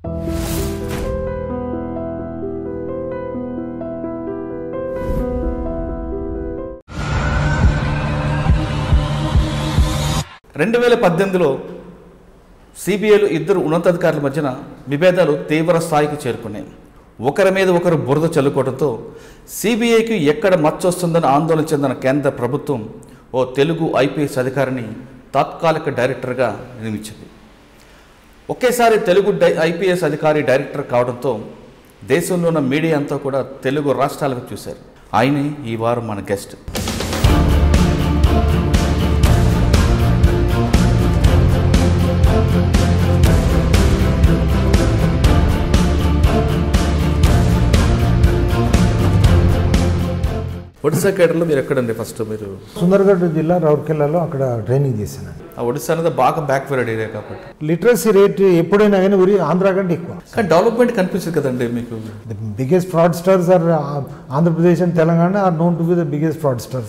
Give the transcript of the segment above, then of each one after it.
రెండు వేల పద్దెనిమిదిలో సిబిఐలు ఇద్దరు ఉన్నతాధికారుల మధ్యన విభేదాలు తీవ్ర స్థాయికి చేరుకున్నాయి ఒకరి మీద ఒకరు బురద చల్లుకోవడంతో సిబిఐకి ఎక్కడ మచ్చొస్తుందని ఆందోళన చెందిన కేంద్ర ప్రభుత్వం ఓ తెలుగు ఐపీఎస్ అధికారిని తాత్కాలిక డైరెక్టర్గా నియమించింది ఒకేసారి తెలుగు డై ఐపీఎస్ అధికారి డైరెక్టర్ కావడంతో దేశంలో ఉన్న మీడియా అంతా కూడా తెలుగు రాష్ట్రాలకు చూశారు ఆయనే ఈ వారం మన గెస్ట్ ఒడిశా కేడర్లో మీరు ఎక్కడండి ఫస్ట్ మీరు సుందర్గఢ్ జిల్లా రౌర్కెల్లాలో అక్కడ ట్రైనింగ్ చేశాను ఆ ఒడిశా అనేది బాగా బ్యాక్వర్డ్ ఏరియా కాబట్టి లిటరసీ రేట్ ఎప్పుడైనా కానీ ఉరి ఆంధ్ర కంటే ఎక్కువ కానీ డెవలప్మెంట్ కనిపించదు కదండి మీకు the biggest fraudsters are Andhra Pradesh and Telangana are known to be the biggest fraudsters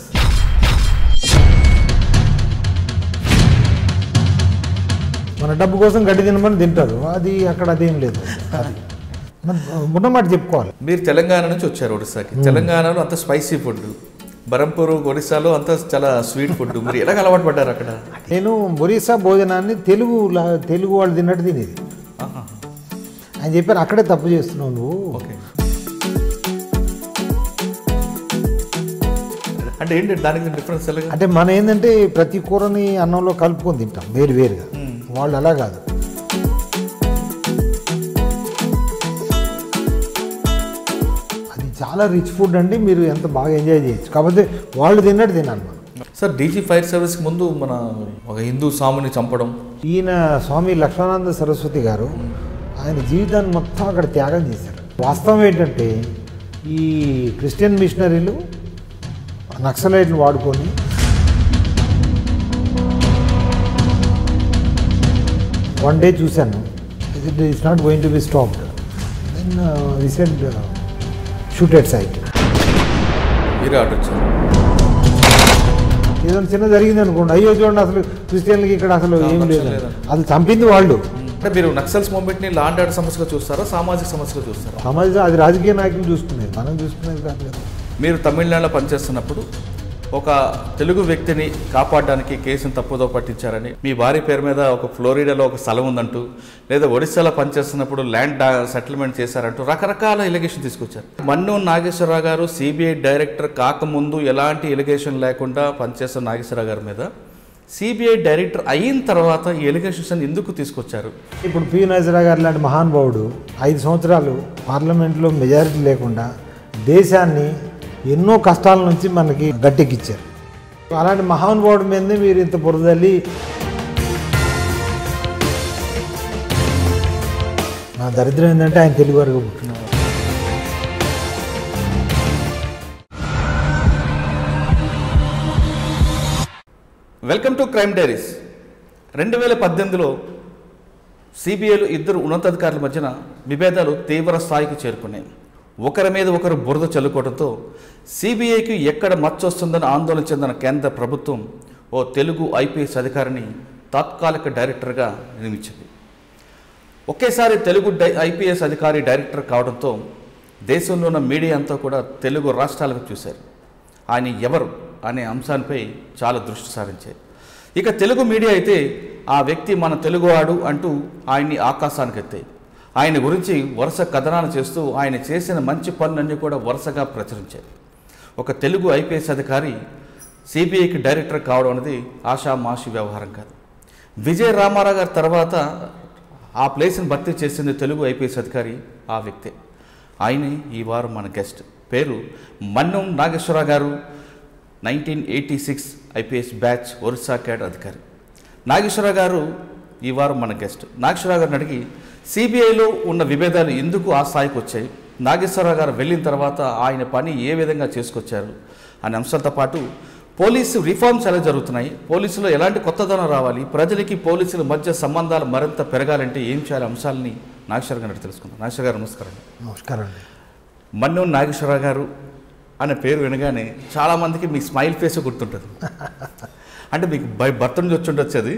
మన డబ్బు కోసం గడ్డి తినమని తింటారు అది అక్కడ అదేం లేదు అది మనం ఉన్నమాట చెప్పుకోవాలి మీరు తెలంగాణ నుంచి వచ్చారు ఒడిశాకి తెలంగాణలో అంత స్పైసీ ఫుడ్ బరంపూర్ ఒడిశాలో అంత చాలా స్వీట్ ఫుడ్ మీరు ఎలాగ అలవాటు పడ్డారు అక్కడ నేను ఒరిస్సా భోజనాన్ని తెలుగు లా- తెలుగు వాళ్ళు తిన్నట్టు తినేది ఆహా. ఆయన చెప్పారు అక్కడే తప్పు చేస్తున్నావు నువ్వు ఓకే అంటే ఏంటి దానికి డిఫరెన్స్ ఎలాగ అంటే మన ఏంటంటే ప్రతి కూరని అన్నంలో కలుపుకొని తింటాం వేరు వేరుగా వాళ్ళు అలా కాదు అది చాలా రిచ్ ఫుడ్ అండి మీరు ఎంత బాగా ఎంజాయ్ చేయొచ్చు కాకపోతే వాళ్ళు తిన్నట్టు తినాలి మనం సార్ డీజీ ఫైర్ సర్వీస్కి ముందు మన ఒక హిందూ స్వామిని చంపడం ఈయన స్వామి లక్ష్మానంద సరస్వతి గారు ఆయన జీవితాన్ని మొత్తం అక్కడ త్యాగం చేశారు వాస్తవం ఏంటంటే ఈ క్రిస్టియన్ మిషనరీలు నక్సలైట్ని వాడుకొని వన్ డే చూశాను it is not going to be stopped then recent shoot at sight మీరే ఆర్డర్ ఇచ్చారు ఏదైనా చిన్న జరిగింది అనుకోండి అయ్యో చూడండి అసలు క్రిస్టియన్లకి ఇక్కడ అసలు ఏం లేదు లేదండి. అది చంపింది వాళ్ళు అంటే మీరు నక్సల్స్ మూవ్మెంట్ని లా అండ్ ఆర్డర్ సమస్యగా చూస్తారా సామాజిక సమస్యగా చూస్తారా సమాజం అది రాజకీయ నాయకులు చూసుకునేది మనం చూసుకునేది కాదు కదా మీరు తమిళనాడులో పనిచేస్తున్నప్పుడు ఒక తెలుగు వ్యక్తిని కాపాడడానికి కేసును తప్పుదో పట్టించారని మీ భార్య పేరు మీద ఒక ఫ్లోరిడాలో ఒక స్థలం ఉందంటూ లేదా ఒడిశాలో పనిచేస్తున్నప్పుడు ల్యాండ్ సెటిల్మెంట్ చేశారంటూ రకరకాల ఎలిగేషన్ తీసుకొచ్చారు మన్ను నాగేశ్వరరావు గారు సిబిఐ డైరెక్టర్ కాకముందు ఎలాంటి ఎలిగేషన్ లేకుండా పనిచేస్తున్న నాగేశ్వరరావు గారి మీద సిబిఐ డైరెక్టర్ అయిన తర్వాత ఈ ఎలిగేషన్స్ ఎందుకు తీసుకొచ్చారు ఇప్పుడు పి నజరా గారు లాంటి మహానుభావుడు ఐదు సంవత్సరాలు పార్లమెంట్లో మెజారిటీ లేకుండా దేశాన్ని ఎన్నో కష్టాల నుంచి మనకి గట్టెక్కిచ్చారు అలాంటి మహానుభావుడి మీదనే మీరు ఇంత బురదల్లి నా దరిద్రం ఏంటంటే ఆయన తెలుగు వరకు పుట్టినాడు వెల్కమ్ టు క్రైమ్ డైరీస్ రెండు వేల పద్దెనిమిదిలో సిబిఐలు ఇద్దరు ఉన్నతాధికారుల మధ్యన విభేదాలు తీవ్ర స్థాయికి చేరుకున్నాయి ఒకరి మీద ఒకరు బురద చల్లుకోవడంతో సిబిఐకి ఎక్కడ మచ్చొస్తుందని ఆందోళన చెందిన కేంద్ర ప్రభుత్వం ఓ తెలుగు ఐపీఎస్ అధికారిని తాత్కాలిక డైరెక్టర్గా నియమించింది ఒకేసారి తెలుగు డై ఐపీఎస్ అధికారి డైరెక్టర్ కావడంతో దేశంలో ఉన్న మీడియా అంతా కూడా తెలుగు రాష్ట్రాలకు చూశారు ఆయన ఎవరు అనే అంశాలపై చాలా దృష్టి సారించాయి ఇక తెలుగు మీడియా అయితే ఆ వ్యక్తి మన తెలుగువాడు అంటూ ఆయన్ని ఆకాశానికి ఎత్తాయి ఆయన గురించి వరుస కథనాలు చేస్తూ ఆయన చేసిన మంచి పనులన్నీ కూడా వరుసగా ప్రచురించాయి ఒక తెలుగు ఐపీఎస్ అధికారి సిబిఐకి డైరెక్టర్ కావడం అనేది ఆషామాషి వ్యవహారం కాదు విజయ రామారావు గారి తర్వాత ఆ ప్లేస్ని భర్తీ చేసింది తెలుగు ఐపీఎస్ అధికారి ఆ వ్యక్తే ఆయనే ఈ వారం మన గెస్ట్ పేరు Mannam Nageswara Rao garu nineteen eighty six IPS batch Orissa cadre అధికారి నాగేశ్వరరావు గారు ఈ వారం మన గెస్ట్ నాగేశ్వరరావు గారిని అడిగి సిబిఐలో ఉన్న విభేదాలు ఎందుకు ఆ స్థాయికి వచ్చాయి నాగేశ్వరరావు గారు వెళ్ళిన తర్వాత ఆయన పని ఏ విధంగా చేసుకొచ్చారు అనే అంశాలతో పాటు పోలీసు రిఫార్మ్స్ ఎలా జరుగుతున్నాయి పోలీసులో ఎలాంటి కొత్తదనం రావాలి ప్రజలకి పోలీసుల మధ్య సంబంధాలు మరింత పెరగాలంటే ఏం చేయాలి అంశాలని నాగేశ్వర గారిని తెలుసుకుందాం నాగేశ్వర గారు నమస్కారం నమస్కారం అండి మన్ను నాగేశ్వరరావు గారు అనే పేరు వినగానే చాలామందికి మీ స్మైల్ ఫేస్ గుర్తుంటుంది అంటే మీకు బై భర్త నుంచి వచ్చి ఉండొచ్చు అది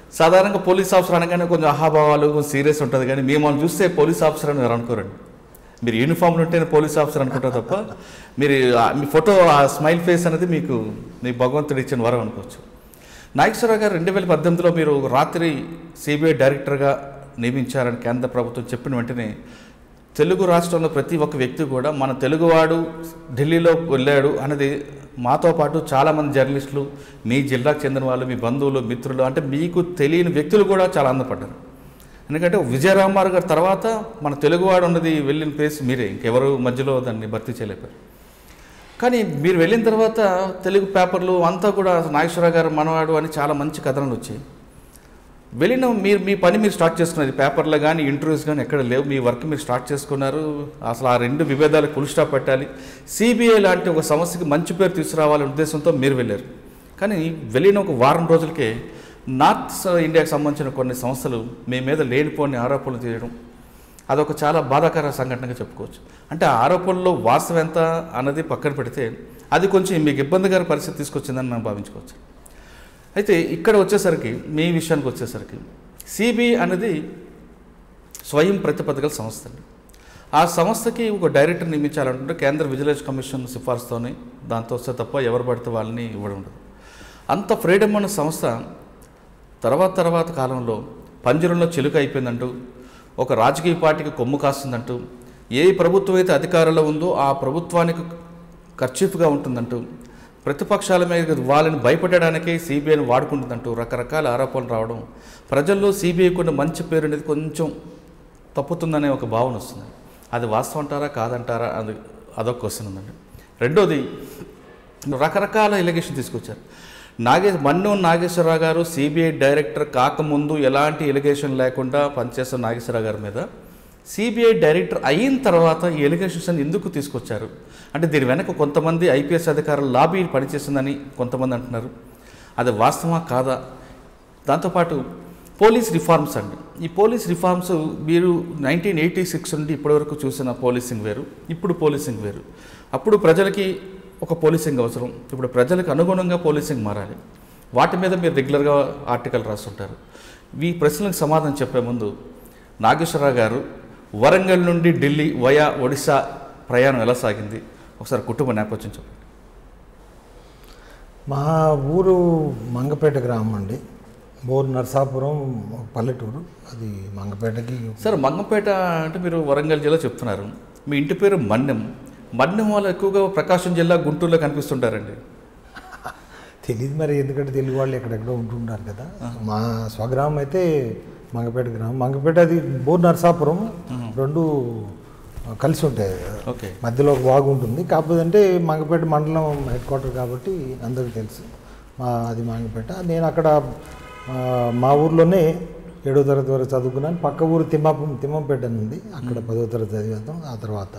సాధారణంగా పోలీస్ ఆఫీసర్ అనగానే కొంచెం అహాభావాలు కొంచెం సీరియస్ ఉంటుంది కానీ మేము మనం చూస్తే పోలీస్ ఆఫీసర్ అని మీరు అనుకోరండి మీరు యూనిఫామ్లో ఉంటేనే పోలీస్ ఆఫీసర్ అనుకుంటారు తప్ప మీరు ఆ- మీ ఫోటో ఆ స్మైల్ ఫేస్ అనేది మీకు మీ భగవంతుడు ఇచ్చిన వరం అనుకోవచ్చు నాగేశ్వరరావు గారు రెండు వేల పద్దెనిమిదిలో మీరు రాత్రి సిబిఐ డైరెక్టర్గా నియమించారని కేంద్ర ప్రభుత్వం చెప్పిన వెంటనే తెలుగు రాష్ట్రంలో ప్రతి ఒక్క వ్యక్తి కూడా మన తెలుగువాడు ఢిల్లీలో వెళ్ళాడు అనేది మాతో పాటు చాలామంది జర్నలిస్టులు మీ జిల్లాకు చెందిన వాళ్ళు మీ బంధువులు మిత్రులు అంటే మీకు తెలియని వ్యక్తులు కూడా చాలా ఆనందపడ్డారు ఎందుకంటే విజయరామారావు గారి తర్వాత మన తెలుగువాడు ఉన్నది వెళ్ళిన ప్లేస్ మీరే ఇంకెవరు మధ్యలో దాన్ని భర్తీ చేయలేపారు కానీ మీరు వెళ్ళిన తర్వాత తెలుగు పేపర్లు అంతా కూడా నాగేశ్వరరావు గారు మనవాడు అని చాలా మంచి కథనాలు వచ్చాయి వెళ్ళిన మీరు మీ పని మీరు స్టార్ట్ చేసుకున్నారు పేపర్లో కానీ ఇంటర్వ్యూస్ కానీ ఎక్కడ లేవు మీ వర్క్ మీరు స్టార్ట్ చేసుకున్నారు అసలు ఆ రెండు విభేదాలకు ఫుల్ స్టాప్ పెట్టాలి సిబిఐ లాంటి ఒక సమస్యకి మంచి పేరు తీసుకురావాలనే ఉద్దేశంతో మీరు వెళ్ళారు కానీ వెళ్ళిన ఒక వారం రోజులకే నార్త్ ఇండియాకి సంబంధించిన కొన్ని సంస్థలు మీ మీద లేనిపోని ఆరోపణలు చేయడం అదొక చాలా బాధాకర సంఘటనగా చెప్పుకోవచ్చు అంటే ఆ ఆరోపణలో వాస్తవం ఎంత అన్నది పక్కన పెడితే అది కొంచెం మీకు ఇబ్బందికర పరిస్థితి తీసుకొచ్చిందని మనం భావించుకోవచ్చు అయితే ఇక్కడ వచ్చేసరికి మీ విషయానికి వచ్చేసరికి సిబిఐ అనేది స్వయం ప్రతిపత్తిగల సంస్థ అండి ఆ సంస్థకి ఒక డైరెక్టర్ నియమించాలంటే కేంద్ర విజిలెన్స్ కమిషన్ సిఫార్సుతోని దాంతో వస్తే తప్ప ఎవరు పడితే వాళ్ళని ఇవ్వడం ఉండదు అంత ఫ్రీడమ్ అన్న సంస్థ తర్వాత తర్వాత కాలంలో పంజరంలో చిలుక అయిపోయిందంటూ ఒక రాజకీయ పార్టీకి కొమ్ము కాస్తుందంటూ ఏ ప్రభుత్వం అయితే అధికారంలో ఉందో ఆ ప్రభుత్వానికి ఖర్చీఫ్గా ఉంటుందంటూ ప్రతిపక్షాల మీద వాళ్ళని భయపెట్టడానికే సిబిఐని వాడుకుంటుందంటూ రకరకాల ఆరోపణలు రావడం ప్రజల్లో సిబిఐకి ఉన్న మంచి పేరు అనేది కొంచెం తప్పుతుందనే ఒక భావన వస్తుంది అది వాస్తవం అంటారా కాదంటారా అది అదొక క్వశ్చన్ ఉందండి రెండోది రకరకాల ఎలిగేషన్ తీసుకొచ్చారు నాగే మన్ను నాగేశ్వరరావు గారు సిబిఐ డైరెక్టర్ కాకముందు ఎలాంటి ఎలిగేషన్ లేకుండా పనిచేస్తున్న నాగేశ్వరరావు గారి మీద సిబిఐ డైరెక్టర్ అయిన తర్వాత ఈ ఎలిగేషన్స్ అని ఎందుకు తీసుకొచ్చారు అంటే దీని వెనక కొంతమంది ఐపీఎస్ అధికారులు లాబీ పనిచేస్తుందని కొంతమంది అంటున్నారు అది వాస్తవా కాదా దాంతోపాటు పోలీస్ రిఫార్మ్స్ అండి ఈ పోలీస్ రిఫార్మ్స్ మీరు నైన్టీన్ ఎయిటీ సిక్స్ నుండి ఇప్పటివరకు చూసిన పోలీసింగ్ వేరు ఇప్పుడు పోలీసింగ్ వేరు అప్పుడు ప్రజలకి ఒక పోలీసింగ్ అవసరం ఇప్పుడు ప్రజలకు అనుగుణంగా పోలీసింగ్ మారాలి వాటి మీద మీరు రెగ్యులర్గా ఆర్టికల్ రాస్తుంటారు ఈ ప్రశ్నలకు సమాధానం చెప్పే ముందు నాగేశ్వరరావు గారు వరంగల్ నుండి ఢిల్లీ వయా ఒడిశా ప్రయాణం ఎలా సాగింది ఒకసారి కుటుంబ నేపథ్యం చెప్పండి మా ఊరు మంగపేట గ్రామం అండి బోర్ నరసాపురం ఒక పల్లెటూరు అది మంగపేటకి సార్ మంగంపేట అంటే మీరు వరంగల్ జిల్లా చెప్తున్నారు మీ ఇంటి పేరు మన్నెం మన్నెం వాళ్ళు ఎక్కువగా ప్రకాశం జిల్లా గుంటూరులో కనిపిస్తుంటారండి తెలియదు మరి ఎందుకంటే తెలుగు వాళ్ళు ఎక్కడెక్కడో ఉంటుంటారు కదా మా స్వగ్రామం అయితే మంగపేట గ్రామం మంగపేట అది బోర్ నరసాపురం రెండు కలిసి ఉంటాయి ఓకే మధ్యలో ఒక వాగు ఉంటుంది కాకపోతే అంటే మంగపేట మండలం హెడ్ క్వార్టర్ కాబట్టి అందరికీ తెలుసు మా అది మంగపేట నేను అక్కడ ఆ, మా ఊర్లోనే ఏడో తరగతి వరకు చదువుకున్నాను పక్క ఊరు తిమ్మాపం తిమ్మంపేట అని ఉంది అక్కడ పదో తరగతి చదివాం ఆ తర్వాత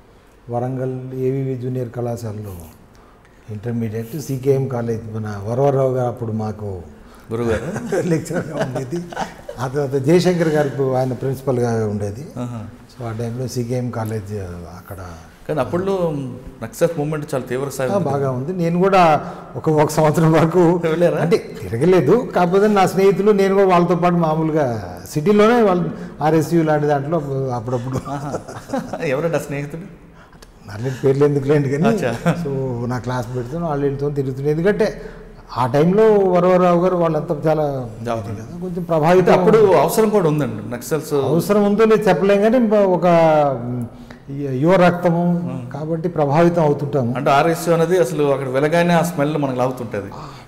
వరంగల్ ఏవివి జూనియర్ కళాశాలలో ఇంటర్మీడియట్ సికేఎం కాలేజ్ మన వరవరరావు గారు అప్పుడు మాకు గురుగారు లెక్చరర్గా ఉండేది ఆ తర్వాత జయశంకర్ గారు ఆయన ప్రిన్సిపల్గా ఉండేది ఆహా. సో ఆ టైంలో సికేఎం కాలేజ్ అక్కడ కానీ అప్పుడులో నక్సల్ మూమెంట్ చాలా తీవ్ర స్థాయి ఆ, బాగా ఉంది నేను కూడా ఒక ఒక సంవత్సరం వరకు వెళ్ళారా? అంటే తిరగలేదు కాకపోతే నా స్నేహితులు నేను కూడా వాళ్ళతో పాటు మామూలుగా సిటీలోనే వాళ్ళు ఆర్ఎస్యూ లాంటి దాంట్లో అప్పుడప్పుడు ఆహా. ఎవరండి ఆ స్నేహితుడు నల్లని పేర్లు ఎందుకు లేండి కానీ అచ్చా. సో నా క్లాస్ పెడుతున్నాను వాళ్ళు వెళ్తూ తిరుగుతున్నాయి ఎందుకంటే ఆ టైంలో వరవరావు గారు వాళ్ళంతా చాలా జాగ్రత్త. ఇది కదా, కొంచెం అయితే ప్రభావితం అప్పుడు అవసరం కూడా ఉందండి నక్సల్స్ అవసరం ఉందో లేదు చెప్పలేం కానీ ఒక మ్, యువ రక్తము కాబట్టి ప్రభావితం అవుతుంటాము అంటే ఆర్ఎస్ అనేది అసలు అక్కడ వెలగానే ఆ స్మెల్ మనకు లాగుతుంటుంది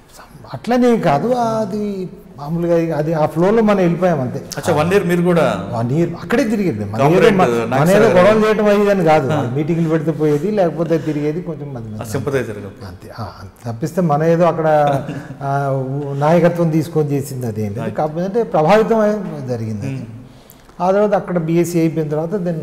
అట్లనే కాదు అది మామూలుగా అది ఆ ఫ్లోలో మనం వెళ్ళిపోయాం అంతే అచ్చా వన్ ఇయర్ మీరు కూడా వన్ ఇయర్ అక్కడే తిరిగేది మన Comrade ఏదో మ- మన నాగేశ్వర ఏదో గారు. గొడవలు చేయడం అయ్యేదని కాదు మీటింగ్లు పెడితే పోయేది లేకపోతే తిరిగేది కొంచెం మంది మంది. సింపదైజర్ అంతే ఆ, తప్పిస్తే మన ఏదో అక్కడ ఆ, ఊ- నాయకత్వం తీసుకొని చేసింది అది ఏం లేదు కాకపోతే అంటే ప్రభావితం అయి- జరిగింది అది. ఆ తర్వాత అక్కడ బీఎస్సీ అయిపోయిన తర్వాత దెన్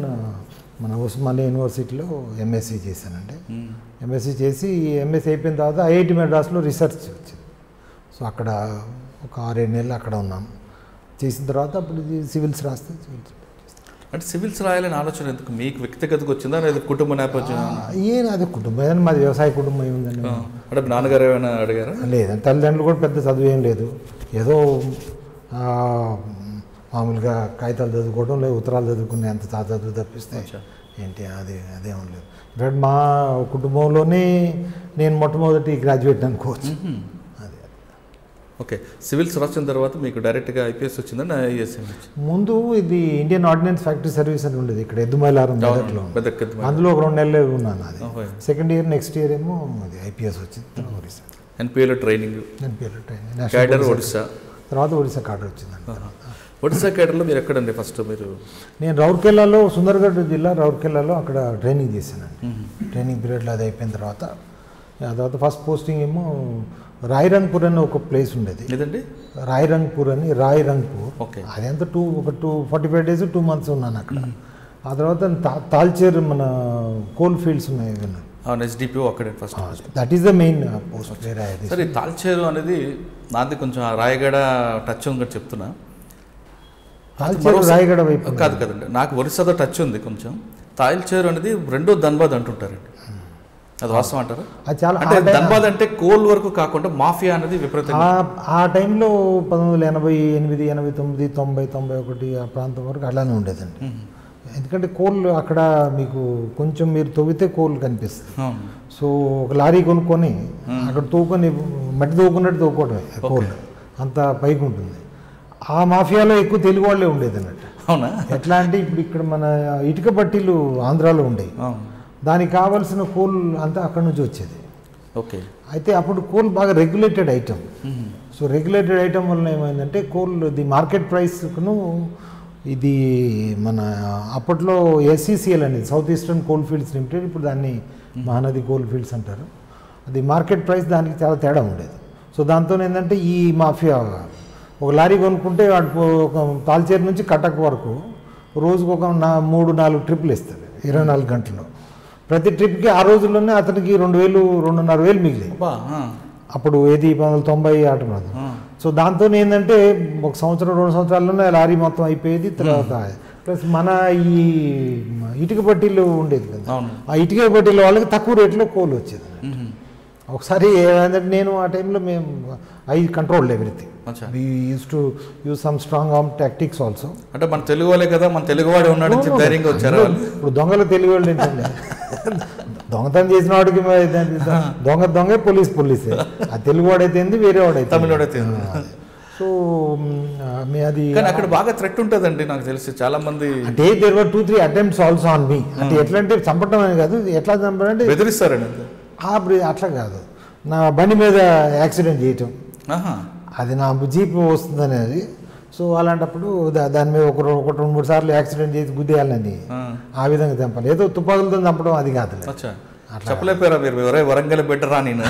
మన ఉస్మానియా యూనివర్సిటీలో ఎంఎస్సీ చేశానండి ఎంఎస్సీ చేసి ఎంఎస్సీ అయిపోయిన తర్వాత ఐఐటి మెడ్రాస్లో రీసెర్చ్ వచ్చింది సో అక్కడ ఒక ఆరేడు నెలలు అక్కడ ఉన్నాం చేసిన తర్వాత అప్పుడు ఇది సివిల్స్ రాస్తే సివిల్స్ అంటే సివిల్స్ రాయాలని ఆలోచన ఎందుకు మీకు వ్యక్తిగతకు వచ్చిందా లేదా కుటుంబ నేపథ్యం ఏమన్నా? ఏం అది కుటుంబం ఏదైనా మాది వ్యవసాయ కుటుంబం ఏముందండి ఆ, అంటే నాన్నగారు ఏమైనా అడిగారా లేదండి తల్లిదండ్రులు కూడా పెద్ద చదువు ఏం లేదు ఏదో ఆ, మామూలుగా కాగితాలు చదువుకోవడం లేదు ఉత్తరాలు చదువుకునే అంత తా చదువు తప్పిస్తే అచ్చా. ఏంటి అది అదేం లేదు బట్ మా కుటుంబంలోనే నేను మొట్టమొదటి గ్రాడ్యుయేట్ అనుకోవచ్చు అది ఓకే సివిల్స్ రాసిన తర్వాత మీకు డైరెక్ట్గా ఐపీఎస్ వచ్చిందని ఐఎస్ఎం వచ్చింది ముందు ఇది ఇండియన్ ఆర్డినెన్స్ ఫ్యాక్టరీ సర్వీస్ అని ఉండేది ఇక్కడ ఎద్దుమైలారం మెదక్లో పెద్ద పెద్ద అందులో ఒక రెండు నెలలు ఉన్నాను అది ఓహో. సెకండ్ ఇయర్ నెక్స్ట్ ఇయర్ ఏమో అది ఐపీఎస్ వచ్చింది తర్వాత ఒరిస్సా ఎన్పిఏలో ట్రైనింగ్ నేను పేరు ట్రైనింగ్ క్యాడర్ నేషనల్ ఒడిశా తర్వాత ఒడిశా కార్డు వచ్చిందండి ఒడిశా క్యాడర్లో మీరు ఎక్కడండి ఫస్ట్ మీరు నేను రౌర్కెల్లాలో సుందర్గఢ్ జిల్లా రౌర్కెల్లాలో అక్కడ ట్రైనింగ్ చేశానండి ట్రైనింగ్ పీరియడ్లో అది అయిపోయిన తర్వాత ఆ తర్వాత ఫస్ట్ పోస్టింగ్ ఏమో రాయరంగ్పూర్ అని ఒక ప్లేస్ ఉండేది ఇదండి రాయరంగ్పూర్ అని రాయరంగ్పూర్ ఓకే అది ఎంత టూ ఒక two forty five days two months ఉన్నాను అక్కడ ఆ తర్వాత తా- తాల్చేర్ మన కోల్ ఫీల్డ్స్ ఉన్నాయి విన్నాను అవును ఎస్డిపిఓ అక్కడే first that is the main post వేరే అది సరే ఈ తాల్చేరు అనేది నాది కొంచెం ఆ రాయగడ టచ్ ఉంది కూడా చెప్తున్నా తాల్చేరు మరోసారి- రాయగడ వైపు కాదు కదండి నాకు ఒరిస్సాతో టచ్ ఉంది కొంచెం తాల్చేరు అనేది రెండో ధన్బాద్ అంటుంటారండి అది వాస్తవం అంటారా అది చాలా అంటే ఆ టైం- ధన్బాద్ అంటే కోల్ వరకు కాకుండా మాఫియా అనేది విపరీతంగా ఆ ఆ టైంలో పంతొమ్మిది వందల ఎనభై ఎనిమిది ఎనభై తొమ్మిది తొంభై తొంభై ఒకటి ఆ ప్రాంతం వరకు అలానే ఉండేదండి మ్మ్. ఎందుకంటే కోళ్ళు అక్కడ మీకు కొంచెం మీరు తవ్వితే కోళ్ళు కనిపిస్తుంది అవును. సో ఒక లారీ కొనుక్కొని అక్కడ తవ్వుకొని మట్టి తవ్వుకున్నట్టు తవ్వుకోవడమే కోళ్ళు అంత పైకి ఉంటుంది ఆ మాఫియాలో ఎక్కువ తెలుగు వాళ్ళే ఉండేది అన్నట్టు అవునా ఎట్లా అంటే ఇప్పుడు ఇక్కడ మన ఇటుక పట్టీలు ఆంధ్రాలో ఉండేవి అవును. దానికి కావాల్సిన కోల్ అంతా అక్కడ నుంచి వచ్చేది ఓకే అయితే అప్పుడు కోల్ బాగా regulated item hmm. So regulated item వల్ల ఏమైందంటే కోల్ ది మార్కెట్ ప్రైస్ను ఇది మన అప్పట్లో ఎస్సీసీఎల్ అనేది South Eastern Coal Fields Limited ఇప్పుడు దాన్ని మహానది కోల్ ఫీల్డ్స్ అంటారు అది మార్కెట్ ప్రైస్ దానికి చాలా తేడా ఉండేది సో దాంతో ఏంటంటే ఈ మాఫియా ఒక లారీ కొనుక్కుంటే వాడు పో- ఒక తాల్చేరు నుంచి కటక్ వరకు రోజుకు ఒక నా మూడు నాలుగు ట్రిప్లు ఇస్తాడు ఇరవై నాలుగు గంటలు ప్రతి ట్రిప్కి ఆ రోజుల్లోనే అతనికి రెండు వేలు రెండున్నర వేలు మిగిలింది అబ్బా ఆ. అప్పుడు ఏది పంతొమ్మిది వందల తొంభై ఆట ప్రాంతం ఆ. సో దాంతో ఏంటంటే ఒక సంవత్సరం రెండు సంవత్సరాల్లోనే లారీ మొత్తం అయిపోయేది తర్వాత ప్లస్ మన ఈ ఇటుక పట్టీలు ఉండేది కదా అవును ఆ ఇటుక పట్టీల వాళ్ళకి తక్కువ రేట్లో కోల్ వచ్చేది మ్మ్. ఒకసారి ఏమైందంటే నేను ఆ టైంలో మేము ఐ కంట్రోల్ ఎవ్రీథింగ్ అచ్చా we use to use some strong arm tactics also అంటే మన తెలుగు వాళ్ళే కదా మన తెలుగువాడే ఉన్నాడు అని చెప్పి ధైర్యంగా వచ్చారా వాళ్ళు? ఇప్పుడు దొంగలు తెలివి వాళ్ళు ఏంటండి దొంగతనం చేసిన వాడికి మరి దాన్ని దొంగ దొంగే పోలీస్ పోలీసే ఆ తెలుగు వాడైతే ఏంది వేరే వాడైతే తమిళోడైతే ఏంది. సో మీ అది కానీ అక్కడ బాగా థ్రెట్ ఉంటుందండి నాకు తెలిసి చాలా మంది అంటే there were two three attempts also on me అంటే ఎట్లా అంటే చంపడం అని కాదు ఎట్లా చంపడంటే బెదిరిస్తారండి అంతే. ఆ బ్రి- అట్లా కాదు నా బండి మీద యాక్సిడెంట్ చేయటం ఆహా అది నా జీప్ వస్తుందని అది సో అలాంటప్పుడు దా- దాని మీద ఒక రో- ఒక రెండు మూడు సార్లు యాక్సిడెంట్ చేసి గుద్దేయాలని ఆ. ఆ విధంగా చంపాలి ఏదో తుపాకులతో చంపడం అది కాదు అచ్చా చెప్పలేకపోయారా మీరు ఎవరే వరంగల్ బెటరా నేను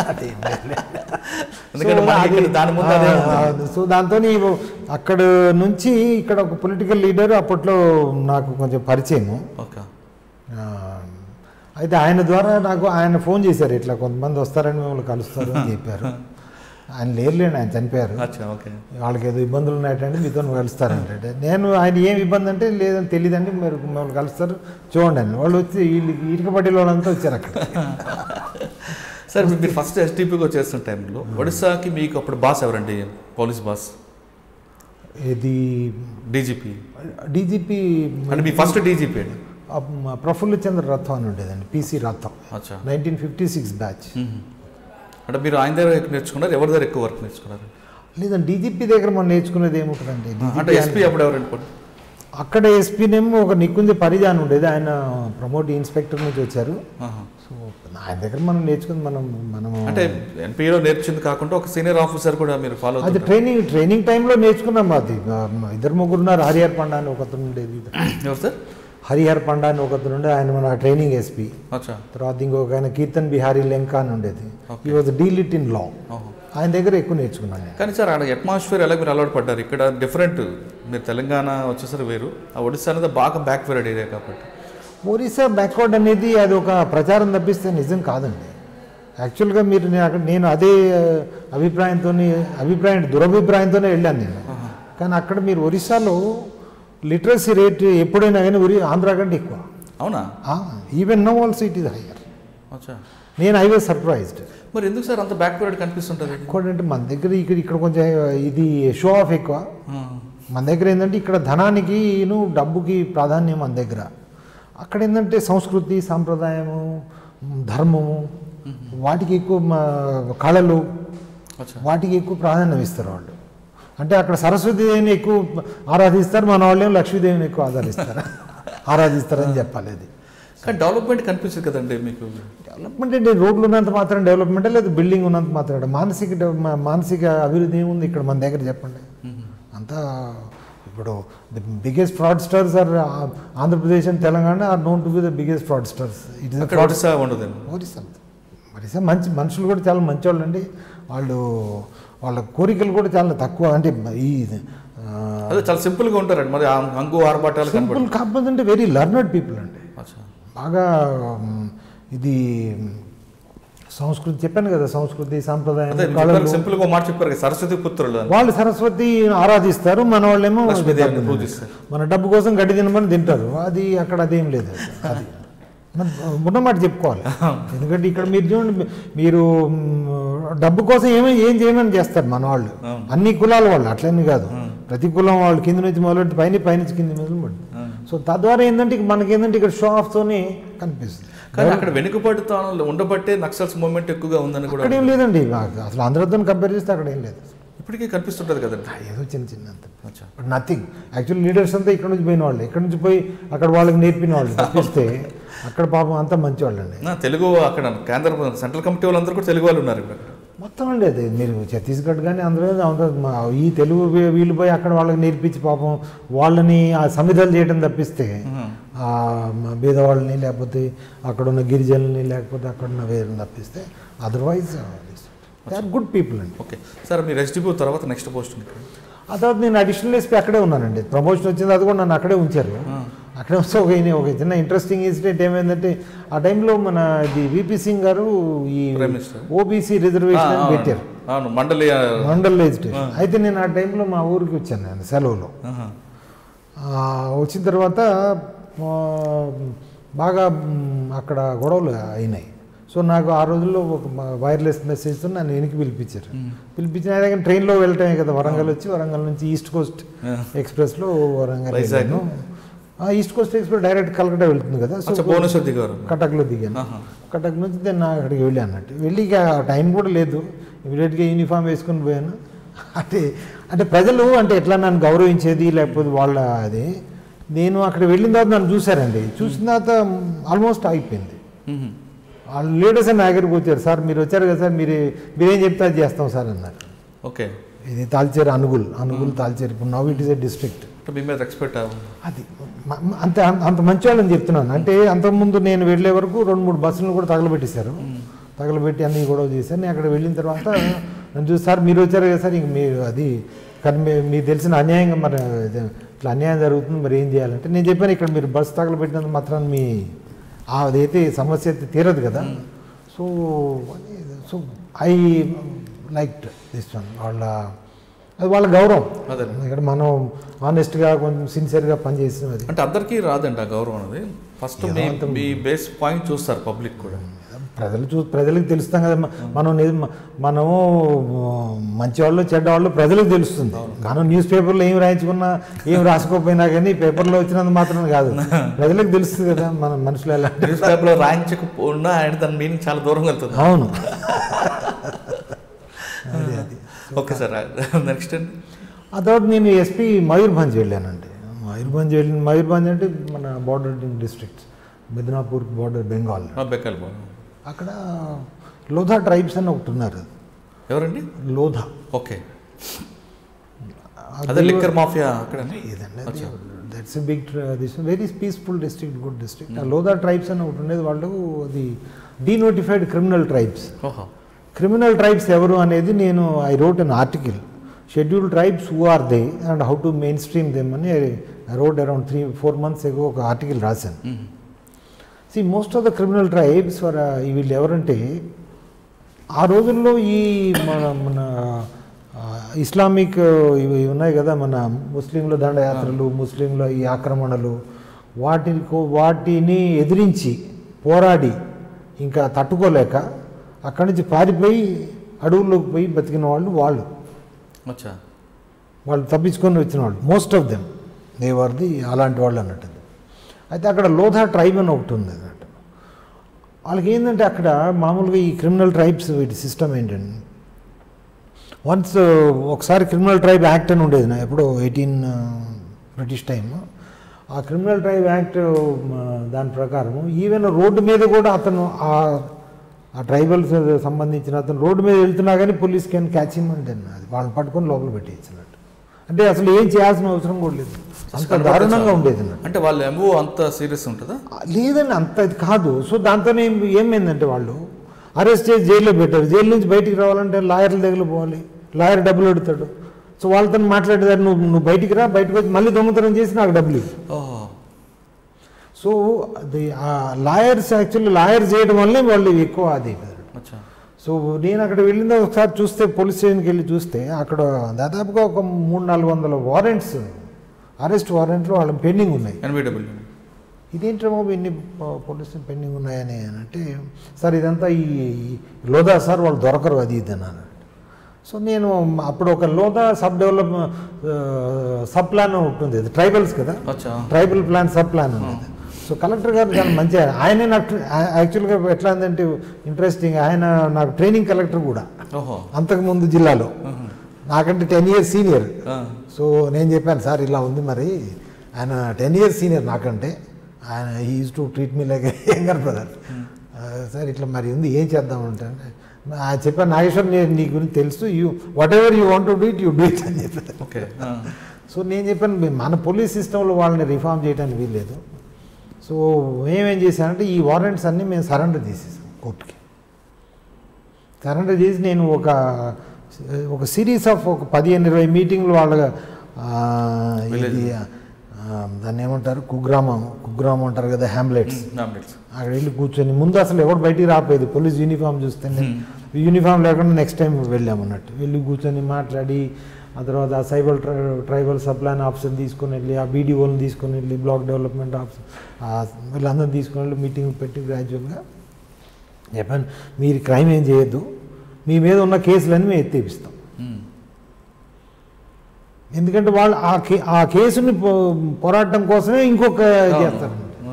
ఎందుకంటే మనకి ఇక్కడ దాని ముందు అదే ఉంది. సో దాంతో అక్కడ నుంచి ఇక్కడ ఒక పొలిటికల్ లీడర్ అప్పట్లో నాకు కొంచెం పరిచయము ఓకే ఆ, అయితే ఆయన ద్వారా నాకు ఆయన ఫోన్ చేశారు ఇట్లా కొంతమంది వస్తారని మిమ్మల్ని కలుస్తారు అని చెప్పారు ఆయన లేరులేండి ఆయన చనిపోయారు అచ్చా ఓకే వాళ్ళకి ఏదో ఇబ్బందులు ఉన్నాయంటే మీతో కలుస్తారంటే నేను ఆయన ఏం ఇబ్బంది అంటే లేదని తెలియదండి మీరు మిమ్మల్ని కలుస్తారు చూడండి అని వాళ్ళు వచ్చి వీళ్ళు ఇటుక పట్టిన వాళ్ళంతా వచ్చారు అక్కడ సరే మీరు ఫస్ట్ ఎస్టీపీకి వచ్చేస్తున్న టైంలో ఒడిశాకి మీకు అప్పుడు బాస్ ఎవరండి పోలీస్ బాస్ ఇది డీజీపీ డీజీపీ అంటే మీ ఫస్ట్ డీజీపీ అండి ప్రఫుల్ల చంద్ర రథం అని ఉండేదండి పీసీ రథం అచ్చా nineteen fifty six batch hmm. అంటే మీరు ఆయన దగ్గర ఎక్కువ నేర్చుకున్నారు ఎవరి దగ్గర ఎక్కువ వర్క్ నేర్చుకున్నారు లేదండి డీజీపీ దగ్గర మనం నేర్చుకునేది ఏముంటుందండి అంటే DGP ఎస్పీ అప్పుడు ఎవరండి పోనీ? అక్కడ ఎస్పీనేమో ఒక నికుంజ పరిజాన్ ఉండేది ఆయన ప్రమోట్ ఇన్స్పెక్టర్ నుంచి వచ్చారు ఆహా. సో ఆయన దగ్గర మనం నేర్చుకుంది మనం మనము అంటే ఎన్పిఏలో నేర్చింది కాకుండా ఒక సీనియర్ ఆఫీసర్ కూడా మీరు ఫాలో అది ట్రైనింగ్ ట్రైనింగ్ టైంలో నేర్చుకున్నాం అది ఆ, ఇద్దరు ముగ్గురు ఉన్నారు హరిహర్ పండా అని ఒకతను ఉండేది ఎవరు సార్ హరిహర్ పండా అని ఒకతను ఉండే ఆయన మన ట్రైనింగ్ ఎస్పీ అచ్చా తర్వాత ఇంకొక ఆయన కీర్తన్ బిహారీ లెంకా అని ఉండేది ఈ వాజ్ డీలిట్ ఇన్ లా ఓహో. ఆయన దగ్గర ఎక్కువ నేర్చుకున్నాను నేను కానీ సార్ ఆడ అట్మాస్ఫియర్ ఎలా మీరు అలవాటు పడ్డారు ఇక్కడ డిఫరెంట్ మీరు తెలంగాణ వచ్చేసరికి వేరు ఆ ఒడిశా అనేది బాగా బ్యాక్వర్డ్ ఏరియా కాబట్టి ఒరిస్సా బ్యాక్వర్డ్ అనేది అది ఒక ప్రచారం తప్పిస్తే నిజం కాదండి యాక్చువల్గా మీరు నేను అక్కడ నేను అదే అభిప్రాయంతో అభిప్రాయం దురభిప్రాయంతోనే వెళ్ళాను నేను కానీ అక్కడ మీరు ఒరిస్సాలో లిటరసీ రేట్ ఎప్పుడైనా కానీ ఒరి ఆంధ్ర కంటే ఎక్కువ అవునా even no also it is higher అచ్చా నేను ఐ వాజ్ సర్ప్రైజ్డ్ మరి ఎందుకు సార్ అంత బ్యాక్వర్డ్ కనిపిస్తుంటుంది ఇది? ఇంకోటి అంటే మన దగ్గర ఇక్కడ ఇక్కడ కొంచెం ఇది షో ఆఫ్ ఎక్కువ ఆ, మన దగ్గర ఏంటంటే ఇక్కడ ధనానికి డబ్బుకి ప్రాధాన్యం మన దగ్గర అక్కడ ఏంటంటే సంస్కృతి సాంప్రదాయము ధర్మము వాటికి ఎక్కువ మ- కళలు అచ్చా వాటికి ఎక్కువ ప్రాధాన్యం ఇస్తారు వాళ్ళు అంటే అక్కడ సరస్వతీదేవిని ఎక్కువ ఆరాధిస్తారు మన వాళ్ళు ఏమో లక్ష్మీదేవిని ఎక్కువ ఆరాధిస్తారు ఆరాధిస్తారని చెప్పాలి అది కానీ డెవలప్మెంట్ కనిపించదు కదండి మీకు డెవలప్మెంట్ అంటే రోడ్లు ఉన్నంత మాత్రం డెవలప్మెంట్ లేదు బిల్డింగ్ ఉన్నంత మాత్రం మానసిక డెవ- మా- మానసిక అభివృద్ధి ఏముంది ఇక్కడ మన దగ్గర చెప్పండి అంతా ఇప్పుడు the biggest fraudsters are Andhra Pradesh and Telangana are known to be the biggest fraudsters it is అక్కడ ఒడిశా ఉండదేమో ఒరిస్సా ఒరిస్సా మంచి మనుషులు కూడా చాలా మంచివాళ్ళు అండి వాళ్ళు వాళ్ళ కోరికలు కూడా చాలా తక్కువ అంటే ఈ అదే చాలా సింపుల్గా ఉంటారండి మరి ఆ హంగు ఆర్భాటాలు సింపుల్ కనపడదు కాకపోతే అంటే వెరీ లర్నర్డ్ పీపుల్ అండి అచ్చా బాగా మ్, ఇది సంస్కృతి చెప్పాను కదా సంస్కృతి సాంప్రదాయం అదే కళలు. సింపుల్ గా ఒక మాట చెప్పారు కదా, సరస్వతి పుత్రులు అని. వాళ్ళు సరస్వతి ఆరాధిస్తారు మన వాళ్ళేమో లక్ష్మీదేవిని డబ్బు పూజిస్తారు. మన డబ్బు కోసం గడ్డి తినమని తింటారు అది అక్కడ అదేం లేదు అది మన- ఉన్నమాట చెప్పుకోవాలి ఎందుకంటే ఇక్కడ మీరు చూడండి మీరు మ్, డబ్బు కోసం ఏమో ఏం చేయమని చేస్తారు మన వాళ్ళు అవును. అన్ని కులాల వాళ్ళు అట్లనే కాదు ప్రతి కులం వాళ్ళు కింద నుంచి మొదలెట్టి పైన పైనుంచి కింద మొదలు సో తద్వారా ఏంటంటే ఇక మనకి ఏంటంటే ఇక్కడ షో ఆఫ్తోనే కనిపిస్తుంది కానీ అక్కడ వెనుకబడుతాను ఉండబట్టే నక్సల్స్ మూవ్మెంట్ ఎక్కువగా ఉందని కూడా అక్కడ ఏం లేదండి అసలు అందరితో కంపేర్ చేస్తే అక్కడ ఏం లేదు ఇప్పటికీ కనిపిస్తుంటది కదండి ఏదో చిన్న చిన్న అంత అచ్చా నథింగ్ యాక్చువల్ లీడర్స్ అంతా ఇక్కడ నుంచి పోయిన వాళ్ళు ఇక్కడ నుంచి పోయి అక్కడ వాళ్ళకి నేర్పిన వాళ్ళు తప్పిస్తే అక్కడ పాపం అంతా మంచి వాళ్ళండి నా తెలుగు అక్కడ కేంద్ర సెంట్రల్ కమిటీ వాళ్ళందరూ కూడా తెలుగు వాళ్ళు ఉన్నారు ఇక్కడ మొత్తం అండి అది మీరు ఛత్తీస్గఢ్ కానీ అందులో అంత మా- ఈ తెలుగు వీ- వీళ్ళు పోయి అక్కడ వాళ్ళకి నేర్పించి పాపం వాళ్ళని ఆ సమిధలు చేయడం తప్పిస్తే ఆ మ- బీదవాళ్ళని లేకపోతే అక్కడ ఉన్న గిరిజనుల్ని లేకపోతే అక్కడ ఉన్న వేరుని తప్పిస్తే otherwise they are good people అండి ఓకే సార్ మీరు ఎస్డిపి తర్వాత నెక్స్ట్ పోస్ట్ ఆ తర్వాత నేను అడిషనల్ ఎస్పీ అక్కడే ఉన్నానండి ప్రమోషన్ వచ్చింది అది కూడా నన్ను అక్కడే ఉంచారు అక్కడే వస్తే ఒక ఈయన- ఒక చిన్న ఇంట్రెస్టింగ్ ఇన్సిడెంట్ ఏమైందంటే ఆ టైంలో మన ఇది విపి సింగ్ గారు ఈ Prime Minister. ఓబీసీ రిజర్వేషన్ అని పెట్టారు అవును మండలి ఆ, మండల్ ఎడ్యుకేషన్ అయితే నేను ఆ టైంలో మా ఊరికి వచ్చాను నేను సెలవులో ఆహా. ఆ, వచ్చిన తర్వాత ఆ, బాగా మ్, అక్కడ గొడవలు అయినాయి సో నాకు ఆ రోజుల్లో ఒక వైర్లెస్ మెసేజ్తో నన్ను వెనక్కి పిలిపించారు పిలిపించిన ఆయన కానీ ట్రైన్లో వెళ్ళటమే కదా వరంగల్ వచ్చి వరంగల్ నుంచి ఈస్ట్ కోస్ట్ ఎక్స్ప్రెస్లో వరంగల్ వైజాగ్? వెళ్ళాను ఆ East Coast Express direct Calcutta వెళ్తుంది కదా సో అచ్చా భువనేశ్వర్ దిగారు కటక్లో దిగాను ఆహా. కటక్ నుంచి నేను అక్కడికి వెళ్ళి అన్నట్టు వెళ్ళి ఇక టైం కూడా లేదు ఇమీడియట్గా యూనిఫామ్ వేసుకొని పోయాను అంటే అంటే ప్రజలు అంటే ఎట్లా నన్ను గౌరవించేది లేకపోతే వాళ్ళ అది నేను అక్కడ వెళ్ళిన తర్వాత నన్ను చూశారండి చూసిన తర్వాత ఆల్మోస్ట్ అయిపోయింది మ్మ్. వాళ్ళు లీడర్స్ నా దగ్గరికి వచ్చారు సార్ మీరు వచ్చారు కదా సార్ మీరు మీరేం చెప్తే అది చేస్తాం సార్ అన్నారు ఓకే ఇది తాల్చేరు అనుగుల్ అనుగుల్ తాల్చేరు ఇప్పుడు now it is a district అంటే మీ మీద ఎక్స్పెక్ట్ అది మ- మ- అంత అంత మంచి వాళ్ళని చెప్తున్నాను అంటే అంతకుముందు నేను వెళ్ళే వరకు రెండు మూడు బస్సులను కూడా తగలబెట్టేశారు తగలబెట్టి అన్నీ గొడవ చేశారు నేను అక్కడ వెళ్ళిన తర్వాత నన్ను చూసి సార్ మీరు వచ్చారు కదా సార్ ఇంక మీరు అది కానీ మీ- మీకు తెలిసిన అన్యాయంగా మరి ఇది ఇట్లా అన్యాయం జరుగుతుంది మరి ఏం చేయాలంటే నేను చెప్పాను ఇక్కడ మీరు బస్సు తగలబెట్టినంత మాత్రం మీ ఆ అదైతే సమస్య అయితే తీరదు కదా so so I like this one వాళ్ళ అది వాళ్ళ గౌరవం అదే ఇక్కడ మనం ఆనెస్ట్గా కొంచెం సిన్సియర్గా పనిచేసిన అది అంటే అందరికీ రాదండి ఆ గౌరవం అనేది ఫస్ట్ మీ మీ బేస్ పాయింట్ చూస్తారు పబ్లిక్ కూడా ప్రజలు చూ ప్రజలకు తెలుస్తాం కదా మ- మనం నిజ- మనము మంచి వాళ్ళు చెడ్డ వాళ్ళు ప్రజలకు తెలుస్తుంది మనం న్యూస్ పేపర్లో ఏం రాయించుకున్నా ఏం రాసుకోకపోయినా కానీ పేపర్లో వచ్చినంత మాత్రం కాదు ప్రజలకు తెలుస్తుంది కదా మన మనుషులు ఎలా న్యూస్ పేపర్లో రాయించకపోయినా ఆయన దాని మీనింగ్ చాలా దూరం వెళ్తుంది అవును ఓకే సార్ నెక్స్ట్ అండి ఆ తర్వాత నేను ఎస్పీ మయూర్భంజ్ వెళ్ళానండి మయూర్భంజ్ వెళ్ళిన మయూర్భంజ్ అంటే మన border district Midnapore border Bengal ఆ, బెక్కల్ బాబు అక్కడ లోధా ట్రైబ్స్ అని ఒకటి ఉన్నారు ఎవరండి లోధా ఓకే అదే లిక్కర్ మాఫియా అక్కడ ఇదండి that's big this very peaceful district good district ఆ లోదా ట్రైబ్స్ అని ఒకటి ఉండేది వాళ్ళు అది డీనోటిఫైడ్ క్రిమినల్ ట్రైబ్స్ ఓహో క్రిమినల్ ట్రైబ్స్ ఎవరు అనేది నేను I wrote an article schedule tribes who are they and how to mainstream them అని I wrote around three four months ago ఒక ఆర్టికల్ రాశాను see most of the criminal tribes for వీళ్ళు ఎవరంటే ఆ రోజుల్లో ఈ మన మన ఆ, ఇస్లామిక్ ఇవి ఇవి ఉన్నాయి కదా మన ముస్లింల దండయాత్రలు ముస్లింల ఈ ఆక్రమణలు వాటిని వాటిని ఎదిరించి పోరాడి ఇంకా తట్టుకోలేక అక్కడి నుంచి పారిపోయి అడవుల్లోకి పోయి బతికిన వాళ్ళు వాళ్ళు అచ్చా వాళ్ళు తప్పించుకొని వచ్చిన వాళ్ళు మోస్ట్ ఆఫ్ దెమ్ దేవర్ది అలాంటి వాళ్ళు అన్నట్టు అయితే అక్కడ లోథా ట్రైబ్ అని ఒకటి ఉంది అన్నట్టు వాళ్ళకి ఏంటంటే అక్కడ మామూలుగా ఈ క్రిమినల్ ట్రైబ్స్ వీటి సిస్టమ్ ఏంటండి వన్స్ ఒకసారి క్రిమినల్ ట్రైబ్ యాక్ట్ అని ఉండేది నా ఎప్పుడో ఎయిటీన్ బ్రిటిష్ టైం ఆ క్రిమినల్ ట్రైబ్ యాక్ట్ దాని ప్రకారం ఈవెన్ రోడ్డు మీద కూడా అతను ఆ ఆ ట్రైబల్స్ సంబంధించిన అతను రోడ్డు మీద వెళ్తున్నా కానీ పోలీస్ క్యాన్ క్యాచ్ హిమ్ అంటే అది వాళ్ళని పట్టుకొని లోపల పెట్టేసినట్టు అంటే అసలు ఏం చేయాల్సిన అవసరం కూడా లేదు అంత దారుణంగా ఉండేది అన్నట్టు అంటే వాళ్ళ ఎంఓ అంత సీరియస్ ఉంటుందా లేదండి అంత ఇది కాదు సో దాంతోనే ఏం ఏమైందంటే వాళ్ళు అరెస్ట్ చేసి జైల్లో పెట్టారు జైలు నుంచి బయటికి రావాలంటే లాయర్ల దగ్గర పోవాలి లాయర్ డబ్బులు అడుగుతాడు సో వాళ్ళతో మాట్లాడేదాన్ని నువ్వు నువ్వు బయటికి రా బయటకు వచ్చి మళ్ళీ దొంగతనం చేసి నాకు డబ్బులు ఇవ్వు ఓహో సో అది ఆ లాయర్స్ యాక్చువల్లీ లాయర్ చేయడం వల్లే వాళ్ళు ఎక్కువ అది అచ్చా సో నేను అక్కడ వెళ్ళింది ఒకసారి చూస్తే పోలీస్ స్టేషన్కి వెళ్ళి చూస్తే అక్కడ దాదాపుగా ఒక మూడు నాలుగు వందల వారెంట్స్ అరెస్ట్ వారెంట్లు వాళ్ళ పెండింగ్ ఉన్నాయి ఎన్బిడబ్ల్యూ ఇదేంటో బాబు ఇన్ని పోలీస్ పెండింగ్ ఉన్నాయని అని అంటే సార్ ఇదంతా ఈ ఈ లోదా సార్ వాళ్ళు దొరకరు అది ఇది అని అన్నాడు సో నేను అప్పుడు ఒక Lodha sub develop sub plan ఉంటుంది అది ట్రైబల్స్ కదా అచ్చా ట్రైబల్ ప్లాన్ సబ్ ప్లాన్ ఉండేది సో కలెక్టర్ గారు చాలా మంచిగా ఆయనే నాకు యాక్చువల్గా ఎట్లా ఉందంటే ఇంట్రెస్టింగ్ ఆయన నాకు ట్రైనింగ్ కలెక్టర్ కూడా ఓహో అంతకుముందు జిల్లాలో ఆహా. నాకంటే టెన్ ఇయర్స్ సీనియర్ ఆ. సో నేను చెప్పాను సార్ ఇలా ఉంది మరి ఆయన టెన్ ఇయర్స్ సీనియర్ నాకంటే ఆయన is to treat me like younger brother sir ఇట్లా మరి ఉంది ఏం చేద్దామంటే ఆయన చెప్పాను నాగేశ్వర్ నేను నీ గురించి తెలుసు you whatever you want to do it you do it అని చెప్పాను ఓకే ఆ. సో నేను చెప్పాను "మీ- మన పోలీస్ సిస్టంలో వాళ్ళని రిఫార్మ్ చేయడానికి వీల్లేదు సో మేమేం చేశానంటే ఈ వారెంట్స్ అన్నీ మేము సరెండర్ చేసేసాం కోర్టుకి సరెండర్ చేసి నేను ఒక ఒక సిరీస్ ఆఫ్ ఒక పదిహేను ఇరవై మీటింగ్లు వాళ్ళ ఆ, ఇది ఆ, దాన్ని ఏమంటారు కుగ్రామం కుగ్రామం అంటారు కదా హ్యామ్లెట్స్ నామినేట్స్ అక్కడ వెళ్ళి కూర్చొని ముందు అసలు ఎవరు బయటికి రాపోయేది పోలీస్ యూనిఫామ్ చూస్తే యూనిఫామ్ లేకుండా నెక్స్ట్ టైం వెళ్ళాము అన్నట్టు వెళ్ళి కూర్చొని మాట్లాడి ఆ తర్వాత ఆ సైబర్ ట్రై ట్రైబల్ సప్లైన్ ఆఫీసర్ తీసుకొని వెళ్ళి ఆ బీడీఓని తీసుకొని వెళ్ళి బ్లాక్ డెవలప్మెంట్ ఆఫీసర్ వీళ్ళందరూ తీసుకొని వెళ్ళి మీటింగ్ పెట్టి గ్రాడ్యువల్గా చెప్పాను మీరు క్రైమ్ ఏం చేయొద్దు మీ మీద ఉన్న కేసులన్నీ మేము ఎత్తేపిస్తాం ఎందుకంటే వాళ్ళు ఆ కే ఆ కేసుని పో- పోరాటం కోసమే ఇంకొక చేస్తారు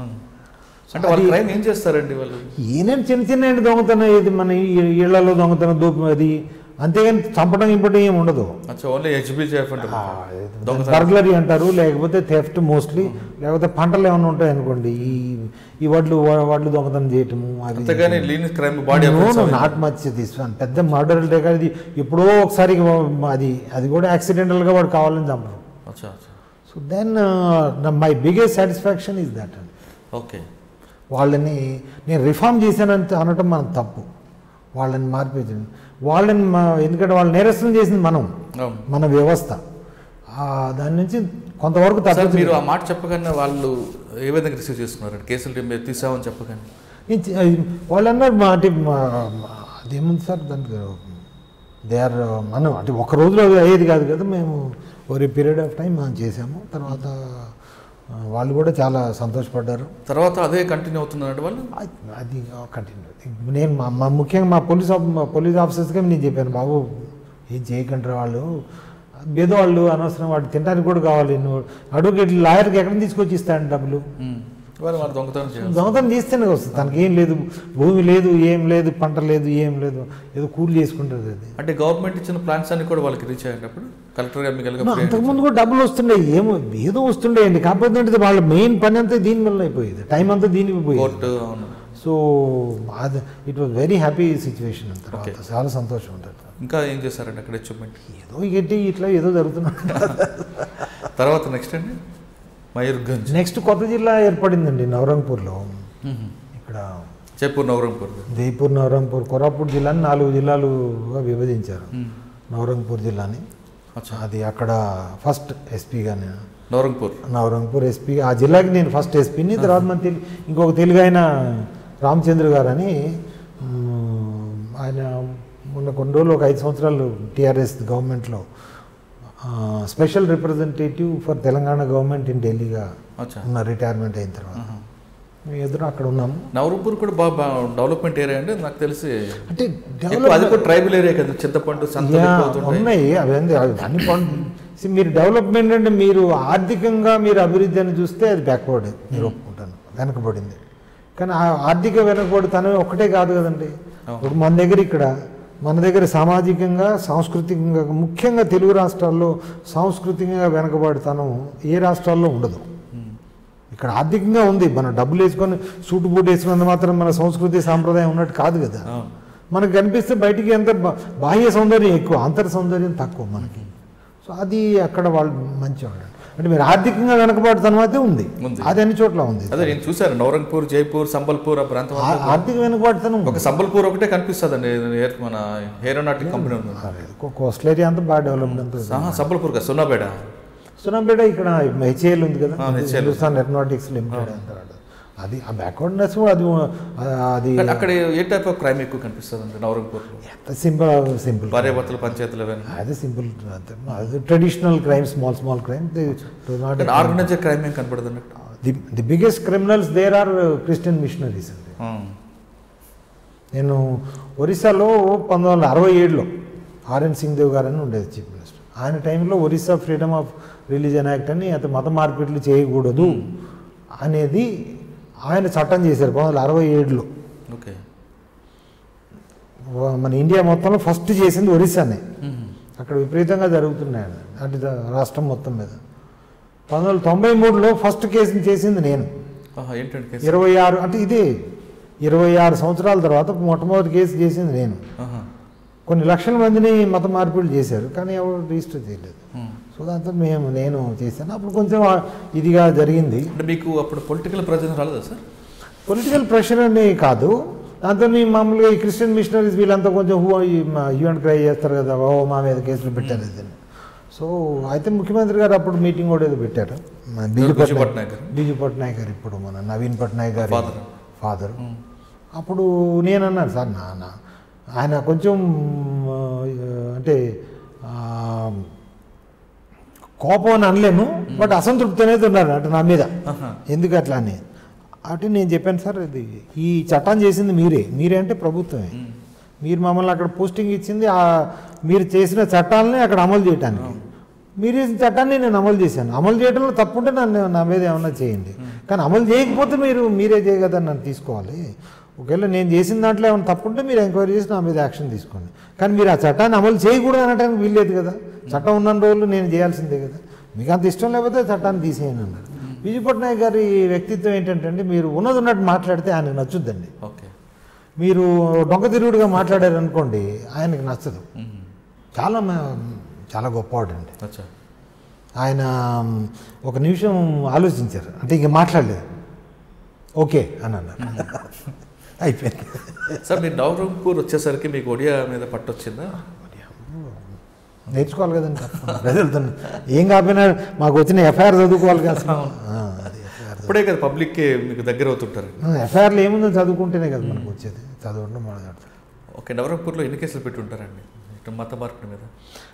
అంటే వాళ్ళ అది- క్రైమ్ ఏం చేస్తారండి వాళ్ళు ఏనేం చిన్న చిన్న దొంగతనం ఇది మన ఈ- ఇళ్లలో దొంగతనం దోపి అది అంతేగాని చంపడం ఇంపటం ఏమి ఉండదు అచ్చా ఓన్లీ హెచ్బి చేఫ్ అంటారు దొంగతనం బర్గ్లరీ అంటారు లేకపోతే థెఫ్ట్ మోస్ట్లీ లేకపోతే పంటలు ఏమైనా ఉంటాయి అనుకోండి ఈ ఈ వడ్లు వడ్లు దొంగతనం చేయటము అవి అంతేగాని లీన్ క్రైమ్ బాడీ నాట్ మచ్ దిస్ వన్ పెద్ద మర్డర్ అది ఎప్పుడో ఒకసారి అది అది కూడా యాక్సిడెంటల్గా వాడు కావాలని చంపరు అచ్చా అచ్చా so then my biggest satisfaction is that అండి ఓకే వాళ్ళని నేను రిఫార్మ్ చేశానంత అనటం మనం తప్పు వాళ్ళని మార్పించండి వాళ్ళని మా ఎందుకంటే వాళ్ళు నేరస్తులు చేసింది మనం అవును మన వ్యవస్థ ఆ, దాని నుంచి కొంతవరకు సార్ తప్ప మీరు ఆ మాట చెప్పగానే వాళ్ళు ఏ విధంగా రిసీవ్ చేసుకున్నారు కేసులు మీరు తీసామని చెప్పగానే వాళ్ళు అన్నారు మా అంటే మా- మా- అదేముంది సార్ దానికి దే ఆర్ మనం అంటే ఒక రోజులో అయ్యేది కాదు కదా మేము ఒక పీరియడ్ ఆఫ్ టైం మనం చేసాము తర్వాత ఆ, వాళ్ళు కూడా చాలా సంతోషపడ్డారు తర్వాత అదే కంటిన్యూ అవుతున్నారండి వాళ్ళు అది- అది కంటిన్యూ నేను మా మా ముఖ్యంగా మా పోలీస్ ఆఫ్ మా పోలీస్ ఆఫీసర్స్గా నేను చెప్పాను బాబు ఏం చేయకంటారు వాళ్ళు ఏదో వాళ్ళు అనవసరం వాడు తినడానికి కూడా కావాలి నువ్వు అడ్వకేట్ లాయర్కి ఎక్కడ తీసుకొచ్చి ఇస్తాను డబ్బులు ఉమ్. వాళ్ళు వాళ్ళు దొంగతనం చేయాలి దొంగతనం చేస్తేనే వస్తుంది తనకి ఏం లేదు భూమి లేదు ఏం లేదు పంట లేదు ఏం లేదు ఏదో కూలి చేసుకుంటుంది అది అంటే గవర్నమెంట్ ఇచ్చిన ప్లాన్స్ అన్ని కూడా వాళ్ళకి రీచ్ అయ్యండి అప్పుడు కలెక్టర్ గారు మీకు మా అంతకుముందు కూడా డబ్బులు వస్తుండే ఏమో ఏదో వస్తుండేయండి కాకపోతే ఏంటిది వాళ్ళ మెయిన్ పని అంతా దీని వల్ల అయిపోయేది టైం అంతా దీనికి పోయేది కోర్టు అవును సో అది it was very happy situation తర్వాత Okay. చాలా సంతోషం ఉంటుంది ఇంకా ఏం చేశారండి అక్కడ అచీవ్మెంట్ ఏదో గట్టి ఇట్లా ఏదో జరుగుతున్నట్టు తర్వాత నెక్స్ట్ అండి మయూర్గంజ్ నెక్స్ట్ కొత్త జిల్లా ఏర్పడిందండి నవరంగపూర్లో ఇక్కడ జైపూర్ నవరంపూర్ జైపూర్ నవరంపూర్ కొరాపూర్ జిల్లాని నాలుగు జిల్లాలుగా విభజించారు నవరంగపూర్ జిల్లాని అచ్చా అది అక్కడ ఫస్ట్ ఎస్పీగానే నవరంపూర్ నవరంగపూర్ ఎస్పీ ఆ జిల్లాకి నేను ఫస్ట్ ఎస్పీని తర్వాత మన తెలు ఇంకొక తెలుగు ఆయన రామచంద్ర గారు అని మ్, ఆయన మొన్న కొన్ని రోజులు ఒక ఐదు సంవత్సరాలు టీఆర్ఎస్ గవర్నమెంట్లో special representative for Telangana government in ఢిల్లీగా అచ్చా ఉన్న రిటైర్మెంట్ అయిన తర్వాత ఆహా. మేము ఎదురు అక్కడ ఉన్నాము నవరంపూర్ కూడా బాగా బాగా డెవలప్మెంట్ ఏరియా అండి నాకు తెలిసి అంటే ఎక్కువ అది కూడా ట్రైబల్ ఏరియా కదా చింతపండు సంతలు యా, ఎక్కువ అవుతుంటాయి ఉన్నాయి అవన్నీ అన్ని పాయింట్ See, మీరు డెవలప్మెంట్ అంటే మీరు ఆర్థికంగా మీరు అభివృద్ధి అని చూస్తే అది బ్యాక్వర్డ్ మీరు ఒప్పుకుంటాను వెనకబడింది కానీ ఆ ఆర్థిక వెనకబడితనం ఒక్కటే కాదు కదండి ఇప్పుడు మన దగ్గర ఇక్కడ మన దగ్గర సామాజికంగా సాంస్కృతికంగా ముఖ్యంగా తెలుగు రాష్ట్రాల్లో సాంస్కృతికంగా వెనకబడితనం ఏ రాష్ట్రాల్లో ఉండదు ఇక్కడ ఆర్థికంగా ఉంది మనం డబ్బులు వేసుకొని సూటు బూట్ వేసుకున్నంత మాత్రం మన సంస్కృతి సాంప్రదాయం ఉన్నట్టు కాదు కదా అవును. మనకు కనిపిస్తే బయటికి ఎంత బా- బాహ్య సౌందర్యం ఎక్కువ అంతర్ సౌందర్యం తక్కువ మనకి సో అది అక్కడ వాళ్ళు మంచివాడు అంటే మీరు ఆర్థికంగా వెనకబడుతున్న అయితే ఉంది ఉంది. అది అన్ని చోట్ల ఉంది అదే నేను చూశాను నవరంపూర్ జైపూర్ సంబల్పూర్ ఆ ప్రాంతం ఆ- అంతా ఆర్థిక వెనుకబడుతనం ఒక సంబల్పూర్ ఒకటే కనిపిస్తుంది అండి మన ఏరోనాటిక్ కంపెనీ ఉంది కోస్టల్ ఏరియా అంతా బాగా డెవలప్డ్ అంతా ఆహా, సంబల్పూర్ కదా సున్నాపేట సునంపేట ఇక్కడ హెచ్ఏఎల్ ఉంది కదా ఆ, HAL. హిందుస్థాన్ ఎరోనాటిక్స్ లిమిటెడ్ అంటారు అది ఆ బ్యాక్వర్డ్నెస్ అది అది కానీ అక్కడ ఏ టైప్ ఆఫ్ క్రైమ్ ఎక్కువ కనిపిస్తుంది అండి నవరంపూర్లో సింపుల్ సింపుల్ భార్యాభర్తలు పంచాయతీలు అవన్నీ అది సింపుల్ అది traditional crime small small crime not కానీ ఆర్గనైజర్ క్రైమ్ ఏం కనపడదు అన్నట్టు the the biggest criminals there are Christian missionaries అండి ఆ, నేను ఒరిస్సాలో పంతొమ్మిది వందల అరవై ఏడులో ఆర్ఎన్ సింగ్ దేవ్ గారు అని ఉండేది చీఫ్ మినిస్టర్ ఆయన టైంలో Orissa Freedom of Religion Act అని అతను మత మార్పిట్లు చేయకూడదు అనేది ఆయన చట్టం చేశారు పంతొమ్మిది వందల అరవై ఏడులో ఓకే మన ఇండియా మొత్తంలో ఫస్ట్ చేసింది ఒరిస్సానే అక్కడ విపరీతంగా జరుగుతున్నాయి అటు ద- రాష్ట్రం మొత్తం మీద పంతొమ్మిది వందల తొంభై మూడులో ఫస్ట్ కేసుని చేసింది నేను ఆహా, ఏంటండి కేసు ఇరవై ఆరు అంటే ఇదే ఇరవై ఆరు సంవత్సరాల తర్వాత మొట్టమొదటి కేసు చేసింది నేను ఆహా, కొన్ని లక్షల మందిని మత మార్పిడి చేశారు కానీ ఎవరు రిజిస్టర్ చేయలేదు ఉమ్. సో దాంతో మేము నేను చేశాను అప్పుడు కొంచెం ఆ- ఇదిగా జరిగింది అంటే మీకు అప్పుడు పొలిటికల్ ప్రజెన్స్ రాలేదా సార్ పొలిటికల్ ప్రెషర్ అని కాదు దాంతో ఈ మామూలుగా ఈ క్రిస్టియన్ మిషనరీస్ వీళ్ళంతా కొంచెం హూ యూ అండ్ క్రై చేస్తారు కదా ఓ మా మీద కేసులు పెట్టారు ఇదని సో అయితే ముఖ్యమంత్రి గారు అప్పుడు మీటింగ్ కూడా ఏదో పెట్టారు మన బీజు బీజు పట్నాయక్ పట్నాయక్ గారు. బీజు పట్నాయక్ గారు ఇప్పుడు మన నవీన్ పట్నాయక్ గారు Father. ఫాదర్ అప్పుడు నేనన్నాను సార్ నా నా ఆయన కొంచెం ఆ, అంటే ఆ, కోపం అని అనలేను బట్ అసంతృప్తి అనేది ఉన్నారు అంటే నా మీద ఆహా. ఎందుకు అట్లా అని అటు నేను చెప్పాను సార్ ఇది ఈ చట్టం చేసింది మీరే మీరే అంటే ప్రభుత్వమే ఉమ్. మీరు మమ్మల్ని అక్కడ పోస్టింగ్ ఇచ్చింది ఆ మీరు చేసిన చట్టాలని అక్కడ అమలు చేయడానికి మీరు చేసిన చట్టాన్ని నేను అమలు చేశాను అమలు చేయడంలో తప్పుంటే నన్ను నా మీద ఏమన్నా చేయండి కానీ అమలు చేయకపోతే మీరు మీరే చేయగదని నన్ను తీసుకోవాలి ఒకవేళ నేను చేసిన దాంట్లో ఏమైనా తప్పుంటే మీరు ఎంక్వైరీ చేసి నా మీద యాక్షన్ తీసుకోండి కానీ మీరు ఆ చట్టాన్ని అమలు చేయకూడదు అనడానికి వీల్లేదు కదా చట్టం ఉన్న రోజులు నేను చేయాల్సిందే కదా మీకు అంత ఇష్టం లేకపోతే చట్టాన్ని తీసేయను అన్నారు విజయ్ పట్నాయక్ గారి వ్యక్తిత్వం ఏంటంటే అండి మీరు ఉన్నది ఉన్నట్టు మాట్లాడితే ఆయనకు నచ్చుద్దండి ఓకే మీరు డొంక తిరుగుడుగా మాట్లాడారు అనుకోండి ఆయనకి నచ్చదు ఉమ్. చాలా మ- చాలా గొప్పవాడండి అచ్చా ఆయన మ్, ఒక నిమిషం ఆలోచించారు అంటే ఇంక మాట్లాడలేదు ఓకే అని అన్నారు అయిపోయింది సార్ మీరు నవరంపూర్ వచ్చేసరికి మీకు ఒడియా మీద పట్టొచ్చిందా నేర్చుకోవాలి కదండి తప్పకుండా. ప్రజలతో ఏం కాకపోయినా మాకు వచ్చిన ఎఫ్ఐఆర్ చదువుకోవాలి కదా అసలు. ఆ, అది ఎఫ్ఐఆర్ ఇప్పుడే కదా పబ్లిక్కి మీకు దగ్గర అవుతుంటారు ఎఫ్ఐఆర్లో ఏముందో చదువుకుంటేనే కదా మనకు వచ్చేది చదవడం మాట్లాడతారు ఓకే నవరంపూర్లో ఎన్ని కేసులు పెట్టి ఉంటారండి ఇటు మత మార్పిడి మీద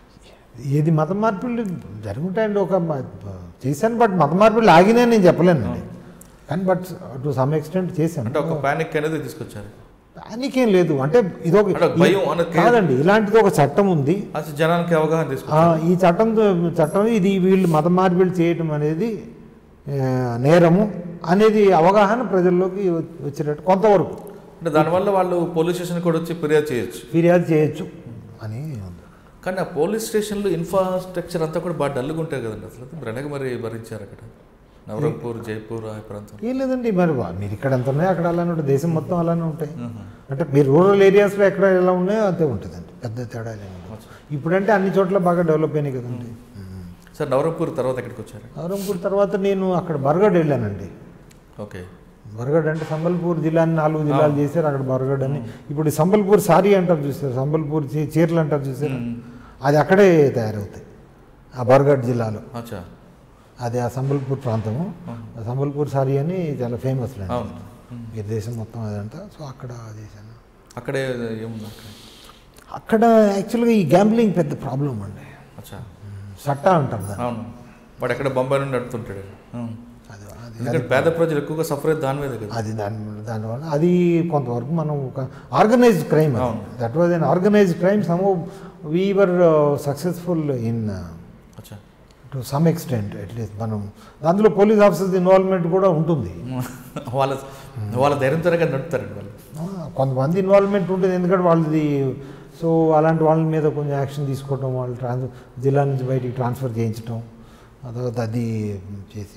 ఏది మత మార్పులు జరుగుతాయండి ఒక మ- చేశాను బట్ మత మార్పులు ఆగినాయని నేను చెప్పలేనండి కానీ బట్ టు సమ్ ఎక్స్టెంట్ చేశాను అంటే ఒక ప్యానిక్ అనేది తీసుకొచ్చారు పానిక్ ఏం లేదు అంటే ఇదొక అంటే ఒక భయం అన్నది కాదండి ఇలాంటిది ఒక చట్టం ఉంది అసలు జనానికి అవగాహన ఆ, తీసుకొచ్చారు ఈ చట్టం చట్టం ఇది వీళ్ళు మత మార్పిడి చేయటం అనేది ఆ, నేరము అనేది అవగాహన ప్రజల్లోకి వ- వచ్చేటట్టు కొంతవరకు అంటే దానివల్ల వాళ్ళు పోలీస్ స్టేషన్ కూడా వచ్చి ఫిర్యాదు చేయొచ్చు ఫిర్యాదు చేయొచ్చు అని ఉంది కానీ ఆ పోలీస్ స్టేషన్లో ఇన్ఫ్రాస్ట్రక్చర్ అంతా కూడా బాగా డల్గా ఉంటాయి కదండి అసలు మీరు ఎలాగ మరి భరించారు అక్కడ నవరంపూర్ జైపూర్ ఆ ప్రాంతం ఏం లేదండి మరి వా- మీరు ఇక్కడ ఎంత ఉన్నాయో అక్కడ అలానే ఉంటాయి దేశం మొత్తం అలానే ఉంటాయి అంటే మీరు రూరల్ ఏరియాస్లో ఎక్కడ ఎలా ఉన్నాయో అంతే ఉంటుందండి పెద్ద తేడా ఏమి ఉండదు. ఇప్పుడంటే అన్ని చోట్ల బాగా డెవలప్ అయినాయి కదండి సార్ నవరంపూర్ తర్వాత ఎక్కడికి వచ్చారు నవరంపూర్ తర్వాత నేను అక్కడ బర్గడ్ వెళ్ళానండి ఓకే బర్గడ్ అంటే సంబల్పూర్ జిల్లాని నాలుగు జిల్లాలు చేశారు అక్కడ బర్గడ్ అని ఇప్పుడు ఈ సంబల్పూర్ సారీ అంటారు చూసారు సంబల్పూర్ చీ- చీరలు అంటారు చూసారు అది అక్కడే తయారవుతాయి ఆ బర్గడ్ జిల్లాలో అచ్చా అది ఆ సంబల్పూర్ ప్రాంతము ఆ సంబల్పూర్ సారీ అని చాలా ఫేమస్ అండి అవును ఈ దేశం మొత్తం అదంతా సో అక్కడ చేశాను అక్కడే ఏముంది అక్కడ అక్కడ యాక్చువల్గా ఈ గ్యాంబ్లింగ్ పెద్ద ప్రాబ్లం అండి అచ్చా సట్టా అంటారు దాన్ని అవును వాడు ఎక్కడ బొంబాయి నుండి నడుతుంటాడు అవును. అది అది ఎందుకంటే పేద ప్రజలు ఎక్కువగా సఫర్ అయ్యేది దాని మీద కదా అది దాని దానివల్ల అది కొంతవరకు మనం ఒక organized crime that was unorganized crime some we were successful in అచ్చా టు సమ్ ఎక్స్టెంట్ అట్లీస్ట్ మనం అందులో పోలీస్ ఆఫీసర్స్ ఇన్వాల్వ్మెంట్ కూడా ఉంటుంది వాళ్ళ వాళ్ళ ధైర్యంతోనే కదా నడుపుతారండి వాళ్ళు ఆ, కొంతమంది ఇన్వాల్వ్మెంట్ ఉంటుంది ఎందుకంటే వాళ్ళది సో అలాంటి వాళ్ళ మీద కొంచెం యాక్షన్ తీసుకోవటం వాళ్ళు ట్రాన్స్ జిల్లా నుంచి బయటికి ట్రాన్స్ఫర్ చేయించడం ఆ తర్వాత అది చేసి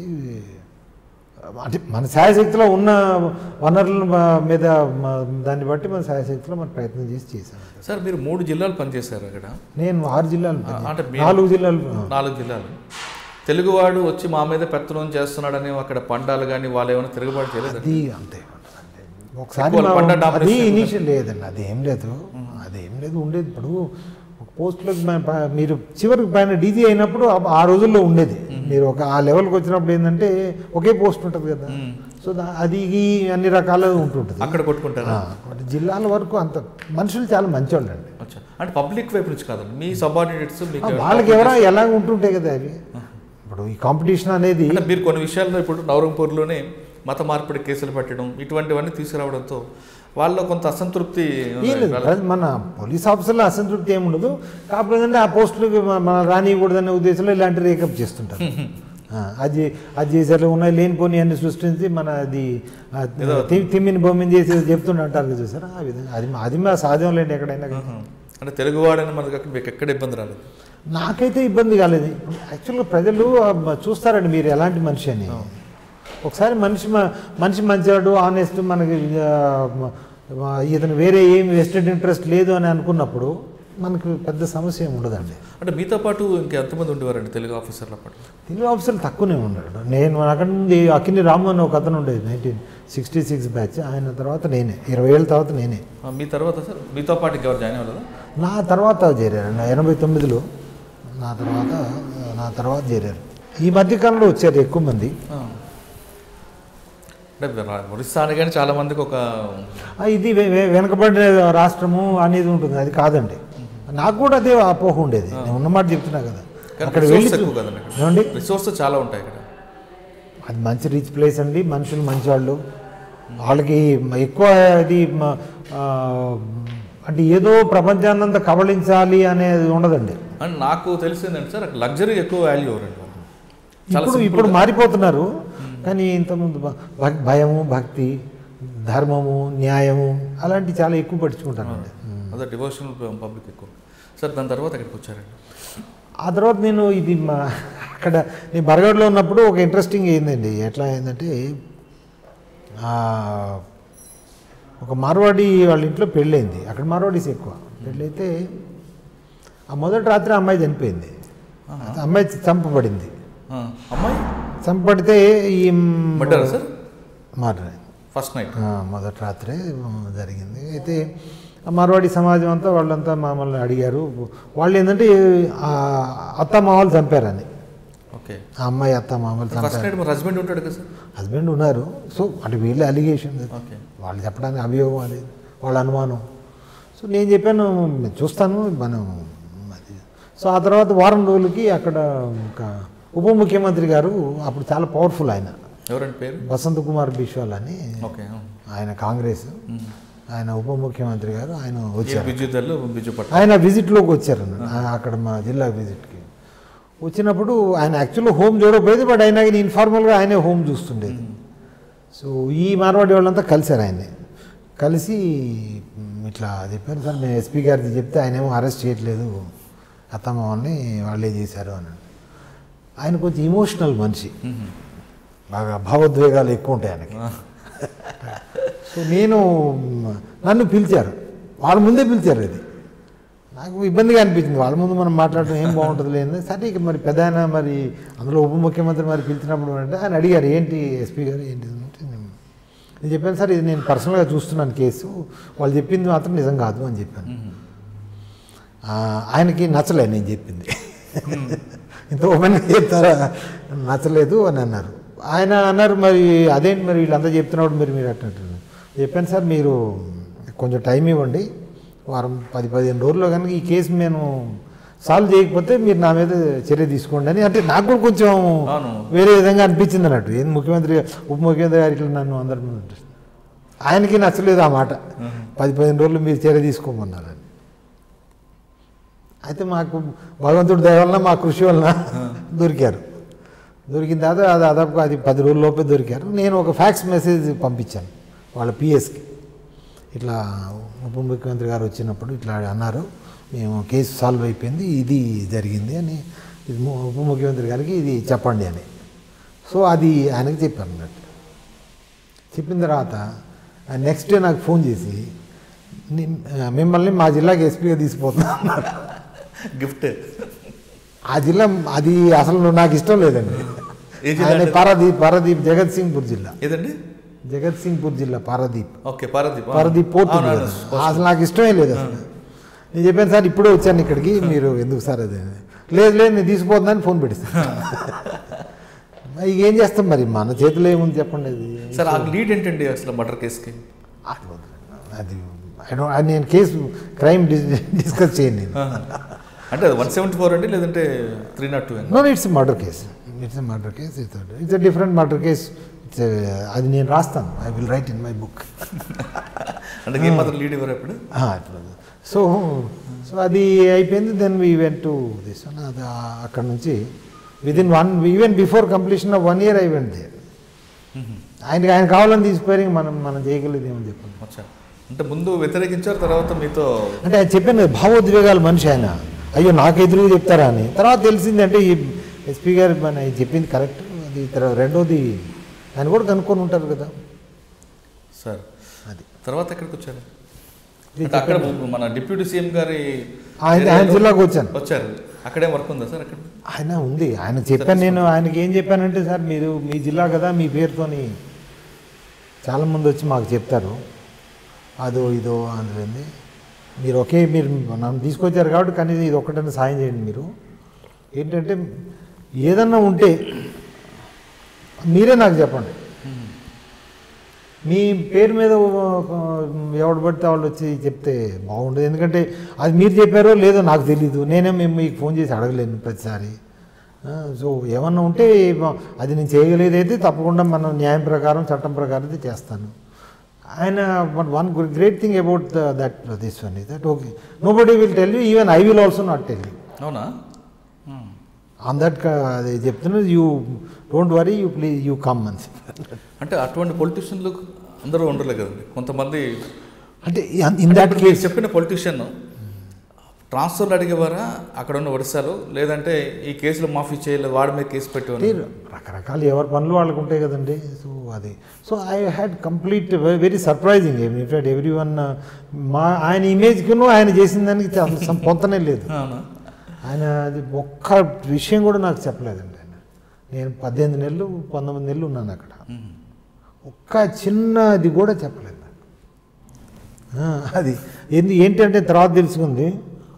అంటే మన శాయశక్తిలో ఉన్న వనరుల మ- మీద మ- దాన్ని బట్టి మన శాయశక్తిలో మనం ప్రయత్నం చేసి చేశాం సార్ మీరు మూడు జిల్లాలు పనిచేశారు అక్కడ నేను ఆరు జిల్లాలు ఆ, పని- అంటే మీ- నాలుగు జిల్లాలు ఆ. నాలుగు జిల్లాలు తెలుగువాడు వచ్చి మా మీద పెత్తనం చేస్తున్నాడని అక్కడ పండాలు కానీ వాళ్ళు ఏమైనా తిరుగుబాటు చేయలేదు అది అంతే అంతే. ఒకసారి ఎక్కువ మా- పంట అది domination ఇనిషియల్ లేదండి అది ఏం లేదు అది ఏం లేదు ఉండేది ఇప్పుడు ఒక పోస్ట్లోకి మన ప- మీరు చివరికి పైన డీజీ అయినప్పుడు ఆ- ఆ రోజుల్లో ఉండేది మీరు ఒక ఆ లెవెల్కి వచ్చినప్పుడు ఏంటంటే ఒకే పోస్ట్ ఉంటుంది కదా సో దా- అది ఈ అన్ని రకాల ఉంటుంటుంది అక్కడ కొట్టుకుంటారా ఆ, కాబట్టి జిల్లాల వరకు అంత మనుషులు చాలా మంచివాళ్ళు అండి అచ్చా అంటే పబ్లిక్ వైపు నుంచి కాదండి మీ సబార్డినేట్స్ మీకు వాళ్ళకి ఎవరో ఎలా ఉంటుంటాయి కదా అవి ఇప్పుడు ఈ కాంపిటీషన్ అనేది అంటే మీరు కొన్ని విషయాల్లో ఇప్పుడు నవరంపూర్లోనే మత మార్పిడి కేసులు పెట్టడం ఇటువంటివన్నీ తీసుకురావడంతో వాళ్ళలో కొంత అసంతృప్తి ఏం లేదు వాళ్ళ- ప్రజ- మన పోలీస్ ఆఫీసర్లో అసంతృప్తి ఏమి ఉండదు కాకపోతే ఏంటంటే ఆ పోస్టులకు మ- మన రానియకూడదనే ఉద్దేశంలో ఇలాంటి రేకప్ చేస్తుంటారు ఆ, అది అది చేసేట్లు ఉన్నాయి లేనిపోని అన్ని సృష్టించి మన అది ఆ, తి- తిమ్మిని బొమ్మిని చేసి చెప్తుండే అంటారు కదా చూసారా ఆ విధంగా అది మా- అది మా సాధ్యం లేండి ఎక్కడైనా కానీ. ఆహా. అంటే తెలుగువాడని మనకి అక్కడ మీకు ఎక్కడ ఇబ్బంది రాలేదు నాకైతే ఇబ్బంది కాలేదు యాక్చువల్గా ప్రజలు ఆ, మ- చూస్తారండి మీరు ఎలాంటి మనిషి అని ఒకసారి మనిషి మ- మనిషి మంచివాడు ఆనెస్ట్ మనకి ఆ, మ- మ- ఇతను వేరే ఏం వెస్టెడ్ ఇంట్రెస్ట్ లేదు అని అనుకున్నప్పుడు మనకు పెద్ద సమస్య ఏమి ఉండదండి అంటే మీతో పాటు ఇంకెంతమంది ఉండేవారండి తెలుగు ఆఫీసర్ల పాటు తెలుగు ఆఫీసర్లు తక్కువనే ఉన్నాడు నేను అక్కడ నుండి అక్కిని రాము అని ఒక అతను ఉండేది నైన్టీన్ సిక్స్టీ సిక్స్ బ్యాచ్ ఆయన తర్వాత నేనే ఇరవై ఏళ్ళ తర్వాత నేనే ఆ, మీ తర్వాత సార్ మీతో పాటు ఇంకెవరు జాయిన్ అవ్వలేదా నా తర్వాత చేరారు నా ఎనభై తొమ్మిదిలో నా తర్వాత నా తర్వాత చేరారు ఈ మధ్యకాలంలో వచ్చారు ఎక్కువ మంది ఆ. అంటే రా- ఒరిస్సా అని కానీ చాలా మందికి ఒక ఆ, ఇది వె- వె- వెనకబడిన రాష్ట్రము అనేది ఉంటుంది అది కాదండి నాకు కూడా అదే అపోహ ఉండేది నేను ఉన్నమాట చెప్తున్నా కదా కానీ అక్కడ వెళ్ళి రిసోర్స్ చూ- ఎక్కువ కదండి అక్కడ ఏమండి రిసోర్స్ చాలా ఉంటాయి ఇక్కడ అది మంచి రిచ్ ప్లేస్ అండి మనుషులు మంచివాళ్ళు వాళ్ళకి ఎక్కువ ఇది మ- ఆ, అంటే ఏదో ప్రపంచాన్నంతా కబళించాలి అనేది ఉండదండి అండ్ నాకు తెలిసిందండి సార్ అక్కడ లగ్జరీ ఎక్కువ వాల్యూ ఎవరండి వాళ్ళు చాలా ఇప్పుడు simple ఇప్పుడు గా- మారిపోతున్నారు కానీ ఇంతకుముందు భ- భక్- భయము భక్తి ధర్మము న్యాయము అలాంటి చాలా ఎక్కువ పట్టించుకుంటానండి అదే డివోషనల్ పబ్లిక్ ఎక్కువ సార్ దాని తర్వాత అక్కడికి వచ్చారండి ఆ తర్వాత నేను ఇది మా అక్కడ నేను బరగడ్లో ఉన్నప్పుడు ఒక ఇంట్రెస్టింగ్ అయిందండి ఎట్లా అయిందంటే ఆ, ఒక మార్వాడి వాళ్ళ ఇంట్లో పెళ్ళైంది అక్కడ మార్వాడీస్ ఎక్కువ పెళ్ళైతే ఆ మొదటి రాత్రి ఆ అమ్మాయి చనిపోయింది ఆ అమ్మాయి చంపబడింది ఆ, అమ్మాయి చంపబడితే ఈ పడ్డారా సార్ మార ఫస్ట్ నైట్ ఆ, మొదటి రాత్రే జరిగింది అయితే ఆ మార్వాడి సమాజం అంతా వాళ్ళంతా మమ్మల్ని అడిగారు వాళ్ళు ఏంటంటే ఆ అత్త మామలు చంపారని ఓకే ఆ అమ్మాయి అత్త మామలు ఫస్ట్ చంపారు నైట్ మరి హస్బెండ్ ఉంటాడు కదా సార్ హస్బెండ్ ఉన్నారు సో అంటే వీళ్ళ అలిగేషన్ ఓకే వాళ్ళు చెప్పడానికి అభియోగం అది వాళ్ళ అనుమానం సో నేను చెప్పాను "నేను చూస్తాను మనం అది సో ఆ తర్వాత వారం రోజులకి అక్కడ ఒక ఉప ముఖ్యమంత్రి గారు అప్పుడు చాలా పవర్ఫుల్ ఆయన ఎవరండి పేరు వసంత్ కుమార్ బిశ్వాల్ అని ఓకే ఆయన కాంగ్రెస్ ఆయన ఉప ముఖ్యమంత్రి గారు ఆయన వచ్చారు బిజు దళ్ళు బిజు పట్ట ఆయన విజిట్లోకి వచ్చారు అన్నమాట. ఆ- అక్కడ మా జిల్లా విజిట్కి వచ్చినప్పుడు ఆయన యాక్చువల్గా హోమ్ చూడకపోయేది బట్ అయినా కానీ ఇన్ఫార్మల్గా ఆయనే హోమ్ చూస్తుండేది సో ఈ మార్వాడి వాళ్ళంతా కలిశారు ఆయన్ని కలిసి "మ్, ఇట్లా చెప్పారు సార్ మేము ఎస్పీ గారికి చెప్తే ఆయన ఏమో అరెస్ట్ చేయట్లేదు అత్తమ్మని వాళ్ళే చేశారు అని ఆయన కొంచెం ఇమోషనల్ మనిషి బాగా భావోద్వేగాలు ఎక్కువ ఉంటాయి ఆయనకి సో నేను మ్, నన్ను పిలిచారు వాళ్ళ ముందే పిలిచారు ఇది నాకు ఇబ్బందిగా అనిపించింది వాళ్ళ ముందు మనం మాట్లాడడం ఏం బాగుంటుంది లేదు సరే ఇక మరి పెద్ద ఆయన మరి అందులో ఉప ముఖ్యమంత్రి మరి పిలిచినప్పుడు అంటే ఆయన అడిగారు ఏంటి ఎస్పీ గారు ఏంటి ఇది అంటే నేను నేను చెప్పాను సార్ ఇది నేను పర్సనల్గా చూస్తున్నాను కేసు వాళ్ళు చెప్పింది మాత్రం నిజం కాదు అని చెప్పాను ఆ, ఆయనకి నచ్చలేదు నేను చెప్పింది ఇంత ఓపెన్గా చెప్తారా నచ్చలేదు అని అన్నారు ఆయన అన్నారు మరి అదేంటి మరి వీళ్ళంతా చెప్తున్నప్పుడు మీరు మీరు అట్లా అంటున్నారు. చెప్పాను సార్ మీరు కొంచెం టైం ఇవ్వండి వారం పది పదిహేను రోజుల్లో కనుక ఈ కేసు నేను సాల్వ్ చేయకపోతే మీరు నా మీద చర్య తీసుకోండి అని అంటే నాకు కూడా కొంచెం అవును. వేరే విధంగా అనిపించింది అన్నట్టు ఏంది ముఖ్యమంత్రి ఉప ముఖ్యమంత్రి గారు ఇట్లా నన్ను అందరి ముందు ఉంటుంది. ఆయనకి నచ్చలేదు ఆ మాట పది పదిహేను రోజులు మీరు చర్య తీసుకోమన్నారని అయితే మాకు భగవంతుడి దయ వలన మా కృషి వలన దొరికారు దొరికిన తర్వాత అది దాదాపు అది పది రోజుల లోపే దొరికారు నేను ఒక ఫ్యాక్స్ మెసేజ్ పంపించాను వాళ్ళ పిఎస్కి ఇట్లా ఉప ముఖ్యమంత్రి గారు వచ్చినప్పుడు ఇట్లా అన్నారు మేము కేసు సాల్వ్ అయిపోయింది ఇది జరిగింది అని ఇది ము- ఉప ముఖ్యమంత్రి గారికి ఇది చెప్పండి అని సో అది ఆయనకి చెప్పాను అన్నట్టు చెప్పిన తర్వాత నెక్స్ట్ డే నాకు ఫోన్ చేసి "ని- మిమ్మల్ని మా జిల్లాకి ఎస్పీగా తీసుకుపోతున్నా అన్నాడు గిఫ్ట్ ఆ జిల్లా అది అసలు నాకు ఇష్టం లేదండి ఏ జిల్లా ఆయన అంటే? పారాదీప్ పారాదీప్ జగత్ సింగ్పూర్ జిల్లా ఏదండి జగత్ సింగ్పూర్ జిల్లా పారాదీప్ ఓకే పారదీప్ పారదీప్ పోర్ట్ ఉంది అవును, కదా. అవును. అసలు నాకు ఇష్టమే లేదు అసలు నేను చెప్పాను సార్ ఇప్పుడే వచ్చాను ఇక్కడికి మీరు ఎందుకు సార్ అది అని. లేదు లేదు నేను తీసుకుపోతుందని ఫోన్ పెట్టిస్తాను ఇక ఏం చేస్తాం మరి మన చేతిలో ఏముంది చెప్పండి అది సార్ ఆ లీడ్ ఏంటండి అసలు మర్డర్ కేసుకి అది వదిలేండి. అది I don't- అది నేను కేసు క్రైమ్ డిస్కస్ చేయను నేను అంటే అది వన్ సెవెంటీ ఫోర్ అండి లేదంటే three not two no it's murder case it's murder case it's it's different murder case it's అది నేను రాస్తాను I will write in my book అంటే ఏం మాత్రం లీడ్ ఇవ్వరు ఎప్పుడు సో సో అది అయిపోయింది then we went to this అది ఆ- అక్కడ నుంచి within one even before completion of one year I went there ఆయనకి ఆయన కావాలని తీసుకుపోయి ఇంక మనం మనం చేయగలిగేది ఏమని చెప్పండి అచ్చా అంటే ముందు వ్యతిరేకించారు తర్వాత మీతో అంటే ఆయన చెప్పాను కదా, భావోద్వేగాల మనిషి ఆయన అయ్యో నాకు ఎదురుగా చెప్తారా అని తర్వాత తెలిసింది అంటే ఈ ఎస్పీ గారు మన ఆయన చెప్పింది కరెక్ట్ అది తర్వాత రెండోది ఆయన కూడా కనుక్కొని ఉంటారు కదా సార్ అది తర్వాత ఎక్కడికి వచ్చారు ఇది అంటే అక్కడ మన డిప్యూటీ సీఎం గారి ఆయన- ఆయన జిల్లాకు వచ్చాను. వచ్చారు అక్కడేం వర్క్ ఉందా సార్ అక్కడ ఆయన ఉంది ఆయన చెప్పాను నేను ఆయనకి ఏం చెప్పానంటే సార్ మీరు మీ జిల్లా కదా మీ పేరుతోని చాలామంది వచ్చి మాకు చెప్తారు అదో ఇదో అందులోంది మీరు ఒకే మీరు నన్ను తీసుకొచ్చారు కాబట్టి కనీసం ఇది ఒక్కటైనా సాయం చేయండి మీరు ఏంటంటే ఏదన్నా ఉంటే మీరే నాకు చెప్పండి మీ పేరు మీద ఒక ఎవడు పడితే వాళ్ళు వచ్చి చెప్తే బాగుండదు ఎందుకంటే అది మీరు చెప్పారో లేదో నాకు తెలీదు నేనే మేము మీకు ఫోన్ చేసి అడగలేను ప్రతిసారి ఆ, సో ఏమన్నా ఉంటే అది నేను చేయగలిగేదైతే తప్పకుండా మనం న్యాయం ప్రకారం చట్టం ప్రకారం అయితే చేస్తాను ఆయన one great thing about that this one is that okay nobody will tell you even I will also not tell you అవునా ఆన్ దట్ అది చెప్తున్నది you don't worry you please you come అని చెప్పారు. అంటే అటువంటి పొలిటీషియన్లు అందరూ ఉండలే కదండి కొంతమంది అంటే ఇన్ దట్ ఇప్పుడు మీరు చెప్పిన పొలిటీషియన్ ట్రాన్స్ఫర్లు అడిగేవారా అక్కడ ఉన్న ఒడిశాలు లేదంటే ఈ కేసులు మాఫీ చేయలేదు వాడి మీద కేసు అంటే పెట్టేవారు రకరకాల ఎవరి పనులు వాళ్ళకు ఉంటాయి కదండి సో అది so I had complete very surprising in fact everyone మా ఆయన ఇమేజ్కిను ఆయన చేసిన దానికి చాలా సం- పొంతనే లేదు అవునా ఆయన అది ఒక్క విషయం కూడా నాకు చెప్పలేదండి ఆయన నేను పద్దెనిమిది నెలలు పంతొమ్మిది నెలలు ఉన్నాను అక్కడ మ్మ్. ఒక్క చిన్నది కూడా చెప్పలేదు నాకు. ఆ, అది ఏంది ఏంటంటే తర్వాత తెలుసుకుంది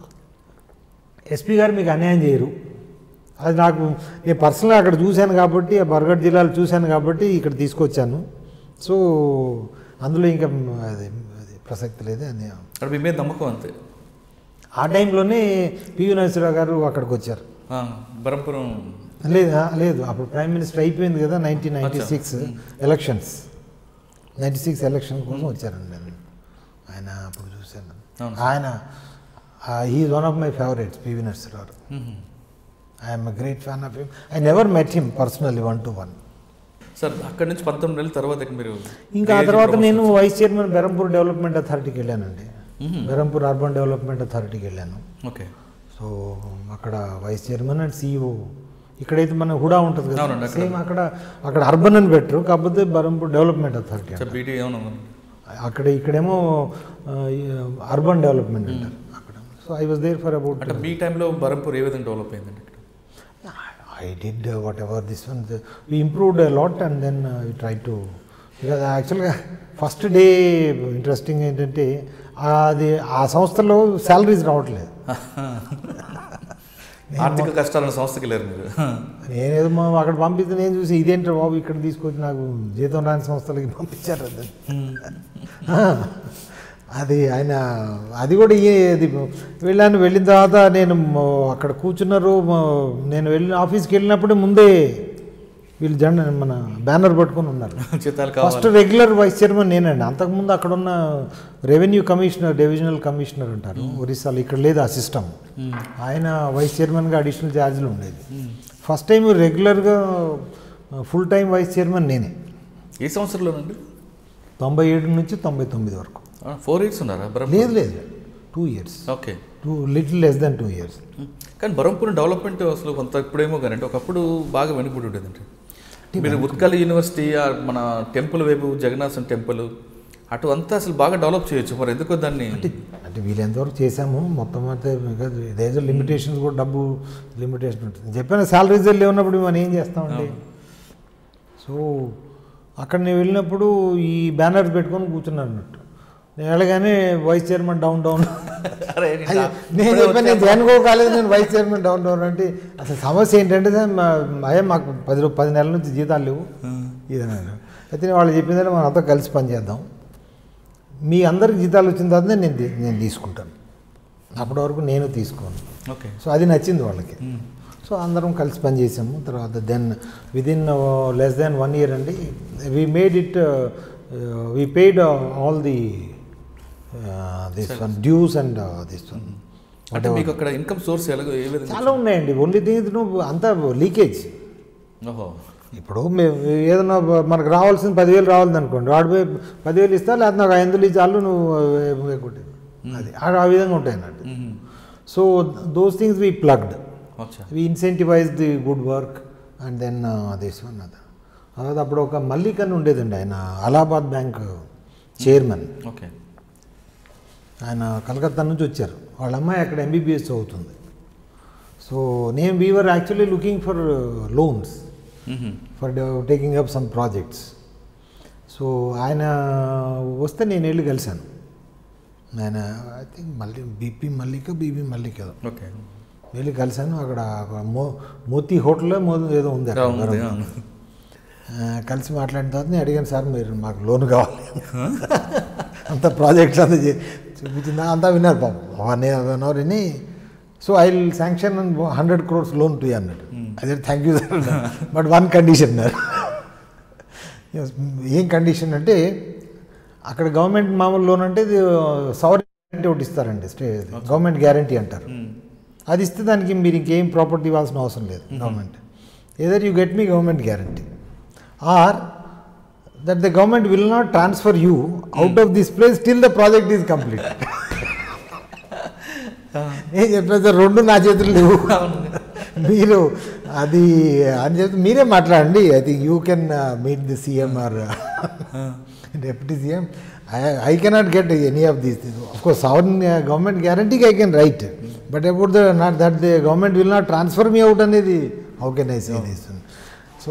ఎస్పీ గారు మీకు అన్యాయం చేయరు అది నాకు నేను పర్సనల్గా అక్కడ చూశాను కాబట్టి ఆ బర్గడ్ జిల్లాలో చూశాను కాబట్టి ఇక్కడ తీసుకొచ్చాను సో అందులో ఇంకా అది అది ప్రసక్తి లేదు అని అక్కడ మీ మీద నమ్మకం అంతే ఆ టైంలోనే పివి నరసింహరావు గారు అక్కడికి వచ్చారు ఆ, బరంపురం లేదు ఆ, లేదు అప్పుడు ప్రైమ్ మినిస్టర్ అయిపోయింది కదా nineteen ninety six elections ninety six election కోసం వచ్చారండి నేను ఆయన అప్పుడు చూశాను అవును. ఆయన he one of my favourites PV Narasimha Rao hmm. I'm great fan of him I never met him personally one to one sir అక్కడి నుంచి పంతొమ్మిది నెలల తర్వాత ఇక మీరు ఇంకా ఆ AIG తర్వాత promotion. నేను వైస్ చైర్మన్ బెరంపూర్ డెవలప్మెంట్ అథారిటీకి వెళ్ళానండి మ్మ్. బెరంపూర్ అర్బన్ డెవలప్మెంట్ అథారిటీకి వెళ్ళాను ఓకే సో అక్కడ వైస్ చైర్మన్ అండ్ సిఇఓ ఇక్కడైతే మన హుడా ఉంటుంది కదా అవునండి, అక్కడ. సేమ్ అక్కడ అక్కడ అర్బన్ అని పెట్టరు కాకపోతే Berhampur development authority sir BT ఏమన్నా ఉందా? అక్కడ ఇక్కడేమో అర్బన్ డెవలప్మెంట్ అంటారు అక్కడ so I was there for about అంటే మీ టైంలో బరంపూర్ ఏ విధంగా డెవలప్ అయిందండి ఇక్కడ I did whatever this one we improved lot and then we try to because యాక్చువల్గా ఫస్ట్ డే ఇంట్రెస్టింగ్ ఏంటంటే అది ఆ సంస్థలో శాలరీస్ రావట్లేదు ఆర్థిక కష్టాలను సంస్థకి లేరు మీరు నేనేదో మా అక్కడ పంపిస్తే నేను చూసి ఇదేంటి బాబు ఇక్కడ తీసుకొచ్చి నాకు జీతం రాని సంస్థలకి పంపించారు అది అది ఆయన అది కూడా ఏ- అది వెళ్ళాను వెళ్ళిన తర్వాత నేను మ- అక్కడ కూర్చున్నారు మ- నేను వెళ్ళిన ఆఫీస్కి వెళ్ళినప్పుడే ముందే వీళ్ళు జెండా మన బ్యానర్ పట్టుకొని ఉన్నారు జీతాలు ఫస్ట్ కావాలి రెగ్యులర్ వైస్ చైర్మన్ నేనండి అంతకుముందు అక్కడ ఉన్న రెవెన్యూ కమిషనర్ డివిజనల్ కమిషనర్ అంటారు ఒరిస్సాలో ఇక్కడ లేదు ఆ సిస్టమ్ ఆయన వైస్ చైర్మన్గా అడిషనల్ ఛార్జీలు ఉండేది ఫస్ట్ టైం రెగ్యులర్గా ఫుల్ టైం వైస్ చైర్మన్ నేనే ఏ సంవత్సరంలోనండి తొంభై ఏడు నుంచి తొంభై తొమ్మిది వరకు ఫోర్ ఇయర్స్ ఉన్నారా బరం లేదు లేదు two years okay two little less than two years కానీ బరంపూర్ డెవలప్మెంట్ అసలు కొంత ఇప్పుడేమో కానీ అంటే ఒకప్పుడు బాగా వెనుకబడి ఉండేదండి మీరు ఉత్కల్ యూనివర్సిటీ ఆ మన టెంపుల్ వైపు జగన్నాథన్ టెంపుల్ అటు అంతా అసలు బాగా డెవలప్ చేయొచ్చు మరి ఎందుకో దాన్ని అంటే వీళ్ళు ఎంతవరకు చేసాము మొత్తం అయితే ఇదేదో లిమిటేషన్స్ కూడా డబ్బు లిమిటేషన్ ఉంటుంది చెప్పాను శాలరీస్ లేవున్నప్పుడు మనం ఏం చేస్తామండి సో అక్కడ నేను వెళ్ళినప్పుడు ఈ బ్యానర్ పెట్టుకొని కూర్చున్నాను అన్నట్టు నేను వెళ్ళగానే వైస్ చైర్మన్ డౌన్ డౌన్ అరే అయ్యో, నేను చెప్పాను నేను జాయిన్ కాలేదు నేను వైస్ చైర్మన్ డౌన్ డౌన్ అంటే అసలు సమస్య ఏంటంటే సార్ మా- అయ్యా మాకు పది రూ- పది నెలల నుంచి జీతాలు లేవు ఇదన్నారు అయితే నేను వాళ్ళు చెప్పిందంటే మనం అంతా కలిసి పనిచేద్దాం మీ అందరికి జీతాలు వచ్చిన తర్వాత నేను తీ- నేను తీసుకుంటాను అప్పటి వరకు నేను తీసుకోను ఓకే సో అది నచ్చింది వాళ్ళకి సో అందరం కలిసి పనిచేసాము తర్వాత then within less than one year అండి we made it we paid all the this one dues and this one అంటే మీకు అక్కడ ఇన్కమ్ సోర్స్ ఎలాగో ఏ విధంగా చాలా ఉన్నాయండి ఓన్లీ థింగ్ నువ్వు అంతా లీకేజ్ ఓహో ఇప్పుడు మేము ఏదైనా మనకు రావాల్సిన పదివేలు రావాలి అనుకోండి వాడు పోయి పదివేలు ఇస్తా లేకపోతే నాకు ఐదు వందలు ఇచ్చాలు నువ్వు కొట్టి అది ఆ ఆ విధంగా ఉంటాయి అన్నట్టు మ్మ్. So those things we plugged అచ్చా we incentivize the good work and then this one other తర్వాత అప్పుడు ఒక మల్లిక్ అని ఉండేదండి ఆయన అలహాబాద్ బ్యాంక్ చైర్మన్ ఓకే ఆయన కలకత్తా నుంచి వచ్చారు వాళ్ళ అమ్మాయి అక్కడ ఎంబీబీఎస్ చదువుతుంది సో నేను we are actually looking for loans hmm. For taking up some projects so ఆయన వస్తే నేను వెళ్ళి కలిశాను ఆయన ఐ థింక్ మళ్ళీ బీపీ మల్లిక బీబీ మల్లిక ఏదో ఓకే వెళ్ళి కలిశాను అక్కడ ఒక మో మోతీ హోటల్లో మో ఏదో ఉంది అక్కడ ఉంది, వరంగల్. అవును. ఆ, కలిసి మాట్లాడిన తర్వాత నేను అడిగాను సార్ మీరు మాకు లోన్ కావాలి అంత ప్రాజెక్ట్స్ అంతా చే- చూపించిందా అంతా విన్నారు పాపం వన్ వన్ అవర్ అని so I will sanction hundred crores loan to అన్నాడు అదే thank you sir but one condition అన్నారు Yes, ఏం కండిషన్ అంటే అక్కడ గవర్నమెంట్ మామూలు లోన్ అంటే ఇది సవర్ గ్యారంటీ ఒకటి ఇస్తారండి స్టే గవర్నమెంట్ గ్యారంటీ అంటారు మ్మ్. అది ఇస్తే దానికి మీరు ఇంకేం ప్రాపర్టీ ఇవ్వాల్సిన అవసరం లేదు government either you get me government guarantee or that the government will not transfer you out of this place till the project is complete నేను చెప్పాను సార్ రెండు నా చేతులు లేవు మీరు అది అని చెప్పి మీరే మాట్లాడండి I think you can meet the CM or deputy CM I I cannot get any of these of course sovereign government గ్యారంటీకి I can write but about the not that the government will not transfer me out అనేది how can I see this so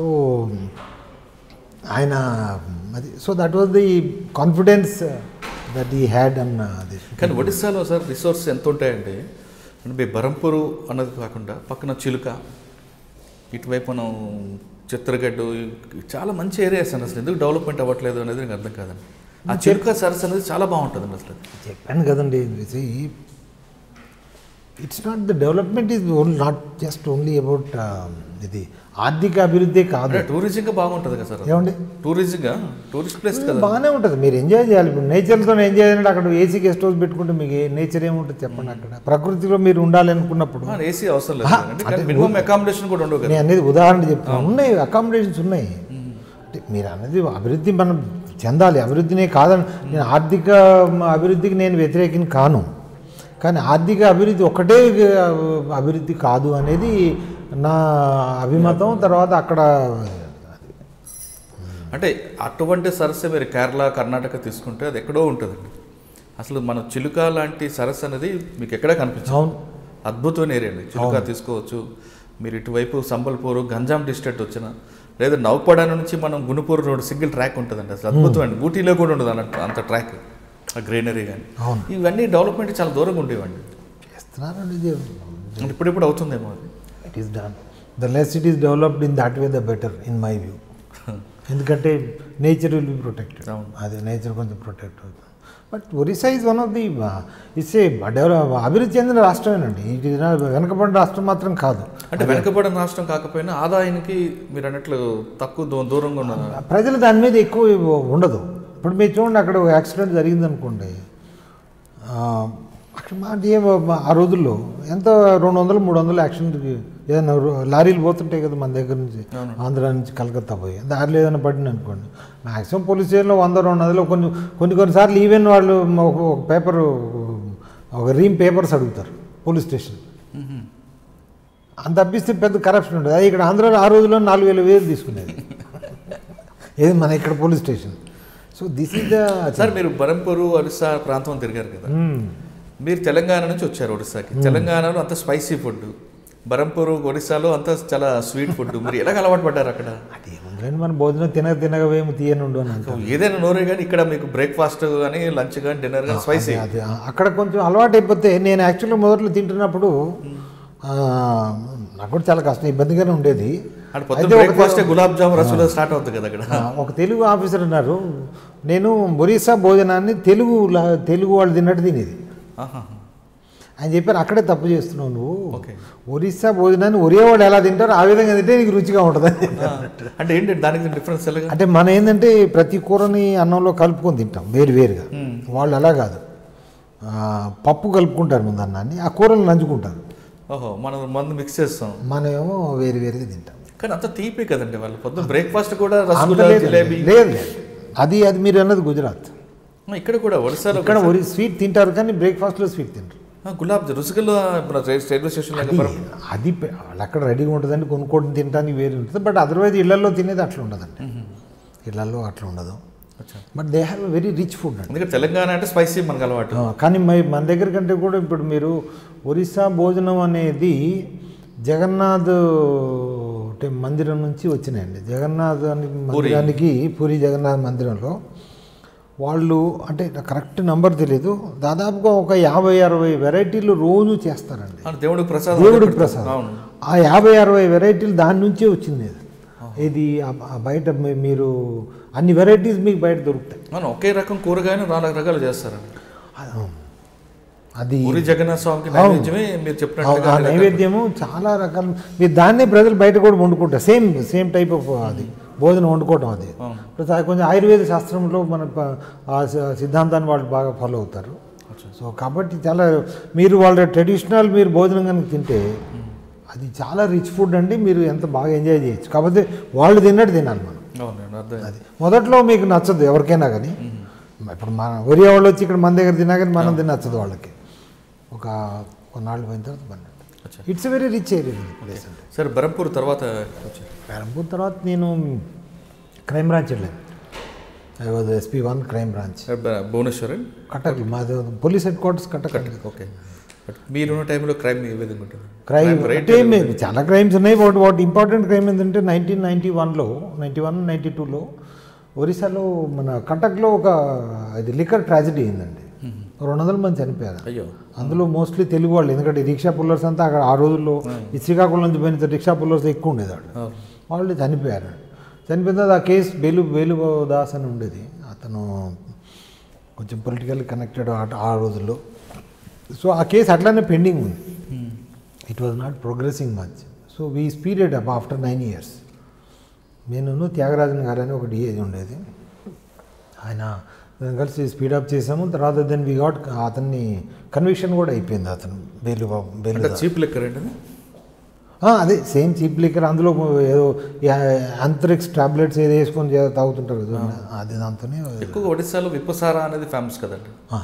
ఆయన అది so that was the confidence that he had on this కానీ ఒడిస్సాలో sir resource ఎంత ఉంటాయంటే అంటే మీ బరంపూరు అన్నది కాకుండా పక్కన చిలుక ఇటువైపు మనం చిత్రగడ్డ చాలా మంచి ఏరియాస్ అండి అసలు ఎందుకు డెవలప్మెంట్ అవ్వట్లేదు అనేది నాకు అర్థం కాదండి ఆ చిలుక సరస్సు అనేది చాలా బాగుంటుందండి అసలు చెప్పాను కదండి it's not the development is only not just only about ఇది ఆర్థిక అభివృద్ధి కాదు అంటే టూరిజంగా బాగుంటుంది కదా సార్ ఏమండి టూరిజంగా టూరిస్ట్ ప్లేస్ కదా బాగానే ఉంటుంది మీరు ఎంజాయ్ చేయాలి ఇప్పుడు నేచర్తో ఎంజాయ్ చేయాలంటే అక్కడ ఏసీ గెస్ట్ హౌస్ పెట్టుకుంటే మీకు నేచర్ ఏముంటుంది చెప్పండి అక్కడ ప్రకృతిలో మీరు ఉండాలి అనుకున్నప్పుడు ఏసీ అవసరం లేదు కదండి. కానీ మినిమం అకామిడేషన్ కూడా ఉండవు కదా నేను అనేది ఉదాహరణ చెప్తాను ఉన్నాయి అకామిడేషన్స్ ఉన్నాయి అంటే మీరు అనేది అభివృద్ధి మనం చెందాలి అభివృద్ధినే కాదని నేను ఆర్థిక అభివృద్ధికి నేను వ్యతిరేకిని కాను కానీ ఆర్థిక అభివృద్ధి ఒకటే అభివృద్ధి కాదు అనేది నా అభిమతం తర్వాత అక్కడ అంటే అటువంటి సరస్సు మీరు కేరళ కర్ణాటక తీసుకుంటే అది ఎక్కడో ఉంటుందండి అసలు మన చిలుక లాంటి సరస్సు అనేది మీకు ఎక్కడా కనిపించదు అవును అద్భుతమైన ఏరియా అండి చిలుక తీసుకోవచ్చు మీరు ఇటువైపు సంబల్పూర్ గంజాం డిస్ట్రిక్ట్ వచ్చిన లేదా నౌపడ నుంచి మనం గునుపూర్ రోడ్ సింగిల్ ట్రాక్ ఉంటుందండి అసలు అద్భుతం అండి ఊటీలో కూడా ఉండదు అన్నట్టు అంత ట్రాక్ ఆ గ్రీనరీ కానీ అవును ఇవన్నీ డెవలప్మెంట్ చాలా దూరంగా ఉండేవండి చేస్తున్నారండి ఇది అంటే ఇప్పుడిప్పుడు అవుతుందేమో అది it is done the less it is developed in that way the better in my view ఎందుకంటే నేచర్ విల్ బి ప్రొటెక్టెడ్ అవును. అది నేచర్ కొంచెం ప్రొటెక్ట్ అవుతుంది but Orissa is one of the it's a develop అభివృద్ధి చెందిన రాష్ట్రమేనండి ఇది నా- వెనకబడిన రాష్ట్రం మాత్రం కాదు అంటే వెనుకబడిన రాష్ట్రం కాకపోయినా ఆదాయానికి మీరు అన్నట్లు తక్కువ దూ- దూరంగా ఉన్న ప్రజలు దాని మీద ఎక్కువ ఉండదు ఇప్పుడు మీరు చూడండి అక్కడ ఒక యాక్సిడెంట్ జరిగింది అనుకోండి ఆ, అక్కడ మా ఏం ఆ రోజుల్లో ఎంత రెండు వందలు మూడు వందలు యాక్సిడెంట్కి ఏదైనా రో- లారీలు పోతుంటాయి కదా మన దగ్గర నుంచి ఆంధ్ర నుంచి కలకత్తా పోయి దారిలో ఏదైనా పడింది అనుకోండి మ్యాక్సిమం పోలీస్ స్టేషన్లో వంద రెండు వందలు కొన్ని కొన్ని కొన్నిసార్లు ఈవెన్ వాళ్ళు ఒక ఒక పేపర్ ఒక రీమ్ పేపర్స్ అడుగుతారు పోలీస్ స్టేషన్ అంత తప్పిస్తే పెద్ద కరప్షన్ ఉంటుంది అది ఇక్కడ ఆంధ్రాలో ఆ రోజుల్లో నాలుగు వేల వేలు తీసుకునేది ఏది మన ఇక్కడ police station so this is the sir మీరు బరంపూరు ఒరిస్సా ప్రాంతం తిరిగారు కదా మీరు తెలంగాణ నుంచి వచ్చారు ఒడిస్సాకి తెలంగాణలో అంత స్పైసీ ఫుడ్ బరంపూరు ఒడిస్సాలో అంత చాలా స్వీట్ ఫుడ్ మీరు ఎలాగ అలవాటు పడ్డారు అక్కడ అది ఏముందండి మన భోజనం తినక తినక వేము తీయనుండు అని అంటారు ఏదైనా నోరే కానీ ఇక్కడ మీకు బ్రేక్ఫాస్ట్ కానీ లంచ్ కానీ డిన్నర్ కానీ స్పైసీ అది అక్కడ కొంచెం అలవాటు అయిపోతే నేను యాక్చువల్గా మొదట్లో తింటున్నప్పుడు ఆ, నాకు కూడా చాలా కష్టం ఇబ్బందిగానే ఉండేది అక్కడ పొద్దున్న బ్రేక్ఫాస్ట్ గులాబ్ జామ్ రసగుల్లా స్టార్ట్ అవుతుంది కదా అక్కడ ఆ, ఒక తెలుగు ఆఫీసర్ అన్నారు నేను ఒరిస్సా భోజనాన్ని తెలుగు లా- తెలుగు వాళ్ళు తిన్నట్టు తినేది ఆహా. ఆయన చెప్పారు అక్కడే తప్పు చేస్తున్నావు నువ్వు ఓకే ఒరిస్సా భోజనాన్ని ఒరియా వాళ్ళు ఎలా తింటారో ఆ విధంగా తింటే నీకు రుచిగా ఉంటుంది ఆ, అంటే ఏంటి దానికి డిఫరెన్స్ ఎలాగా అంటే మన ఏంటంటే ప్రతి కూరని అన్నంలో కలుపుకొని తింటాం వేరు వేరుగా వాళ్ళు అలా కాదు ఆ, పప్పు కలుపుకుంటారు ముందు అన్నాన్ని ఆ కూరలు నంచుకుంటారు ఓహో మనం మందు మిక్స్ చేస్తాం మనమేమో వేరు వేరుగా తింటాం కానీ అంత తీపి కదండి వాళ్ళు పొద్దున్న బ్రేక్ఫాస్ట్ కూడా అంత రసగుల్లా లేదు జిలేబీ లేదు లేదు. అది అది మీరు అన్నది గుజరాత్ ఆ, ఇక్కడ కూడా ఒడిస్సాలో ఇక్కడ ఒరి స్వీట్ తింటారు కానీ బ్రేక్ఫాస్ట్లో స్వీట్ తింటారు ఆ, గులాబ్ జామ్ రసగుల్లా ఇప్పుడు రైల్వే స్టేషన్ లాగా బరం- అది పె- వాళ్ళు అక్కడ రెడీగా ఉంటుందండి కొనుక్కోవడం తినడానికి వేరే ఉంటుంది బట్ అదర్వైజ్ ఇళ్లలో తినేది అట్లా ఉండదండి ఇళ్లలో అట్లా ఉండదు అచ్చా. But they have very rich food అండి ఎందుకంటే తెలంగాణ అంటే స్పైసీ మనకు అలవాటు ఆ, కానీ మరి మన దగ్గర కంటే కూడా ఇప్పుడు మీరు ఒరిస్సా భోజనం అనేది జగన్నాథ్ అంటే మందిరం నుంచి వచ్చినాయండి జగన్నాథ్ అని మందిరానికి పూరి జగన్నాథ్ మందిరంలో వాళ్ళు అంటే నాకు కరెక్ట్ నంబర్ తెలియదు దాదాపుగా ఒక యాభై అరవై వెరైటీలు రోజు చేస్తారండి అంటే దేవుడికి ప్రసాదం దేవుడికి ప్రసాదం అవును ఆ యాభై అరవై వెరైటీలు దాని నుంచే వచ్చింది అది. ఇది ఆ- ఆ బయట మీ- మీరు అన్ని వెరైటీస్ మీకు బయట దొరుకుతాయి అవును ఒకే రకం కూరగాయలు నాలుగు రకాలు చేస్తారండి అది పూరి జగన్నాథ్ స్వామికి నైవేద్యమే మీరు ఆ చెప్పినట్టుగా ఆ నైవేద్యము చాలా రకాలు మీరు దాన్నే ప్రజలు బయట కూడా వండుకుంటారు సేమ్ సేమ్ టైప్ ఆఫ్ అది భోజనం వండుకోవటం అది అవును. ఇప్పుడు అది కొంచెం ఆయుర్వేద శాస్త్రంలో మన ప- ఆ స- సిద్ధాంతాన్ని వాళ్ళు బాగా ఫాలో అవుతారు సో కాబట్టి చాలా మీరు వాళ్ళ ట్రెడిషనల్ మీరు భోజనం కనుక తింటే అది చాలా రిచ్ ఫుడ్ అండి మీరు ఎంత బాగా ఎంజాయ్ చేయొచ్చు కాకపోతే వాళ్ళు తిన్నట్టు తినాలి మనం అవునండి అర్థం అది మొదట్లో మీకు నచ్చదు ఎవరికైనా కానీ ఇప్పుడు మన ఒరియా వాళ్ళు వచ్చి ఇక్కడ మన దగ్గర తిన్నా కానీ మనం తిని నచ్చదు వాళ్ళకి ఒక కొన్నాళ్ళు పోయిన తర్వాత మన అచ్చా. It's very rich area place అంటే సరే బరంపూర్ తర్వాత వచ్చారు పెరంపూర్ తర్వాత నేను క్రైమ్ బ్రాంచ్ వెళ్ళాను I was SP one crime branch సరే, బ- భువనేశ్వర్ అండి కటక్ మాది police headquarters Cuttack okay but మీరున్న టైంలో క్రైమ్ ఏ విధంగా ఉంటుంది క్రైమ్ రేట్ అంటే మే- చాలా క్రైమ్స్ ఉన్నాయి వాట్ వాట్ ఇంపార్టెంట్ క్రైమ్ ఏంటంటే నైన్టీన్ నైంటీ వన్లో నైంటీ వన్ నైంటీ టూలో ఒరిస్సాలో మన కటక్లో ఒక ఇది లిక్కర్ ట్రాజడీ అయిందండి రెండు వందల మంది చనిపోయారు అయ్యో అందులో మోస్ట్లీ తెలుగు వాళ్ళు ఎందుకంటే రిక్షా పుల్లర్స్ అంతా అక్కడ ఆ రోజుల్లో ఈ శ్రీకాకుళం నుంచి పోయిన రిక్షా పుల్లర్స్ ఎక్కువ ఉండేది వాళ్ళు అవును. వాళ్ళు చనిపోయారు చనిపోయిన తర్వాత ఆ కేసు బేలు బేలు దాస్ అని ఉండేది అతను కొంచెం పొలిటికల్ కనెక్టెడ్ ఆ రోజుల్లో సో ఆ కేసు అట్లానే పెండింగ్ ఉంది it was not progressing much so we speeded up after nine years నేను త్యాగరాజన్ గారు అని ఒక డిఏజీ ఉండేది ఆయన మేము కలిసి స్పీడప్ చేసాము తర్వాత దెన్ వి గాట్ అతన్ని కన్విక్షన్ కూడా అయిపోయింది అతను బేలు బేలు అంటే చీప్ లెక్కర్ ఏంటి అది? ఆ, అదే సేమ్ చీప్ లిక్కర్ అందులో ఏదో అంతరిక్స్ టాబ్లెట్స్ ఏదో వేసుకొని చే- తాగుతుంటారు కదా అది దాంతోనే ఎక్కువగా ఒడిస్సాలో విప్పసారా అనేది ఫేమస్ కదండి ఆ.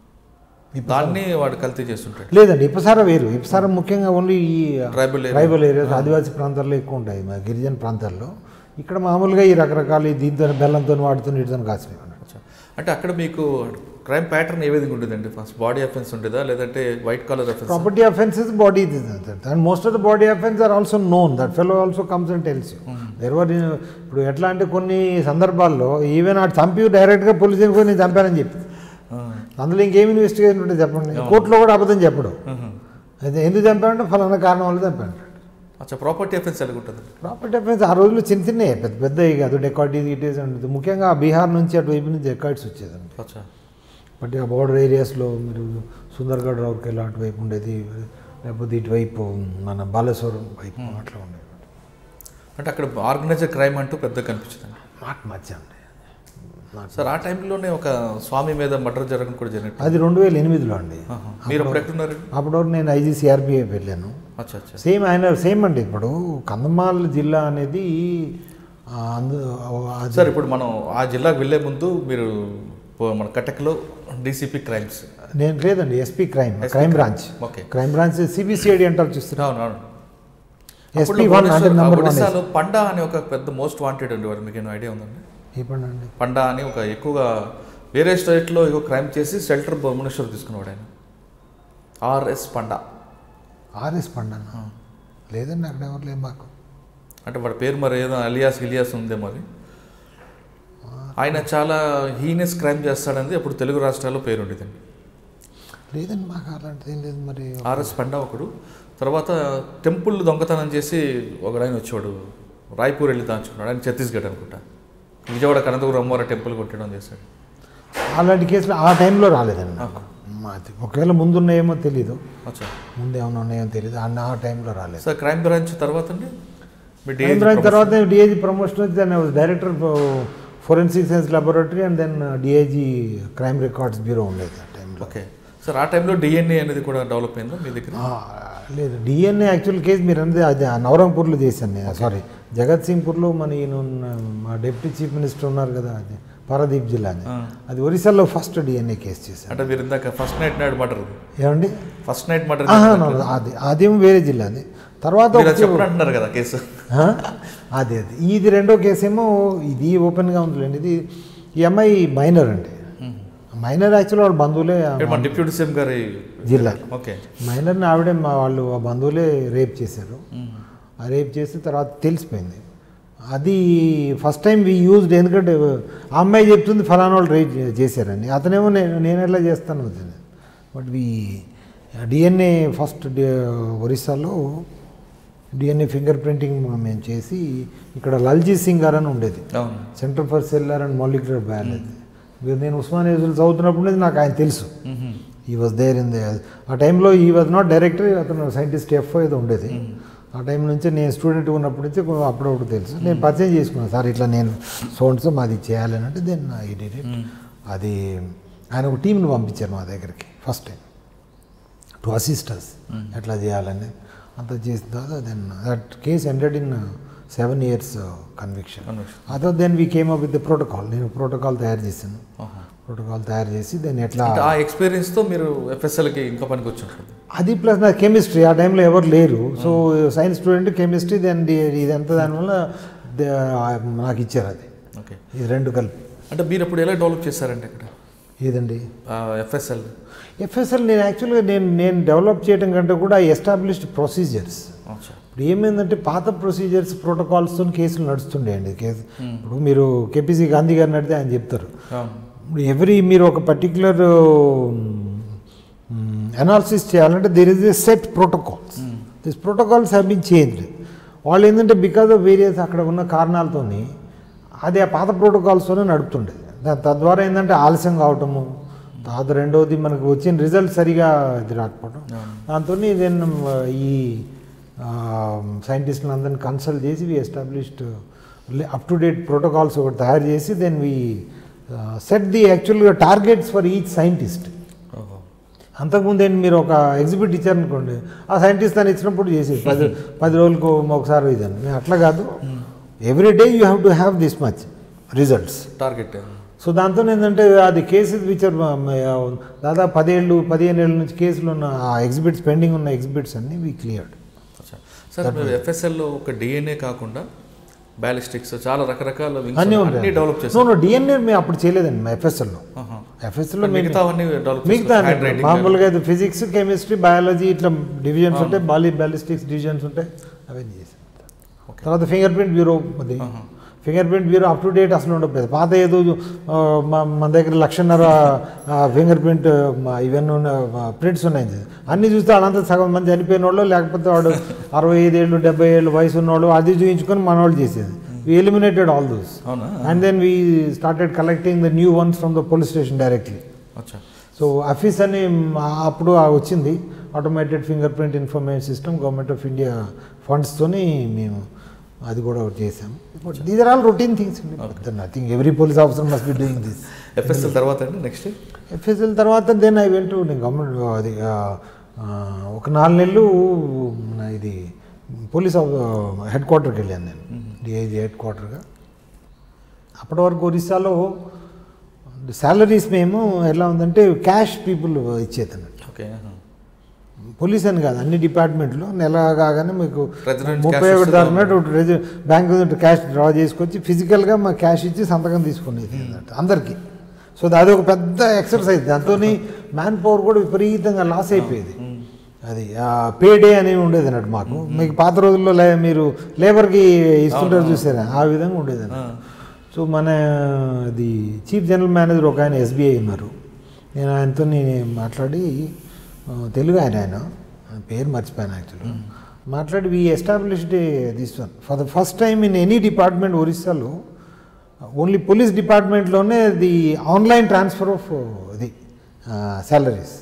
దాన్ని వాడు కల్తీ చేస్తుంటాడు లేదండి ఇప్పసార వేరు ఇప్పసార ముఖ్యంగా ఓన్లీ ఈ tribal area tribal areas Adivasi ప్రాంతాల్లో ఎక్కువ ఉంటాయి మా గిరిజన ప్రాంతాల్లో ఇక్కడ మామూలుగా ఈ రకరకాల ఈ దీంతో బెల్లంతో వాడుతూ వీటితో కాసినవి అచ్చా. అంటే అక్కడ మీకు క్రైమ్ ప్యాటర్న్ ఏ విధంగా ఉంటుందండి ఫస్ట్ బాడీ అఫెన్స్ ఉంటుందా లేదంటే white collar offence property offences body and most of the body offence are also known that fellow also comes and tells you there were ఇప్పుడు ఎట్లా అంటే కొన్ని సందర్భాల్లో ఈవెన్ ఆ చంపి డైరెక్ట్గా పోలీస్ పోయి నేను చంపానని చెప్పి అందులో ఇంకేం ఇన్వెస్టిగేషన్ ఉంటే చెప్పండి కోర్టులో కూడా అబద్ధం చెప్పడం అయితే ఎందుకు చంపాడంటే ఫలానా కారణం వల్ల చంపాడు అచ్చా ప్రాపర్టీ అఫెన్స్ ఎలా ఉంటుంది ప్రాపర్టీ అఫెన్స్ ఆ రోజుల్లో చిన్న చిన్నవి పెద్ద పెద్దవి కాదు డెకాయిటీస్ గిటీస్ ఉంటుంది ముఖ్యంగా బీహార్ నుంచి అటువైపు నుంచి డెకాయిట్స్ వచ్చేదండి అచ్చా బట్ ఆ బోర్డర్ ఏరియాస్లో మీరు సుందర్గఢ్ రౌర్కెలా అటువైపు ఉండేది లేకపోతే ఇటువైపు మన బాలేశ్వరం వైపు అట్లా ఉండేది అంటే అక్కడ ఆర్గనైజర్ క్రైమ్ అంటూ పెద్ద కనిపించింది నాకు మర్చండి నాకు సార్ ఆ టైంలోనే ఒక స్వామి మీద మర్డర్ జరగడం కూడా జరిగినట్టు అది రెండు వేల ఎనిమిదిలో అండి ఆహా. మీరు అప్పుడు ఎక్కడున్నారు అప్పటి వరకు నేను ఐజీసీఆర్బీఐ వెళ్ళాను అచ్చా అచ్చా సేమ్ ఆయన సేమ్ అండి ఇప్పుడు కందమాల్ జిల్లా అనేది ఆ, అందు అది సార్ ఇప్పుడు మనం ఆ జిల్లాకు వెళ్ళే ముందు మీరు పో- మన కటక్లో డీసీపీ క్రైమ్స్ నేను లేదండి SP crime crime branch okay crime branch CBCID అంటారు చూస్తున్నా అవును అవును ఎస్పీ వన్ అంటే భువనేశ్వర్- ఆ నెంబర్ వన్ ఒడిశాలో పండా అని ఒక పెద్ద మోస్ట్ వాంటెడ్ ఉండేవారు మీకు ఏమైనా ఐడియా ఉందండి చెప్పండి అండి పండా అని ఒక ఎక్కువగా వేరే స్టేట్లో ఎక్కువ క్రైమ్ చేసి షెల్టర్ భువనేశ్వర్ తీసుకునేవాడు ఆయన ఆర్ఎస్ పండా ఆర్ఎస్ పండన్న లేదండి అక్కడ ఎవరు లేదు మాకు అంటే వాడి పేరు మరి ఏదో అలియాస్ ఇలియాస్ ఉందే మరి ఆయన చాలా హీనెస్ క్రైమ్ చేస్తాడని అప్పుడు తెలుగు రాష్ట్రాల్లో పేరు ఉండేదండి లేదండి మాకు అలాంటిది ఏం లేదు మరి ఆర్ఎస్ పండా ఒకడు తర్వాత టెంపుల్ దొంగతనం చేసి ఒక ఆయన వచ్చాడు రాయ్పూర్ వెళ్ళి దాచుకున్నాడు ఆయన ఛత్తీస్గఢ్ అనుకుంటా విజయవాడ కనకదుర్గ అమ్మవారి టెంపుల్ కొట్టడం చేశాడు అలాంటి కేసులు ఆ టైంలో రాలేదండి నాకు మాది ఒకవేళ ముందున్నాయేమో తెలీదు అచ్చా ముందు ఏమైనా ఉన్నాయేమో తెలీదు అన్న ఆ టైంలో రాలేదు సార్ క్రైమ్ బ్రాంచ్ తర్వాత అండి మీ క్రైమ్ DIG బ్రాంచ్ తర్వాత డిఐజీ ప్రమోషన్ వచ్చి దాన్ని director forensic science laboratory and then DIG crime records bureau ఉండేది ఆ టైంలో ఓకే సార్ ఆ టైంలో డిఎన్ఏ అనేది కూడా డెవలప్ అయిందా మీ దగ్గర ఆ, లేదు డిఎన్ఏ యాక్చువల్ కేసు మీరు అనేది అది ఆ నవరంపూర్లో చేశాను నేను సారీ జగత్ సింగ్పూర్లో మన ఈయన ఉన్న- మా డిప్యూటీ చీఫ్ మినిస్టర్ ఉన్నారు కదా అది పారాదీప్ జిల్లా అని ఆ. అది ఒరిస్సాలో ఫస్ట్ డిఎన్ఏ కేసు చేశాను అంటే మీరు ఇందాక ఫస్ట్ నైట్ నాడు మర్డర్ ఏమండి ఫస్ట్ నైట్ మర్డర్ ఆహా, no, no, అది అదేం వేరే జిల్లా అది తర్వాత మీరు ఒకటి- చెప్పండి అంటున్నారు కదా కేసు ఆ? అదే అది ఇది రెండో కేసు ఏమో ఇది ఓపెన్గా ఉందిలేండి ఇది ఈ అమ్మాయి మైనర్ అండి మైనర్ యాక్చువల్ వాళ్ళ బంధువులే ఆ మన డిప్యూటీ సీఎం గారి జిల్లా ఓకే మైనర్ని ఆవిడే మా వాళ్ళు ఆ బంధువులే రేప్ చేశారు ఆ రేప్ చేసి తర్వాత తెలిసిపోయింది అది ఫస్ట్ టైం వి యూజ్డ్ ఎందుకంటే ఆ అమ్మాయి చెప్తుంది ఫలానా వాళ్ళు రేప్ చే- చేశారని అతనేమో నేను నేను ఎట్లా చేస్తాను వదిలే బట్ వి డిఎన్ఏ ఫస్ట్ ఒరిస్సాలో డిఎన్ఏ ఫింగర్ ప్రింటింగ్ మేము చేసి ఇక్కడ లల్జీ సింగ్ గారు అని ఉండేది అవును centre for cellular and molecular biology మీరు నేను ఉస్మానియా చదువుతున్నప్పుడు నుంచి నాకు ఆయన తెలుసు మ్మ్. ఈ వాజ్ దేర్ ఇన్ ద ఆ టైంలో ఈ వాజ్ నాట్ డైరెక్టర్ అతను సైంటిస్ట్ ఎఫ్ ఏదో ఉండేది ఆ టైం నుంచి నేను స్టూడెంట్ ఉన్నప్పటి నుంచి కొ- అప్పుడప్పుడు తెలుసు నేను పరిచయం చేసుకున్నాను సార్ ఇట్లా నేను సోన్స్ మాది చేయాలని అంటే దెన్ ఐ డిడ్ ఇట్ అది ఆయన ఒక టీంని పంపించారు మా దగ్గరికి ఫస్ట్ టైం టు అసిస్టర్స్ ఎట్లా చేయాలని అంత చేసిన తర్వాత then that case ended in seven years conviction Conviction. అదో then we came up with the protocol నేను ప్రోటోకాల్ తయారు చేశాను ఆహా. ప్రోటోకాల్ తయారు చేసి దాన్ని ఎట్లా అంటే ఆ ఎక్స్పీరియన్స్తో మీరు ఎఫ్ఎస్ఎల్కి ఇంకా పనికి వచ్చి అది ప్లస్ నా కెమిస్ట్రీ ఆ టైంలో ఎవరు లేరు so science student chemistry then ఇదంతా దానివల్ల ద- నాకు ఇచ్చారు అది ఓకే ఇది రెండు కలిపి అంటే మీరు అప్పుడు ఎలా డెవలప్ చేశారంటే ఇక్కడ ఏదండి ఎఫ్ఎస్ఎల్ ఎఫ్ఎస్ఎల్ నేను యాక్చువల్గా నేను నేను డెవలప్ చేయడం కంటే కూడా ఎస్టాబ్లిష్డ్ ప్రొసీజర్స్ అచ్చా ఇప్పుడు ఏమైందంటే పాత ప్రొసీజర్స్ ప్రోటోకాల్స్తో కేసులు నడుస్తుండే అండి కేసు ఇప్పుడు మీరు కేపీసీ గాంధీ గారిని అడిగితే ఆయన చెప్తారు అవును ఇప్పుడు ఎవ్రీ మీరు ఒక పర్టికులర్ అనాలిసిస్ చేయాలంటే there is a set protocols this protocols have been changed వాళ్ళు ఏంటంటే బికాజ్ ఆఫ్ వేరియస్ అక్కడ ఉన్న కారణాలతోని అది ఆ పాత ప్రోటోకాల్స్తోనే నడుపుతుండేది దా- తద్వారా ఏంటంటే ఆలస్యం కావటము తర్వాత రెండవది మనకు వచ్చిన రిజల్ట్ సరిగా ఇది రాకపోవడం దాంతో నేను ఈ సైంటిస్టులు అందరిని కన్సల్ట్ చేసి we established up to date protocols ఒకటి తయారు చేసి దెన్ వి సెట్ ది యాక్చువల్గా టార్గెట్స్ ఫర్ ఈచ్ సైంటిస్ట్ ఓహో అంతకుముందు ఏంటి మీరు ఒక ఎగ్జిబిట్ ఇచ్చారనుకోండి ఆ సైంటిస్ట్ అని ఇచ్చినప్పుడు చేసేది పది పది రోజులకు ఒకసారి ఇదని మేము అట్లా కాదు every day you have to have this much results target so దాంతో ఏంటంటే అది కేసెస్ విచ్ ఆర్ దాదాపు పదేళ్ళు పదిహేను ఏళ్ళ నుంచి కేసులు ఉన్న ఆ ఎగ్జిబిట్స్ పెండింగ్ ఉన్న ఎగ్జిబిట్స్ అన్ని వీ క్లియర్డ్ అచ్చా సార్ మీరు ఎఫ్ఎస్ఎల్లో ఒక డిఎన్ఏ కాకుండా బ్యాలిస్టిక్స్ చాలా రకరకాల wings అన్నీ అన్ని ఉంటాయి డెవలప్ నో చేస్తారు నో డిఎన్ఏ మేము అప్పుడు చేయలేదండి మా ఎఫ్ఎస్ఎల్లో ఆహా. ఎఫ్ఎస్ఎల్లో మిగతా అవన్నీ డెవలప్ మిగతా చేస్తారు హ్యాండ్ రైటింగ్ మామూలుగా అయితే ఫిజిక్స్ కెమిస్ట్రీ బయాలజీ ఇట్లా డివిజన్స్ ఉంటాయి బాలీ బ్యాలిస్టిక్స్ డివిజన్స్ ఉంటాయి అవన్నీ చేసాం Okay. తర్వాత ఫింగర్ ప్రింట్ బ్యూరో అది fingerprint bureau up to date అసలు ఉండదు పాత ఏదో ఆ, మా- మన దగ్గర లక్షన్నర ఫింగర్ ప్రింట్ ఇవన్నీ ఉన్న ప్రింట్స్ ఉన్నాయి అన్ని చూస్తే వాళ్ళంతా సగం మంది చనిపోయిన వాళ్ళు లేకపోతే వాడు అరవై ఐదు ఏళ్ళు డెబ్బై ఏళ్ళు వయసు ఉన్నవాళ్ళు అది చూపించుకొని మన వాళ్ళు చేసేది వి ఎలిమినేటెడ్ ఆల్ దోస్ అవునా and then we started collecting the new ones from the police station directly అచ్చా సో అఫీస్ అని మా- అప్పుడు ఆ వచ్చింది automated fingerprint information system government of India ఫండ్స్తోని మేము అది కూడా ఒకటి చేసాం but these are all routine things nothing every police officer must be doing this FSL తర్వాత అండి నెక్స్ట్ ఎఫ్ఎస్ఎల్ తర్వాత దెన్ ఐ వెంట నేను గవర్నమెంట్ అది ఆ, ఆ, ఒక నాలుగు నెలలు మన ఇది పోలీస్ హెడ్ క్వార్టర్కి వెళ్ళాను నేను డిఐజీ హెడ్ క్వార్టర్గా అప్పటి వరకు ఒరిస్సాలో శాలరీస్ మేము ఎలా ఉందంటే క్యాష్ పీపుల్ ఇచ్చేదన్నట్టు ఓకే పోలీస్ అని కాదు అన్ని డిపార్ట్మెంట్లో నెల కాగానే మీకు President ముప్పై cash ఒకటి ఇస్తుంది. దాకా బ్యాంక్ నుంచి క్యాష్ డ్రా చేసుకొచ్చి ఫిజికల్గా మా క్యాష్ ఇచ్చి సంతకం తీసుకునేది అన్నట్టు అందరికీ సో అది ఒక పెద్ద ఎక్సర్సైజ్ దాంతో మ్యాన్ పవర్ కూడా విపరీతంగా లాస్ అయిపోయేది అది పే డే అనేవి ఉండేది అన్నట్టు మాకు మీకు పాత రోజుల్లో లే మీరు లేబర్కి ఇస్తుంటారు చూసారా ఆ విధంగా ఉండేది అన్నట్టు సో మన ఇది చీఫ్ జనరల్ మేనేజర్ ఒక ఆయన ఎస్బీఐ ఉన్నారు నేను ఆయనతో మాట్లాడి ఆ, తెలుగు ఆయన ఆయన ఆయన పేరు మర్చిపోయాను యాక్చువల్గా మాట్లాడి we established this one for the first time in any department ఒరిస్సాలో ఓన్లీ పోలీస్ డిపార్ట్మెంట్లోనే ది ఆన్లైన్ ట్రాన్స్ఫర్ ఆఫ్ ఇది salaries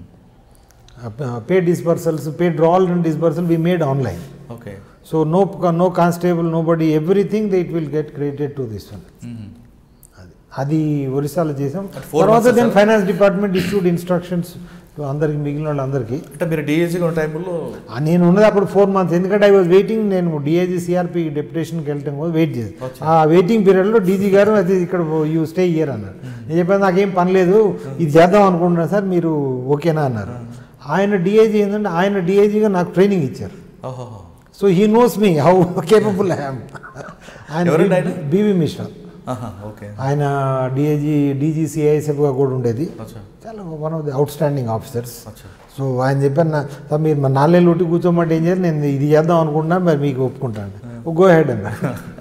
pay disbursals pay drawal and disbursal we made online okay so no no constable nobody everything they it will get created to this one అది అది ఒరిస్సాలో చేసాం four తర్వాత months then sir? Finance department issued instructions అందరికి మిగిలిన వాళ్ళందరికీ అంటే మీరు డిఏజీగా ఉన్న టైంలో ఆ నేను ఉన్నది అప్పుడు ఫోర్ మంత్స్ ఎందుకంటే ఐ వాజ్ వెయిటింగ్ నేను డిఐజీ సిఆర్పి డెప్యుటేషన్కి వెళ్ళటం కోసం వెయిట్ చేసి అచ్చా. ఆ వెయిటింగ్ పీరియడ్లో డీజీ గారు అది ఇక్కడ యూ స్టే ఇయర్ అన్నారు నేను చెప్పాను నాకేం పని లేదు ఇది చేద్దాం అనుకుంటున్నాను సార్ మీరు ఓకేనా అన్నారు ఆయన డిఐజీ ఏంటంటే ఆయన డిఐజీగా నాకు ట్రైనింగ్ ఇచ్చారు ఓహో so he knows me how capable I'm ఎవరండి ఆయన? ఆయన బీవీ మిశ్రా ఆహా ఓకే ఆయన డిఐజీ డీజీ సిఐఎస్ఎఫ్గా కూడా ఉండేది అచ్చా చాలా one of the outstanding officers అచ్చా సో ఆయన చెప్పాను నా సార్ మీరు మా నాలుగేళ్ళు ఉట్టి కూర్చోమంటే ఏం చేయాలి నేను ఇది చేద్దాం అనుకుంటున్నాను మరి మీకు ఒప్పుకుంటాను గో హెడ్ అన్న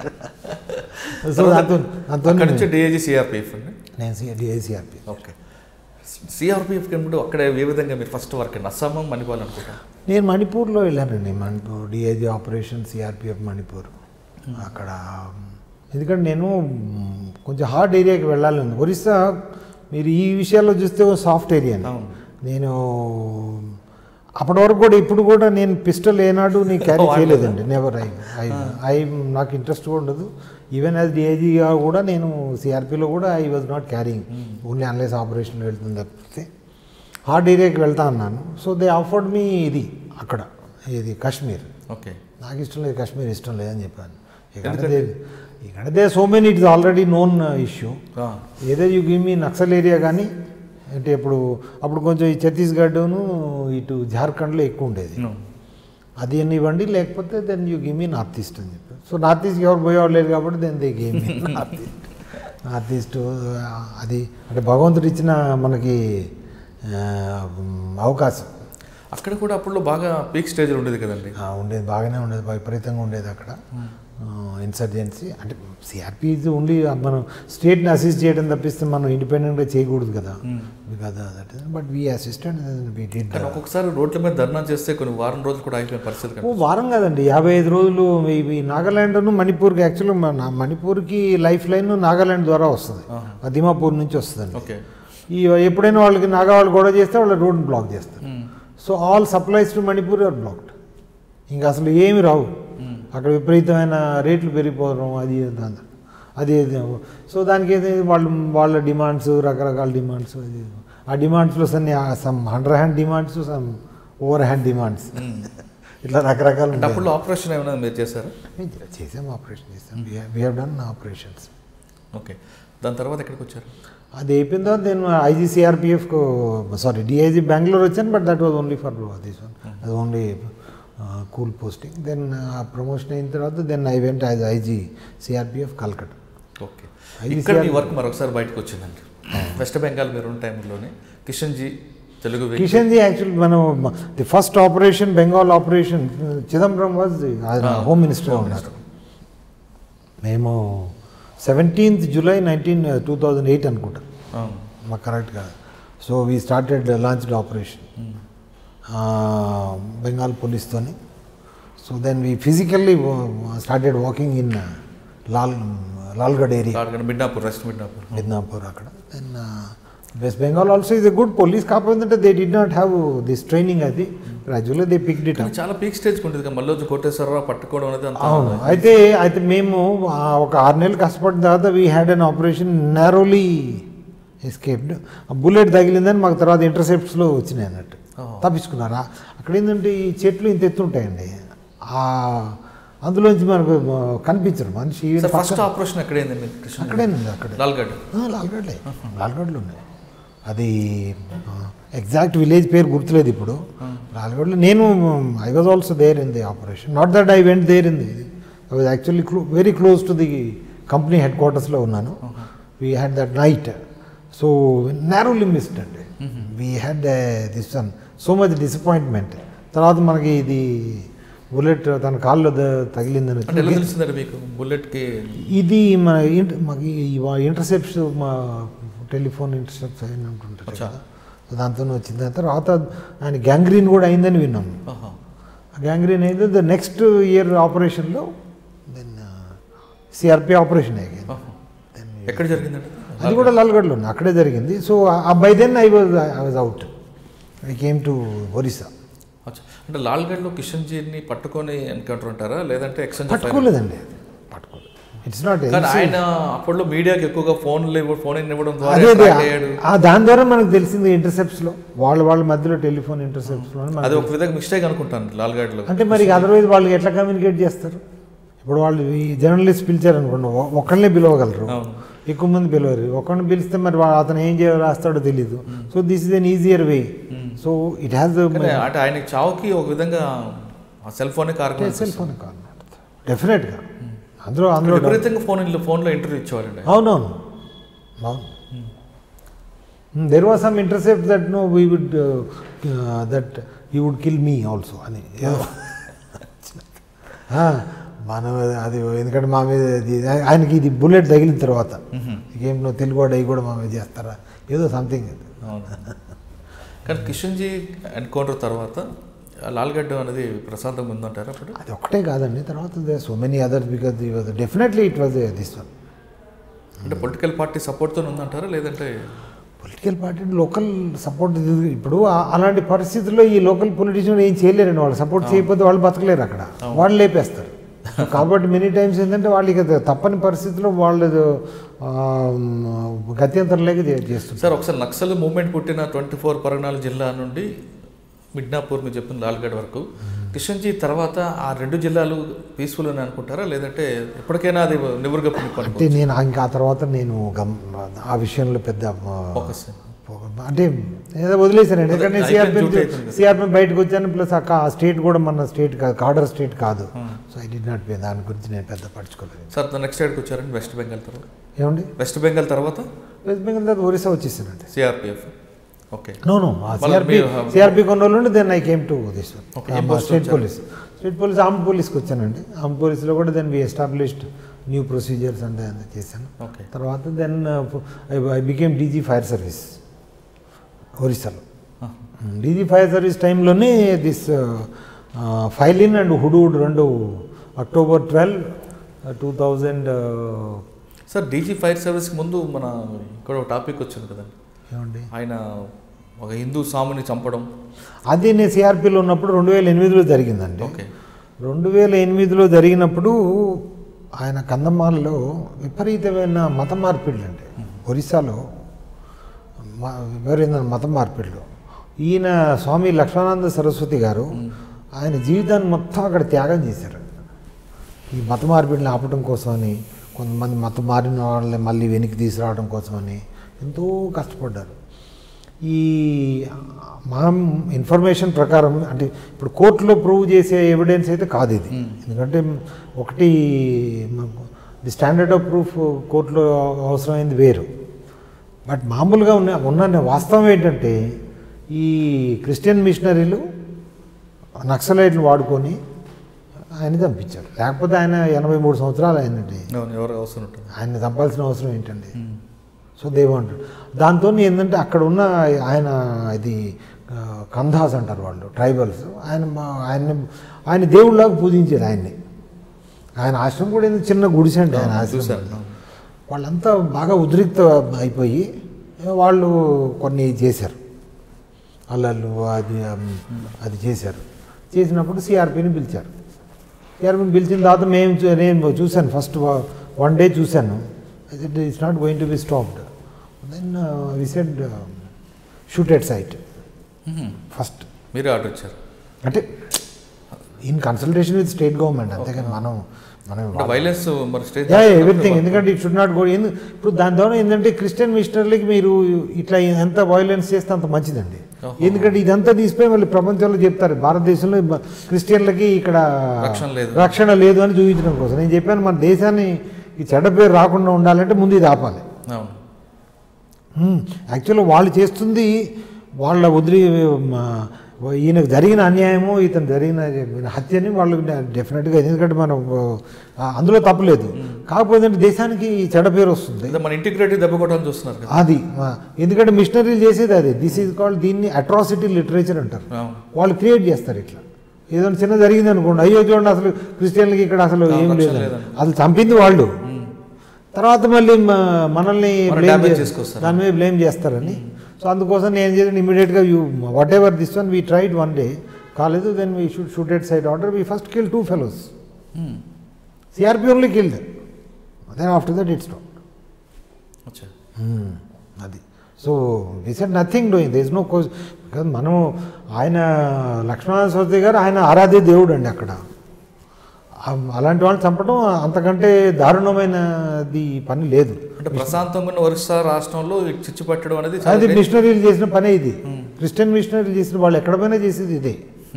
సో దాంతో దాంతో అక్కడ నుంచి డిఏజీ సిఆర్పిఎఫ్ అండి నేను డిఐసిఆర్పి ఓకే సిఆర్పిఎఫ్ కనుకుంటే అక్కడ ఏ విధంగా మీరు ఫస్ట్ వర్క్ అండి అస్సాం మణిపాల్ అనుకుంటా నేను మణిపూర్లో వెళ్ళానండి Manipur DIG operation CRPF Manipur అక్కడ ఎందుకంటే నేను మ్, కొంచెం హార్డ్ ఏరియాకి వెళ్ళాలి ఉంది ఒరిస్సా మీరు ఈ విషయాల్లో చూస్తే సాఫ్ట్ ఏరియా అవును. నేను అప్పటి వరకు కూడా ఇప్పుడు కూడా నేను పిస్టల్ ఏనాడు నేను క్యారీ వాడలేదా? చేయలేదండి నెవర్ ఐ ఐ ఐ నాకు ఇంట్రెస్ట్ కూడా ఉండదు ఈవెన్ యాజ్ డిఐజీగా కూడా నేను సిఆర్పిలో కూడా I was not carrying only unless operation వెళ్తుంది తప్పితే హార్డ్ ఏరియాకి వెళ్తా అన్నాను సో దే ఆఫర్డ్ మీ ఇది అక్కడ ఇది కాశ్మీర్ ఓకే నాకు ఇష్టం లేదు కాశ్మీర్ ఇష్టం లేదని చెప్పాను ఇక్కడ ఇక్కడ they so many it's already known issue ఏదో you give me Naxal area కానీ అంటే ఇప్పుడు అప్పుడు కొంచెం ఈ ఛత్తీస్గఢ్ను ఇటు జార్ఖండ్లో ఎక్కువ ఉండేది అది అని ఇవ్వండి లేకపోతే then you give me north east అని చెప్పి సో నార్త్ ఈస్ట్ ఎవరు పోయేవాళ్ళు లేరు కాబట్టి then they gave me north east north east అది అంటే భగవంతుడు ఇచ్చిన మనకి ఆ, అవకాశం అక్కడ కూడా అప్పుడు బాగా పీక్ స్టేజ్లో ఉండేది కదండి ఆ, ఉండేది బాగానే ఉండేది విపరీతంగా ఉండేది అక్కడ ఇన్సర్జెన్సీ అంటే సిఆర్పి ఇది ఓన్లీ మనం స్టేట్ని అసిస్ట్ చేయడం తప్పిస్తే మనం ఇండిపెండెంట్గా చేయకూడదు కదా because that but we assistant we did కానీ ఒక్కొక్కసారి రోడ్ల మీద ధర్నా చేస్తే కొన్ని వారం రోజులు కూడా అయిపోయిన పరిస్థితి ఓ కనిపిస్తుంది. వారం కాదండి యాభై ఐదు రోజులు ఇవి నాగాల్యాండ్ను మణిపూర్కి యాక్చువల్గా మన మణిపూర్కి లైఫ్ లైన్ నాగాల్యాండ్ ద్వారా వస్తుంది ఆహా. ఆ దిమాపూర్ నుంచి వస్తుందండి ఓకే ఈ ఎప్పుడైనా వాళ్ళకి నాగా వాళ్ళు గొడవ చేస్తే వాళ్ళ రోడ్ని బ్లాక్ చేస్తారు hmm. So all supplies to Manipur are blocked ఇంకా అసలు ఏమి రావు అక్కడ విపరీతమైన రేట్లు పెరిగిపోవడం అది ఇది అంతా. అది ఇది. సో దానికి ఏది వాళ్ళు వాళ్ళ డిమాండ్స్ రకరకాల డిమాండ్స్ అది ఆ డిమాండ్స్లో సన్ని some underhand demands some overhand demands ఇట్లా రకరకాలు అంటే అప్పుడు ఆపరేషన్ ఏమైనా మీరు చేశారా ఉంటాయి. చేసాం ఆపరేషన్ చేసాం we have done operations okay దాని తర్వాత ఎక్కడికి వచ్చారు అది అయిపోయిన తర్వాత నేను ఐజీసీఆర్పిఎఫ్ సారీ డిఐజీ బెంగళూరు వచ్చాను but that was only for this one అది ఓన్లీ కూల్ పోస్టింగ్ దెన్ ఆ ప్రమోషన్ అయిన తర్వాత then I went as IG CRPF Calcutta okay ICR ఇక్కడ మీ వర్క్ మరొకసారి బయటకు వచ్చిందండి వెస్ట్ బెంగాల్ మీరు ఉన్న టైంలోనే కిషన్ జీ తెలుగు వ్యక్తి. కిషన్ జీ యాక్చువల్ మనం the first operation Bengal operation Chidambaram was home minister ఉన్నారు మేము seventeenth July nineteen two thousand eight అనుకుంటా అవును. మాకు కరెక్ట్గా so we started launched operation Bengal పోలీస్తోని so then we physically started walking in Lal Lalgarh area Kakinada Midnapore west Midnapore Midnapore అక్కడ then west Bengal also is a good police కాకపోతే they did not have this training అది gradually they picked it కానీ చాలా peak స్టేజ్కి ఉంటుంది కదా మళ్ళీ కోటేశ్వరరావు పట్టుకోవడం అనేది అంత అవును అయితే అయితే మేము ఆ ఒక ఆరు నెలలు కష్టపడిన తర్వాత we had an operation narrowly escaped ఆ బుల్లెట్ తగిలిందని మాకు తర్వాత ఇంటర్సెప్ట్స్లో వచ్చినాయి అన్నట్టు Oh. తప్పించుకున్నారా అక్కడ ఏంటంటే ఈ చెట్లు ఇంత ఎత్తుంటాయండి ఆ అందులోంచి మనకు కనిపించరు మనిషి ఈవెన్ సార్ ఫస్ట్ ఆపరేషన్ ఎక్కడైంది మీకు కృష్ణ అక్కడేనండి అక్కడే లాల్గఢ్ ఆ, లాల్గఢ్లే లాల్గఢ్లో ఉన్నాయి అది ఎగ్జాక్ట్ విలేజ్ పేరు గుర్తులేదు ఇప్పుడు లాల్గఢ్లో నేను I was also there in the operation not that I went there in the I was actually clo very close to the company head క్వార్టర్స్లో ఉన్నాను we had that night so narrowly missed అండి we had this one so much disappointment తర్వాత మనకి ఇది bullet తన కాల్లో the- తగిలిందని అంటే ఎలా తెలిసిందండి మీకు బుల్లెట్కి ఇది మన ఇంట- మాకు ఇంటర్సెప్ట్స్ మా టెలిఫోన్ ఇంటర్సెప్ట్స్ అయిన ఉంటుంటారు అచ్చా. కదా సో దాంతో వచ్చింది దాని తర్వాత ఆయన గ్యాంగ్రీన్ కూడా అయిందని విన్నాము ఆహా. ఆ గ్యాంగ్రీన్ అయితే ద నెక్స్ట్ ఇయర్ ఆపరేషన్లో దెన్ సిఆర్పి ఆపరేషన్ అయ్యింది ఆహా. ఎక్కడ జరిగిందండి అది కూడా లాల్గఢ్లో ఉంది అక్కడే జరిగింది so by then I was I was out I came to Orissa అచ్చా. అంటే లాల్గఢ్లో కిషన్జీని పట్టుకొని ఎన్కౌంటర్ అంటారా లేదంటే ఎక్స్చేంజ్ పట్టుకోలేదండి పట్టుకోలేదు ఇట్స్ నాట్ కానీ ఆయన అప్పట్లో మీడియాకి ఎక్కువగా ఫోన్లు ఇవ్వ ఫోన్ ఇవ్వడం ద్వారా అదే అదే track అయ్యాడు ఆ దాని ద్వారా మనకు తెలిసింది ఇంటర్సెప్ట్స్లో వాళ్ళ వాళ్ళ మధ్యలో టెలిఫోన్ ఇంటర్సెప్ట్స్లో అది ఒక విధంగా మిస్టేక్ అనుకుంటాను లాల్గఢ్లో అంటే మరి అదర్వైజ్ వాళ్ళు ఎట్లా కమ్యూనికేట్ చేస్తారు ఇప్పుడు వాళ్ళు ఈ జర్నలిస్ట్ పిలిచారు అనుకోండి ఒ- ఒక్కళ్ళనే పిలవగలరు అవును ఎక్కువ మంది పిలవరు ఒకరిని పిలిస్తే మరి వా- అతను ఏం చేయాలో రాస్తాడో తెలియదు so this is an easier way so it has కానీ అంటే ఆయన చావుకి ఒక విధంగా ఆ సెల్ ఫోనే కారణం సెల్ ఫోన్ కాల్ డెఫినెట్గా అందులో అందులో విపరీతంగా ఫోన్ ఫోన్లో ఇంటర్వ్యూ ఇచ్చేవారండి అవునవును అవును there was some intercept that no we would that you would kill me also అని ఏదో ఆ, మనం అది ఎందుకంటే మా మీద ఇది ఆయనకి ఇది బుల్లెట్ తగిలిన తర్వాత ఏం నువ్వు తెలుగు వాడు అవి కూడా మా మీద చేస్తారా ఏదో సంథింగ్ అవును కానీ కిషన్జీ ఎన్కౌంటర్ తర్వాత ఆ లాల్గడ్డ అనేది ప్రశాంతంగా ఉందంటారా అప్పుడు అది ఒక్కటే కాదండి తర్వాత so many others because definitely it was this one అంటే పొలిటికల్ పార్టీ సపోర్ట్తో ఉందంటారా లేదంటే పొలిటికల్ పార్టీ లోకల్ సపోర్ట్ ఇప్పుడు ఆ- అలాంటి పరిస్థితుల్లో ఈ లోకల్ పొలిటీషియన్ ఏం చేయలేరండి వాళ్ళు సపోర్ట్ చేయకపోతే వాళ్ళు బతకలేరు అక్కడ వాళ్ళు లేపేస్తారు కాబట్టి మెనీ టైమ్స్ ఏంటంటే వాళ్ళు ఇక తప్పని పరిస్థితుల్లో వాళ్ళు ఆ, గత్యంతరం లేక చే- చేస్తున్నారు సార్ ఒకసారి నక్సల్ మూవ్మెంట్ పుట్టిన ట్వంటీ ఫోర్ పరగనాల జిల్లా నుండి మిడ్నాపూర్ మీరు చెప్పిన లాల్గఢ్ వరకు కిషన్జీ తర్వాత ఆ రెండు జిల్లాలు పీస్ఫుల్ అని అనుకుంటారా లేదంటే ఎప్పటికైనా అది నివురుగా పని అంటే నేను ఇంకా ఆ తర్వాత నేను గమ్ ఆ విషయంలో పెద్ద ఆ, ఫోకస్ అంటే ఏదో వదిలేశానండి ఎందుకంటే అయిపోయింది, సిఆర్పి డ్యూటీ అయిపోయింది. సిఆర్పి బయటకు వచ్చాను ప్లస్ అక్క ఆ స్టేట్ కూడా మన స్టేట్ కాదు కార్డర్ స్టేట్ కాదు so I did not pay దాని గురించి నేను పెద్ద పట్టించుకోలేదు సార్ నెక్స్ట్ సైడ్కి వచ్చారండి వెస్ట్ బెంగాల్ తర్వాత ఏమండి వెస్ట్ బెంగాల్ తర్వాత వెస్ట్ బెంగాల్ తర్వాత ఒరిస్సా వచ్చేసానండి సిఆర్పిఎఫ్ ఓకే నో నో మళ్ళీ సిఆర్పి మీరు have- సిఆర్పి కొన్ని రోజులు ఉండి then I came to this Okay, ఏం post స్టేట్ వచ్చారు? పోలీస్ స్టేట్ పోలీస్ ఆర్మ్ పోలీస్కి వచ్చానండి ఆర్మ్ పోలీస్లో కూడా then we established new procedures అంటే అంత చేశాను ఓకే తర్వాత then I became DG fire service ఒరిస్సాలో డీజీ ఫైర్ సర్వీస్ టైంలోనే దిస్ ఫైలిన్ అండ్ హుడూడ్ రెండు October twelve two thousand sir DG fire సర్వీస్కి ముందు మన ఇక్కడ ఒక టాపిక్ వచ్చింది కదండి ఏమండి ఆయన ఒక హిందూ స్వామిని చంపడం అది నేను సిఆర్పిలో ఉన్నప్పుడు రెండు వేల ఎనిమిదిలో జరిగిందండి ఓకే రెండు వేల ఎనిమిదిలో జరిగినప్పుడు ఆయన కందమాల్లో విపరీతమైన మత మార్పిళ్ళు అండి ఒరిస్సాలో మ- విపరీతమైన మత మార్పిళ్ళు ఈయన స్వామి లక్ష్మానంద సరస్వతి గారు ఆయన జీవితాన్ని మొత్తం అక్కడ త్యాగం చేశారు ఈ మత మార్పిడిని ఆపడం కోసమని కొంతమంది మతం మారిన వాళ్ళని మళ్ళీ వెనక్కి తీసుకురావడం కోసమని ఎంతో కష్టపడ్డారు ఈ మా ఇన్ఫర్మేషన్ ప్రకారం అంటే ఇప్పుడు కోర్టులో ప్రూవ్ చేసే ఎవిడెన్స్ అయితే కాదు ఇది ఎందుకంటే ఒకటి ది స్టాండర్డ్ ఆఫ్ ప్రూఫ్ కోర్టులో అవసరమైంది వేరు బట్ మామూలుగా ఉన్న ఉన్న వాస్తవం ఏంటంటే ఈ క్రిస్టియన్ మిషనరీలు నక్సలైట్లు వాడుకొని ఆయన చంపించారు లేకపోతే ఆయన ఎనభై మూడు సంవత్సరాలు అయినట్టు అవును ఎవరు అవసరం ఉంటుంది ఆయన చంపాల్సిన అవసరం ఏంటండి సో దేవాంటాడు దాంతో ఏంటంటే అక్కడ ఉన్న ఆయన ఇది ఆ, కంధాస్ అంటారు వాళ్ళు ట్రైబల్స్ ఆయన మా- ఆయన్ని ఆయన దేవుళ్ళలాగా పూజించేది ఆయన్ని ఆయన ఆశ్రమం కూడా ఏందో చిన్న గుడిసె అండి ఆయన ఆశ్రమం చూశాను వాళ్ళంతా బాగా ఉద్రిక్త అయిపోయి వాళ్ళు కొన్ని చేశారు అల్లర్లు అది ఉమ్, అది చేశారు చేసినప్పుడు సిఆర్పిని పిలిచారు సిఆర్పిని పిలిచిన తర్వాత మేము చూ- నేను చూశాను ఫస్ట్ వన్ డే చూశాను it's not going to be stopped then we said shoot at sight hmm. First మీరే ఆర్డర్ ఇచ్చారు అంటే in consultation with state government అంతేకాని మనం మనం అంటే వైలెన్స్ మరి స్టేజ్ ఎవ్రీథింగ్ ఎందుకంటే ఇట్ షుడ్ నాట్ గో ఎందు ఇప్పుడు దాని ద్వారా ఏంటంటే క్రిస్టియన్ మిషనరీలకి మీరు ఇట్లా ఎంత వైలెన్స్ చేస్తే అంత మంచిదండి ఓహో. ఎందుకంటే ఇదంతా తీసిపోయి మళ్ళీ ప్రపంచంలో చెప్తారు భారతదేశంలో బ- క్రిస్టియన్లకి ఇక్కడ రక్షణ లేదు. రక్షణ లేదు అని చూపించడం కోసం నేను చెప్పాను మన దేశాన్ని ఈ చెడ్డ పేరు రాకుండా ఉండాలంటే ముందు ఇది ఆపాలి అవును యాక్చువల్గా వాళ్ళు చేస్తుంది వాళ్ళ వదిలి మా, ఈయనకు జరిగిన అన్యాయము ఇతను జరిగిన హత్యని వాళ్ళు డెఫినెట్గా ఎందుకంటే మనం ఆ, అందులో తప్పలేదు కాకపోతే ఏంటంటే దేశానికి చెడ్డ పేరు వస్తుంది అదే మన ఇంటిగ్రిటీ దెబ్బ కొట్టాలని చూస్తున్నారు కదా అది ఆ, ఎందుకంటే మిషనరీలు చేసేది అదే దిస్ ఈజ్ కాల్డ్ దీన్ని అట్రాసిటీ లిటరేచర్ అంటారు అవును వాళ్ళు క్రియేట్ చేస్తారు ఇట్లా ఏదైనా చిన్న జరిగింది అనుకోండి అయ్యో చూడండి అసలు క్రిస్టియన్లకి ఇక్కడ అసలు ఏం రక్షణ లేదు లేదని. అది చంపింది వాళ్ళు తర్వాత మళ్ళీ మ- మనల్ని మన blame damage చే- చేసుకొస్తారు. దాని మీద బ్లేమ్ చేస్తారని సో అందుకోసం నేను చేసిన ఇమీడియట్గా you whatever this one we tried one day కాలేదు then we should shoot at side order we first kill two fellows hmm. CRP only killed then after that it's stop అచ్చా అది so we said nothing doing they is no cause because మనం ఆయన లక్ష్మణ సరస్వతి గారు ఆయన ఆరాధ్య దేవుడు అండి అక్కడ ఆ- అలాంటి వాళ్ళని చంపడం అంతకంటే దారుణమైనది పని లేదు అంటే ప్రశాంతంగా ఉన్న ఒరిస్సా రాష్ట్రంలో ఈ చిచ్చు పెట్టడం అనేది చాలా అది great. మిషనరీలు చేసిన పనే ఇది క్రిస్టియన్ మిషనరీలు చేసిన వాళ్ళు ఎక్కడ పోయినా చేసేది ఇదే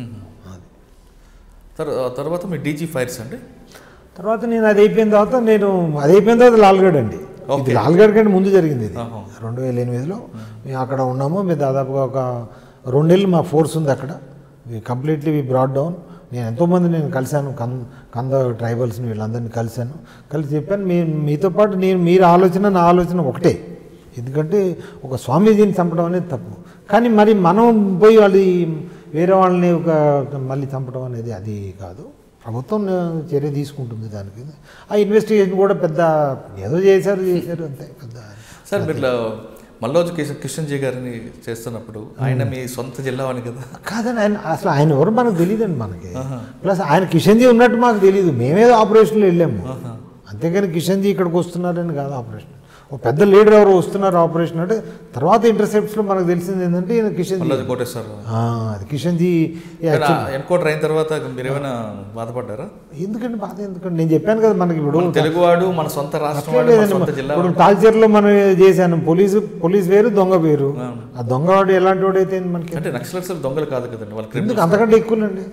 తర్- తర్వాత మీ డీజీ ఫైర్స్ అండి తర్వాత నేను అది అయిపోయిన తర్వాత నేను అది అయిపోయిన తర్వాత లాల్గఢ్ అండి ఇది Okay. లాల్గఢ్ కంటే ముందు జరిగింది ఇది ఆహా. రెండు వేల ఎనిమిదిలో మేము అక్కడ ఉన్నాము మేము దాదాపుగా ఒక రెండేళ్ళు మా ఫోర్స్ ఉంది అక్కడ కంప్లీట్లీ వి బ్రాడ్ డౌన్ నేను ఎంతోమంది నేను కలిశాను కన్ కంద ట్రైబల్స్ని వీళ్ళందరినీ కలిశాను కలిసి చెప్పాను మీ మీతో పాటు నేను మీరు ఆలోచన నా ఆలోచన ఒకటే ఎందుకంటే ఒక స్వామీజీని చంపడం అనేది తప్పు కానీ మరి మనం పోయి వాళ్ళు వేరే వాళ్ళని ఒక మళ్ళీ చంపడం అనేది అది కాదు ప్రభుత్వం చర్య తీసుకుంటుంది దానికి ఆ ఇన్వెస్టిగేషన్ కూడా పెద్ద ఏదో చేశారు చేశారు అంతే పెద్ద సార్ మీరు ఇట్లా మల్లోజు కిషన్ కిషన్ జీ గారిని చేస్తున్నప్పుడు ఆయన మీ సొంత జిల్లా అని కదా కాదండి ఆయన అసలు ఆయన ఎవరు మనకు తెలియదండి మనకి ప్లస్ ఆయన కిషన్జీ ఉన్నట్టు మాకు తెలియదు మేమేదో ఆపరేషన్లో వెళ్ళాము అంతేగాని కిషన్జీ ఇక్కడికి వస్తున్నారని కాదు ఆపరేషన్ ఒక పెద్ద లీడర్ ఎవరు వస్తున్నారు ఆపరేషన్ అంటే తర్వాత ఇంటర్సెప్ట్స్లో మనకు తెలిసింది ఏంటంటే ఈయన కిషన్జీ మల్లోజు కోటేశ్వర ఆ, అది కిషన్జీ యాక్చువల్ ఎన్కౌంటర్ అయిన తర్వాత మీరు ఏమైనా బాధపడ్డారా ఎందుకండి బాధ ఎందుకండి నేను చెప్పాను కదా మనకి ఇప్పుడు మన తెలుగువాడు మన సొంత రాష్ట్రం వాడు మన లేదండి, సొంత జిల్లా ఇప్పుడు టాల్చర్లో మనం చేశాను పోలీసు పోలీస్ వేరు దొంగ వేరు ఆ దొంగ వాడు ఎలాంటి వాడు అయితే మనకి అంటే నక్సలైట్స్ దొంగలు కాదు కదండి వాళ్ళ ఎందుకు క్రిమినల్స్ అంతకంటే ఎక్కువలండి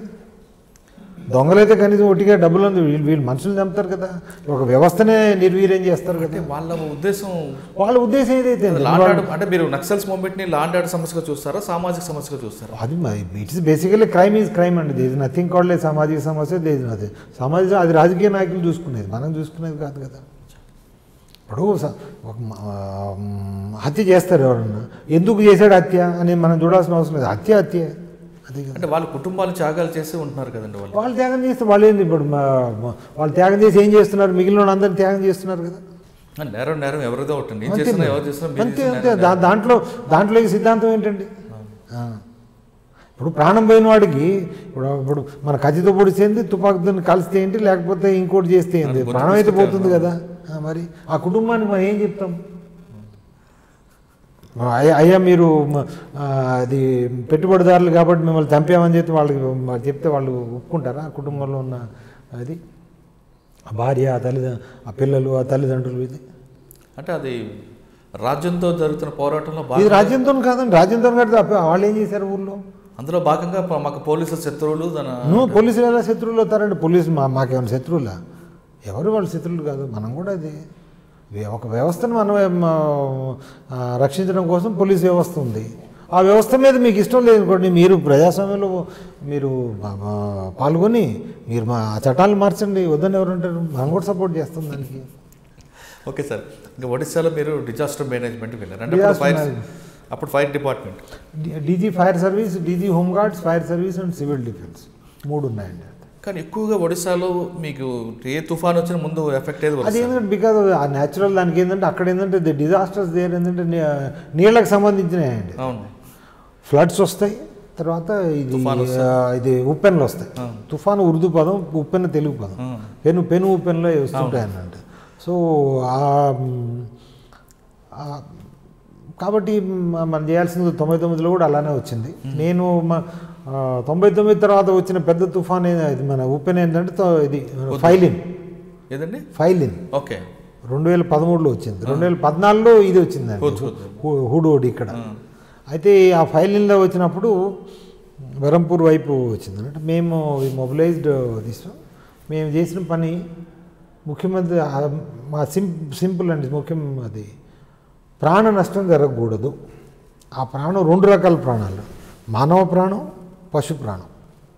దొంగలైతే కనీసం ఒట్టిగా డబ్బులు ఉంది వీళ్ళు వీళ్ళు మనుషులు చంపుతారు కదా ఒక వ్యవస్థనే నిర్వీర్యం చేస్తారు కదా వాళ్ళ ఉద్దేశం వాళ్ళ ఉద్దేశం ఏదైతే లాండ్ ఆర్డర్ అంటే మీరు నక్సల్స్ మూవ్మెంట్ ని లాండ్ ఆర్డర్ సమస్యగా చూస్తారా సామాజిక సమస్యగా చూస్తారా అది it's basically crime is crime అండి ఇది నథింగ్ కాల్డ్ సామాజిక సమస్య లేదు అది సామాజిక అది రాజకీయ నాయకులు చూసుకునేది మనం చూసుకునేది కాదు కదా ఇప్పుడు స- ఒక మ- ఆ, మ్, హత్య చేస్తారు ఎవరన్నా ఎందుకు చేశాడు హత్య అని మనం చూడాల్సిన అవసరం లేదు హత్య హత్య అది కదా అంటే వాళ్ళ కుటుంబాలు త్యాగాలు చేసి ఉంటున్నారు కదండి వాళ్ళు వాళ్ళు త్యాగం చేస్తే వాళ్ళు ఏంది ఇప్పుడు మా- మా- వాళ్ళు త్యాగం చేసి ఏం చేస్తున్నారు మిగిలిన వాళ్ళందరినీ త్యాగం చేస్తున్నారు కదా ఆ, నేరం నేరం ఎవరిదో ఉంటుంది నేను అంతే చేస్తున్నా మరి. ఎవరు చేస్తున్నా మీరు అంతే చేస్తున్నా అంతే నేరం, దా- దాంట్లో దాంట్లో ఈ సిద్ధాంతం ఏంటండి ఆ. ఇప్పుడు ప్రాణం పోయిన వాడికి ఇప్పుడు ఇప్పుడు మన కత్తితో పొడిచేంది తుపాకుతో కలిస్తే ఏంటి లేకపోతే ఇంకోటి చేస్తే ఏంటి అది ప్రాణం అయితే గుర్తు పోతుంది కదా ఆ, మరి ఆ కుటుంబానికి మనం ఏం చెప్తాం అయ్యా అయ్యా మీరు మ- ఆ, అది పెట్టుబడిదారులు కాబట్టి మిమ్మల్ని చంపామని చెప్పి వాళ్ళకి వాళ్ళు చెప్తే వాళ్ళు ఒప్పుకుంటారా ఆ కుటుంబంలో ఉన్న అది ఆ భార్య ఆ తల్లిదండ్రులు ఆ పిల్లలు ఆ తల్లిదండ్రులు ఇది అంటే అది రాజ్యంతో జరుగుతున్న పోరాటంలో ఇది భాగంగా రాజ్యంతో కాదండి రాజ్యంతో కాదు అప్ప- వాళ్ళు ఏం చేశారు ఊళ్ళో అందులో భాగంగా ప- మాకు పోలీసుల శత్రువులు తన నువ్వు పోలీసులు ఎలా శత్రువులు అవుతారండి పోలీసు మా మాకేమైనా శత్రువులా ఎవరు వాళ్ళు శత్రువులు కాదు మనం కూడా అది వే- ఒక వ్యవస్థను మనం ఏం, ఆ, రక్షించడం కోసం పోలీస్ వ్యవస్థ ఉంది ఆ వ్యవస్థ మీద మీకు ఇష్టం లేదు అనుకోండి మీరు ప్రజాస్వామ్యంలో మీరు ఆ, ఆ, పాల్గొని మీరు మా ఆ చట్టాలు మార్చండి వద్దని ఎవరు అంటారు మనం కూడా సపోర్ట్ చేస్తాం దానికి ఓకే సార్ ఇంకా ఒడిశాలో మీరు డిజాస్టర్ మేనేజ్మెంట్కి వెళ్ళారు అంటే అప్పుడు Disaster ఫైర్ management. అప్పుడు fire department DG fire service DG home guards fire service and civil defence మూడు ఉన్నాయండి కానీ ఎక్కువగా ఒడిశాలో మీకు ఏ తుఫాన్ వచ్చినా ముందు ఎఫెక్ట్ అయ్యేది అది ఒడిశా. ఏంటంటే బికాజ్ ఆ న్యాచురల్ దానికి ఏంటంటే అక్కడ ఏంటంటే ది డిజాస్టర్స్ దేర్ ఏంటంటే నీ- నీళ్ళకి సంబంధించినవి అవును ఫ్లడ్స్ వస్తాయి తర్వాత ఇది తుఫాన్ ఆ, ఇది ఉప్పెన్లు వస్తాయి ఆ. తుఫాను ఉర్దూ పదం ఉప్పెన తెలుగు పదం ఆ. పెను పెను ఉప్పెన్లో వస్తుంటాయి అన్నమాట సో ఆ, మ్, ఆ, కాబట్టి మ- మనం చేయాల్సింది తొంభై తొమ్మిదిలో కూడా అలానే వచ్చింది నేను మ- ఆ, తొంభై తొమ్మిది తర్వాత వచ్చిన పెద్ద తుఫాన్ ఏ- ఇది మన ఉప్పెన్ ఏంటంటే తో- ఇది ఫైలిన్ ఏదండి ఫైలిన్ ఓకే రెండు వేల పదమూడులో వచ్చింది రెండు వేల పద్నాలుగులో ఇది వచ్చిందండి హుద్ హుద్. హు- హుడోడి ఇక్కడ ఆ. అయితే ఆ ఫైలిన్లో వచ్చినప్పుడు బరంపూర్ వైపు వచ్చింది అంటే మేము మొబిలైజ్డ్ తీసాం మేము చేసిన పని ముఖ్యమంత్రి ఆ, మా సిం సింపుల్ అండి ముఖ్యం అది ప్రాణ నష్టం జరగకూడదు ఆ ప్రాణం రెండు రకాల ప్రాణాలు మానవ ప్రాణం పశు ప్రాణం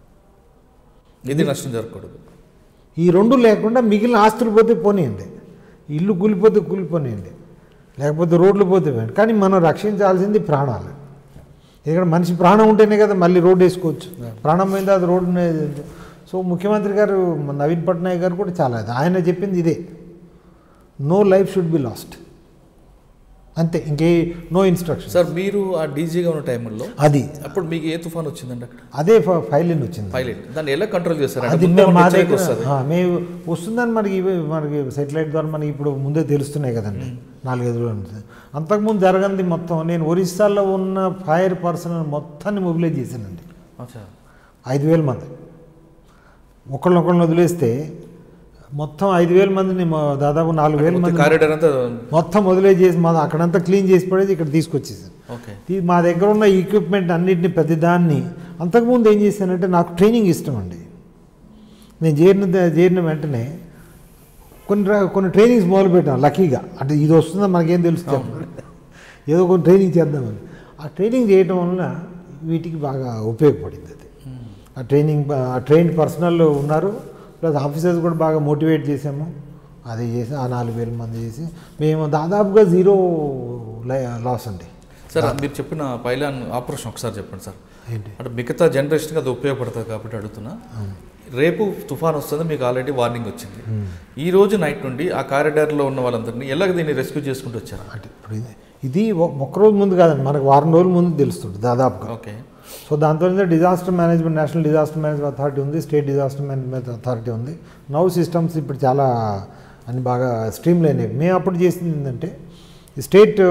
ఇది నష్టం జరగకూడదు ఈ రెండు లేకుండా మిగిలిన ఆస్తులు పోతే పోనీయండి ఇల్లు కూలిపోతే కూలిపోనీయండి లేకపోతే రోడ్లు పోతే పోయండి కానీ మనం రక్షించాల్సింది ప్రాణాలు ఇక్కడ మనిషి ప్రాణం ఉంటేనే కదా మళ్ళీ రోడ్డు వేసుకోవచ్చు ప్రాణం పోయింది అది రోడ్డు మీద- సో ముఖ్యమంత్రి గారు మన నవీన్ పట్నాయక్ గారు కూడా చాలా ఇది. ఆయన చెప్పింది ఇదే no life should be lost అంతే ఇంకే నో ఇన్స్ట్రక్షన్ సార్ మీరు ఆ డీజీగా ఉన్న టైంలో అది అప్పుడు మీకు ఏ తుఫాన్ వచ్చిందండి అక్కడ అదే ఫ- ఫైలిన్ వచ్చింది పైలట్ దాన్ని ఎలా కంట్రోల్ చేస్తారు అంటే అది ముందే మేము మా హెచ్చరిక దగ్గర వస్తుంది ఆ, మేము వస్తుందని మనకి ఇవి మనకి సెటిలైట్ ద్వారా మనకి ఇప్పుడు ముందే తెలుస్తున్నాయి కదండి నాలుగైదు రోజుల నుంచి అంతకుముందు జరగంది మొత్తం నేను ఒరిస్సాలో ఉన్న ఫైర్ పర్సన్ మొత్తాన్ని మొబిలైజ్ చేశానండి అచ్చా ఐదు వేల మంది ఒకళ్ళొకళ్ళని వదిలేస్తే మొత్తం ఐదు వేల మందిని మొ- దాదాపు నాలుగు వేల మంది కారిడార్ అంతా మొత్తం వదిలేజ్ చేసి మా అక్కడంతా క్లీన్ చేసి పడేది ఇక్కడ తీసుకొచ్చేసాను ఓకే ఈ- మా దగ్గర ఉన్న ఈక్విప్మెంట్ అన్నింటిని ప్రతిదాన్ని అంతకుముందు ఏం చేశానంటే నాకు ట్రైనింగ్ ఇష్టం అండి నేను చేరిన ద- చేరిన వెంటనే కొన్ని ర- కొన్ని ట్రైనింగ్స్ మొదలుపెట్టాను లక్కీగా అంటే ఇది వస్తుందో మనకేం తెలుస్తుంది ఏదో కొన్ని ట్రైనింగ్ చేద్దామని ఆ ట్రైనింగ్ చేయటం వలన వీటికి బాగా ఉపయోగపడింది అది ఆ ట్రైనింగ్ ప- ఆ ట్రైన్డ్ పర్సనల్ ఉన్నారు ప్లస్ ఆఫీసర్స్ కూడా బాగా మోటివేట్ చేసాము అది చేసి ఆ నాలుగు వేల మంది చేసి మేము దాదాపుగా జీరో లాస్ అండి సార్ మీరు చెప్పిన పైలాన్ ఆపరేషన్ ఒకసారి చెప్పండి సార్ ఏంటి అంటే మిగతా జనరేషన్కి అది ఉపయోగపడుతుంది కాబట్టి అడుగుతున్నా రేపు తుఫాన్ వస్తుంది మీకు ఆల్రెడీ వార్నింగ్ వచ్చింది ఈ రోజు నైట్ నుండి ఆ కారిడార్లో ఉన్న వాళ్ళందరినీ ఎలాగ దీన్ని రెస్క్యూ చేసుకుంటూ వచ్చారు అంటే ఇప్పుడు ఇది ఇది ఒ- ఒక్క రోజు ముందు కాదండి మనకు వారం రోజుల ముందు తెలుస్తుంది దాదాపుగా ఓకే సో దాంతో disaster management national disaster management authority ఉంది స్టేట్ డిజాస్టర్ మేనేజ్మెంట్ అథారిటీ ఉంది నౌ సిస్టమ్స్ ఇప్పుడు చాలా అని బాగా స్ట్రీమ్ లైన్ అయ్యాయి మేము అప్పుడు చేసింది ఏంటంటే ఈ స్టేట్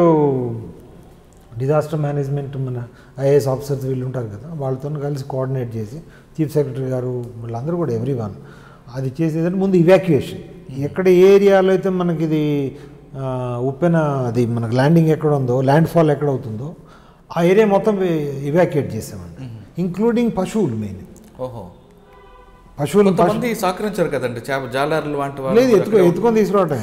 డిజాస్టర్ మేనేజ్మెంట్ మన ఐఏఎస్ ఆఫీసర్స్ వీళ్ళు ఉంటారు కదా వాళ్ళతో కలిసి కోఆర్డినేట్ చేసి చీఫ్ సెక్రటరీ గారు వీళ్ళందరూ కూడా ఎవ్రీ వన్ అది చేసేదంటే ముందు ఇవాక్యుయేషన్ ఎక్కడ ఏ ఏరియాలో అయితే మనకి ఇది ఆ, ఉప్పెన అది మనకు ల్యాండింగ్ ఎక్కడ ఉందో ల్యాండ్ ఫాల్ ఎక్కడ అవుతుందో ఆ ఏరియా మొత్తం ఇవాక్యుయేట్ చేసామండి ఇంక్లూడింగ్ పశువులు మెయిన్ ఓహో పశువులు పశు- కొంతమంది సహకరించారు కదండి చేప జాలర్లు వంటి వాళ్ళు లేదు ఎత్తుకో ఎత్తుకొని తీసుకురావటం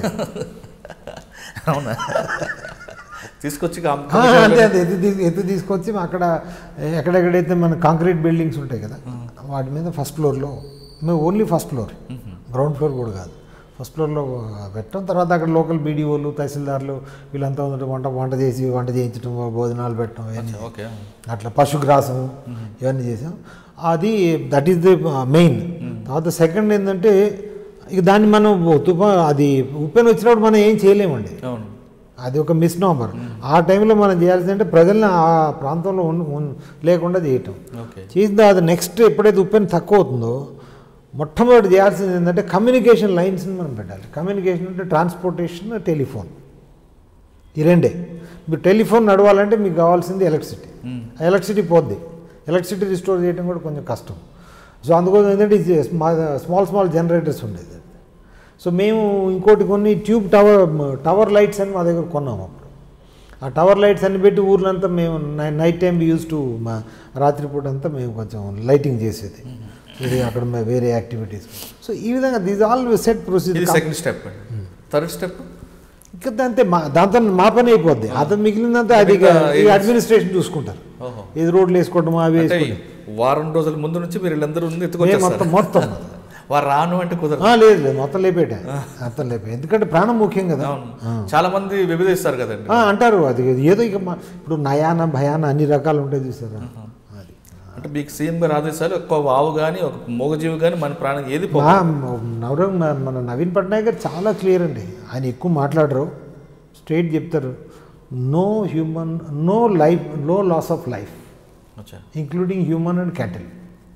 అవునా తీసుకొచ్చి ఆ, అంతే అంతే ఎత్తు తీ- ఎత్తు తీసుకొచ్చి అక్కడ ఎక్కడెక్కడైతే మన కాంక్రీట్ బిల్డింగ్స్ ఉంటాయి కదా వాటి మీద ఫస్ట్ ఫ్లోర్లో మేము only first floor ground floor కూడా కాదు ఫస్ట్ ఫ్లోర్లో పెట్టడం తర్వాత అక్కడ లోకల్ బీడీఓలు తహసీల్దార్లు వీళ్ళంతా ఉన్నట్టు వంట వంట చేసి వంట చేయించడం భోజనాలు పెట్టడం ఇవన్నీ ఓకే అట్లా పశుగ్రాసం ఇవన్నీ చేసాం అది దట్ ఈస్ ది మెయిన్ తర్వాత సెకండ్ ఏంటంటే ఇక దాన్ని మనం తుఫా అది ఉప్పెన వచ్చినప్పుడు మనం ఏం చేయలేమండి అవును అది ఒక మిస్నామర్ ఆ టైంలో మనం చేయాల్సింది అంటే ప్రజల్ని ఆ ప్రాంతంలో ఉన్న- ఉన్న- లేకుండా చేయటం ఓకే చేసిన తర్వాత నెక్స్ట్ ఎప్పుడైతే ఉప్పెన తక్కువ అవుతుందో మొట్టమొదటి చేయాల్సింది ఏంటంటే కమ్యూనికేషన్ లైన్స్ని మనం పెట్టాలి కమ్యూనికేషన్ అంటే ట్రాన్స్పోర్టేషన్ టెలిఫోన్ ఈ రెండే మీరు టెలిఫోన్ నడవాలంటే మీకు కావాల్సింది ఎలక్ట్రిసిటీ ఆ ఎలక్ట్రిసిటీ పోద్ది ఎలక్ట్రిసిటీ రిస్టోర్ చేయడం కూడా కొంచెం కష్టం సో అందుకోసం ఏంటంటే ఇది స్మాల్ స్మాల్ జనరేటర్స్ ఉండేది సో మేము ఇంకోటి కొన్ని ట్యూబ్ టవర్ టవర్ లైట్స్ అని మా దగ్గర కొన్నాము అప్పుడు ఆ టవర్ లైట్స్ అన్ని పెట్టి ఊర్లంతా మేము నైట్ టైం యూస్ టు మా రాత్రిపూట అంతా మేము కొంచెం లైటింగ్ చేసేది ఇది అక్కడ మే- వేరే యాక్టివిటీస్ సో ఈ విధంగా దీస్ ఆల్ సెట్ ఇది ప్రొసీజర్ సెకండ్ స్టెప్ అండి థర్డ్ స్టెప్ ఇంకా అంతే మా దాంతో మా పని అయిపోద్ది అతను మిగిలినంతా అది మిగతా ఏం- అడ్మినిస్ట్రేషన్ చూసుకుంటారు ఓహో ఇది రోడ్లు వేసుకోవడం అవి అంటే వేసుకోవడం వారం రోజుల ముందు నుంచి మీరు వీళ్ళందరూ ఉంది మేము ఎత్తుకొచ్చేస్తారు మొత్తం మొత్తం వారు రాను అంటే కుదరదు ఆ, లేదు లేదు మొత్తం లేపేట మొత్తం లేపే ఎందుకంటే ప్రాణం ముఖ్యం కదా అవును చాలా మంది విభజిస్తారు కదండి ఆ, అంటారు అది ఏదో ఇక మా ఇప్పుడు నయాన భయాన అన్ని రకాలు ఉంటాయి చూసారా అది అంటే మీకు సీఎం గారి ఆదేశాలు ఒక్క ఆవు కానీ ఒక మూగజీవి కానీ మన ప్రాణం ఏది పో మా నవరం మన నవీన్ పట్నాయక్ గారు చాలా క్లియర్ అండి ఆయన ఎక్కువ మాట్లాడరు స్ట్రైట్ చెప్తారు no human no life no loss of life అచ్చా including human and cattle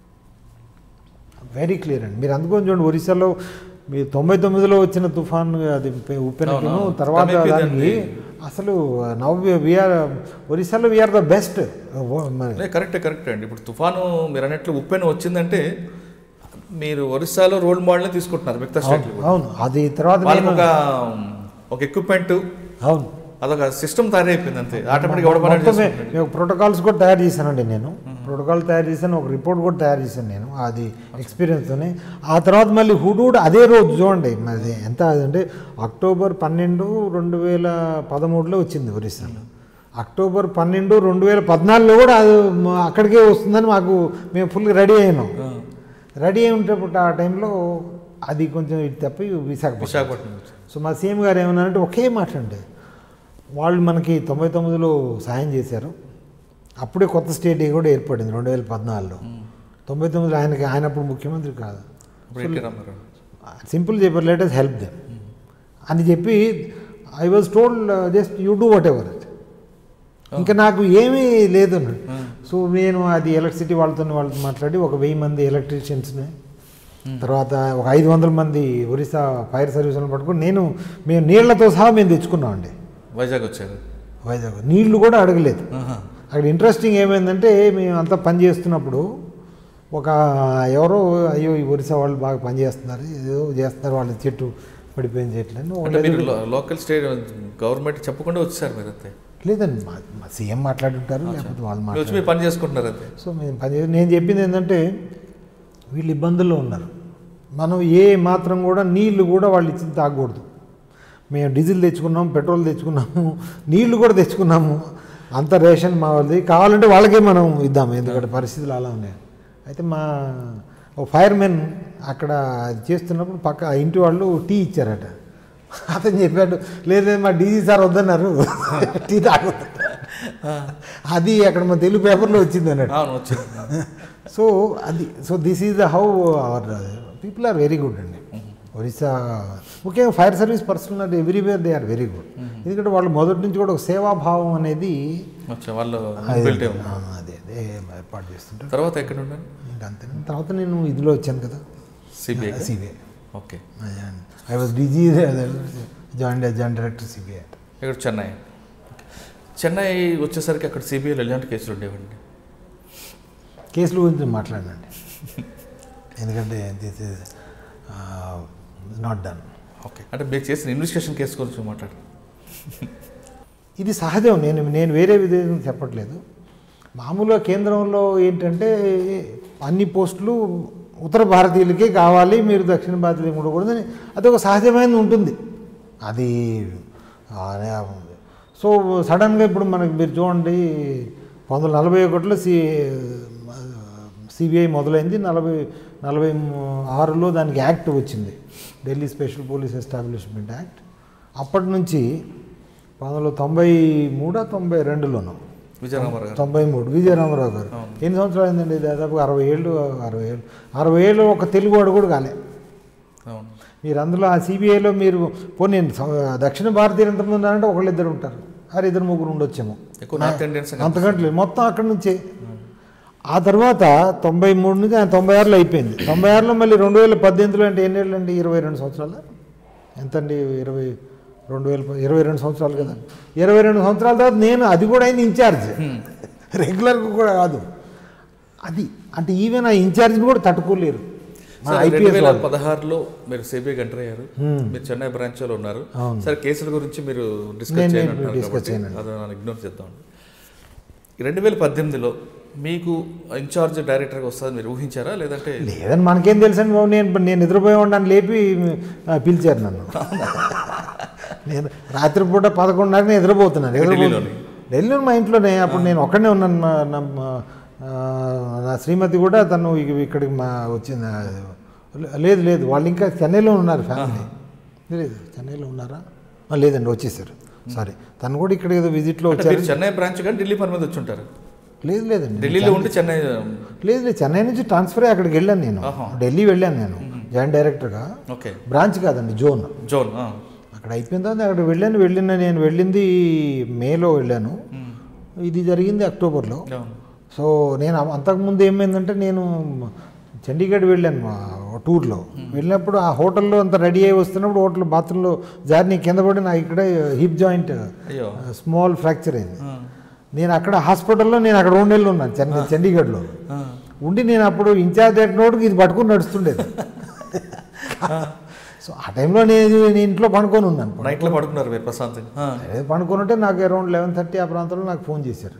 very clear అండి మీరు అందుకొని చూడండి ఒరిస్సాలో మీ తొంభై తొమ్మిదిలో వచ్చిన తుఫాన్ అది ఉప్పెనకును అవునవును. తర్వాత తమిళ దానికి అసలు నవ్ వీఆర్ ఒరిస్సాలో వీఆర్ ద బెస్ట్ లే, కరెక్టే కరెక్టే అండి ఇప్పుడు తుఫాను మీరు అన్నట్లు ఉప్పెన వచ్చిందంటే మీరు ఒరిస్సాలో రోల్ మోడల్ని తీసుకుంటున్నారు మిగతా స్టేట్లు కూడా. అవును అది తర్వాత వాళ్ళకి నేను ఒక ఒక ఎక్విప్మెంట్ అవును అదొక సిస్టమ్ తయారైపోయింది అంతే ఆటోమేటిక్ ఎవడ పని మొత్తమే నేను ప్రోటోకాల్స్ కూడా తయారు చేశానండి నేను ప్రోటోకాల్ తయారు చేశాను ఒక రిపోర్ట్ కూడా తయారు చేశాను నేను అది ఎక్స్పీరియన్స్తోనే ఆ తర్వాత మళ్ళీ హుడూడ్ అదే రోజు చూడండి మరి ఎంత అంటే అక్టోబర్ పన్నెండు రెండు వేల పదమూడులో వచ్చింది ఒరిస్సాలో అక్టోబర్ పన్నెండు రెండు వేల పద్నాలుగులో కూడా అది మా- అక్కడికే వస్తుందని మాకు మేము ఫుల్ రెడీ అయినాం రెడీ అయి ఉంటేప్పుడు ఆ టైంలో అది కొంచెం ఇటు తప్పి విశాఖపట్నం విశాఖపట్నం నుంచి. సో మా సీఎం గారు ఏమన్నారంటే ఒకే మాట అండి వాళ్ళు మనకి తొంభై తొమ్మిదిలో సాయం చేశారు అప్పుడే కొత్త స్టేట్ కూడా ఏర్పడింది రెండు వేల పద్నాలుగులో తొంభై తొమ్మిదిలో ఆయనకి ఆయన అప్పుడు ముఖ్యమంత్రి కాదు ఇప్పుడు ఎన్టీ రామారావు సింపుల్ చెప్పారు లెటెస్ట్ హెల్ప్ దెమ్ అని చెప్పి I was told just you do what ever ఇంకా నాకు ఏమీ లేదు అన్నాడు సో నేను అది ఎలక్ట్రిసిటీ వాళ్ళతో వాళ్ళతో మాట్లాడి ఒక వెయ్యి మంది ఎలక్ట్రీషియన్స్ని తర్వాత ఒక ఐదు వందల మంది ఒరిస్సా ఫైర్ సర్వీసులను పట్టుకుని నేను మేము నీళ్లతో సహా మేము తెచ్చుకున్నామండి వైజాగ్ వచ్చారు వైజాగ్ నీళ్లు కూడా అడగలేదు ఆహా. అక్కడ ఇంట్రెస్టింగ్ ఏమైందంటే మేము అంతా పని చేస్తున్నప్పుడు ఒక ఎవరో అయ్యో ఈ ఒరిస్సా వాళ్ళు బాగా పని చేస్తున్నారు ఏదో చేస్తున్నారు వాళ్ళ చెట్టు పడిపోయిన చెట్లు అని అంటే వాళ్ళు మీరు లో- లోకల్ స్టేట్ గవర్నమెంట్ చెప్పకుండా వచ్చారు మీరు అంతే లేదండి మా మా సీఎం మాట్లాడుంటారు లేకపోతే వాళ్ళు మీరు వచ్చి మాట్లాడారు మీరు పని చేసుకుంటున్నారు అంతే సో మేము పని చే- నేను చెప్పింది ఏంటంటే వీళ్ళు ఇబ్బందుల్లో ఉన్నారు మనం ఏ మాత్రం కూడా నీళ్లు కూడా వాళ్ళు ఇచ్చింది తాగకూడదు మేము డీజిల్ తెచ్చుకున్నాము పెట్రోల్ తెచ్చుకున్నాము నీళ్లు కూడా తెచ్చుకున్నాము అంత రేషన్ మా వాళ్ళది కావాలంటే వాళ్ళకే మనం ఇద్దాము ఎందుకంటే పరిస్థితులు అలా ఉన్నాయి అయితే మా ఓ ఫైర్మెన్ అక్కడ అది చేస్తున్నప్పుడు పక్క ఆ ఇంటి వాళ్ళు టీ ఇచ్చారట అతను చెప్పాడు లేదు లేదు, మా డీజీ సార్ వద్దన్నారు టీ తాగొద్దు అది అక్కడ మా తెలుగు పేపర్లో వచ్చింది అన్నట్టు అవును వచ్చింది సో అది so this is the how our people are very good అండి ఒరిస్సా ముఖ్యంగా fire service personnel everywhere they are very good ఎందుకంటే వాళ్ళు మొదటి నుంచి కూడా ఒక సేవాభావం అనేది వచ్చా వాళ్ళు అది- built ఏ ఉంది. ఆ, అదే అదే ఏర్పాటు చేస్తుంటారు తర్వాత ఎక్కడ ఉన్నారు ఇంకా అంతే తర్వాత నేను ఇదిలో వచ్చాను కదా CBI CBI okay I was DG joint joint director CBI ఇక్కడ చెన్నై చెన్నై వచ్చేసరికి అక్కడ సిబిఐలో ఎలాంటి కేసులు ఉండేవండి కేసుల గురించి మాట్లాడండి ఎందుకంటే this is not done okay అంటే మీరు చేసిన ఇన్వెస్టిగేషన్ కేసు గురించి మాట్లాడు ఇది సహజం నేను నేను వేరే విధంగా చెప్పట్లేదు మామూలుగా కేంద్రంలో ఏంటంటే అన్ని పోస్టులు ఉత్తర భారతీయులకే కావాలి మీరు దక్షిణ భారతీయులు ఉండకూడదని అది ఒక సహజమైనది ఉంటుంది అది ఆ, సో సడన్గా ఇప్పుడు మనకి మీరు చూడండి పంతొమ్మిది వందల నలభై ఒకటిలో సి సిబిఐ మొదలైంది నలభై నలభై ఆరులో దానికి యాక్ట్ వచ్చింది Delhi special police establishment act అప్పటి నుంచి పంతొమ్మిది వందల తొంభై మూడా తొంభై రెండులోనూ విజయరామారావు గారు తొంభై మూడు విజయరామరావు గారు అవును. ఎన్ని సంవత్సరాలు అయిందండి దాదాపు అరవై ఏళ్ళు అరవై ఏళ్ళు అరవై ఏళ్ళు ఒక తెలుగు వాడు కూడా కాలే అవును మీరు అందులో ఆ సిబిఐలో మీరు పోనీ స- దక్షిణ భారతీయులు ఎంతమంది ఉన్నారంటే ఒకళ్ళిద్దరు ఉంటారు అరే ఇద్దరు ముగ్గురు ఉండొచ్చేమో ఎక్కువ నార్త్ ఇండియన్స్ అంతకంటే లేదు. మొత్తం అక్కడి నుంచే ఆ తర్వాత తొంభై మూడు నుంచి ఆయన తొంభై ఆరులో అయిపోయింది తొంభై ఆరులో మళ్ళీ రెండు వేల పద్దెనిమిదిలో అంటే ఎన్ని ఏళ్ళు అండి ఇరవై రెండు సంవత్సరాలు ఎంతండి ఇరవై రెండు వేల ప- ఇరవై రెండు సంవత్సరాలు కదా ఇరవై రెండు సంవత్సరాల తర్వాత నేను అది కూడా అయింది ఇన్ఛార్జ్ రెగ్యులర్గా కూడా కాదు అది అంటే ఈవెన్ ఆ ఇన్ఛార్జ్ని కూడా తట్టుకోలేరు మా సరే, రెండు ఐపీఎస్ వేల వాళ్ళు పదహారులో మీరు సిబిఐకి ఎంటర్ అయ్యారు Hmm. మీరు చెన్నై బ్రాంచ్ లో ఉన్నారు అవును. సరే కేసుల గురించి మీరు డిస్కస్ నేను- చేయను నేను అంటున్నారు discuss కాబట్టి చేయనండి. అది మనం ఇగ్నోర్ చేద్దాం రెండు వేల పద్దెనిమిదిలో మీకు ఇన్ఛార్జ్ డైరెక్టర్గా వస్తుంది మీరు ఊహించారా లేదంటే లేదని మనకేం తెలుసండి బాబు నేను నేను నిద్రపోయి ఉండని లేపి ఆ, పిలిచారు నన్ను నేను రాత్రిపూట పదకొండున్నర నిద్రపోతున్నాను నిద్రపోతు ఢిల్లీలోని? ఢిల్లీలో మా ఇంట్లోనే అప్పుడు నేను ఒక్కడనే ఉన్నాను మా నా మా- ఆ, నా శ్రీమతి కూడా తను ఇక- ఇక్కడికి మా వచ్చింది ఆ, లేదు లేదు వాళ్ళు ఇంకా చెన్నైలో ఉన్నారు ఫ్యామిలీ లేదు చెన్నైలో ఉన్నారా ఆ, లేదండి వచ్చేసారు సారీ తను కూడా ఇక్కడ ఏదో విజిట్లో అంటే వచ్చారు మీరు చెన్నై బ్రాంచ్ కానీ ఢిల్లీ పని మీద వచ్చి ఉంటారు లేదు లేదండి ఢిల్లీలో ఉండి చెన్నై లేదు లేదు చెన్నై నుంచి ట్రాన్స్ఫర్ అయ్యి అక్కడికి వెళ్ళాను నేను ఆహా. ఢిల్లీ వెళ్ళాను నేను జాయింట్ డైరెక్టర్గా ఓకే బ్రాంచ్ కాదండి జోన్ జోన్ ఆ. అక్కడ అయిపోయిన తర్వాత అక్కడ వెళ్ళాను వెళ్ళిన నేను వెళ్ళింది మేలో వెళ్ళాను మ్మ్. ఇది జరిగింది అక్టోబర్లో అవును. సో నేను అ- అంతకుముందు ఏమైందంటే నేను చండీగఢ్ వెళ్ళాను మా టూర్లో వెళ్ళినప్పుడు ఆ హోటల్లో అంత రెడీ అయ్యి వస్తున్నప్పుడు హోటల్ బాత్రూంలో జారి కింద పడి నాకు ఇక్కడ హిప్ జాయింట్ అయ్యో స్మాల్ ఫ్రాక్చర్ అయింది ఆ. నేను అక్కడ హాస్పిటల్లో నేను అక్కడ రెండు నెలలు ఉన్నాను చండీ చండీగఢ్లో ఆ. ఉండి నేను అప్పుడు ఇన్ఛార్జ్ డైరెక్టర్ ఇది పట్టుకుని నడుస్తుండేది సో ఆ టైంలో నేను నేను ఇంట్లో పడుకొని ఉన్నాను నైట్లో పడుకున్నారు మీరు ప్రశాంతంగా ఆ. అదే పడుకొని ఉంటే నాకు అరౌండ్ లెవెన్ థర్టీ ఆ ప్రాంతంలో నాకు ఫోన్ చేశారు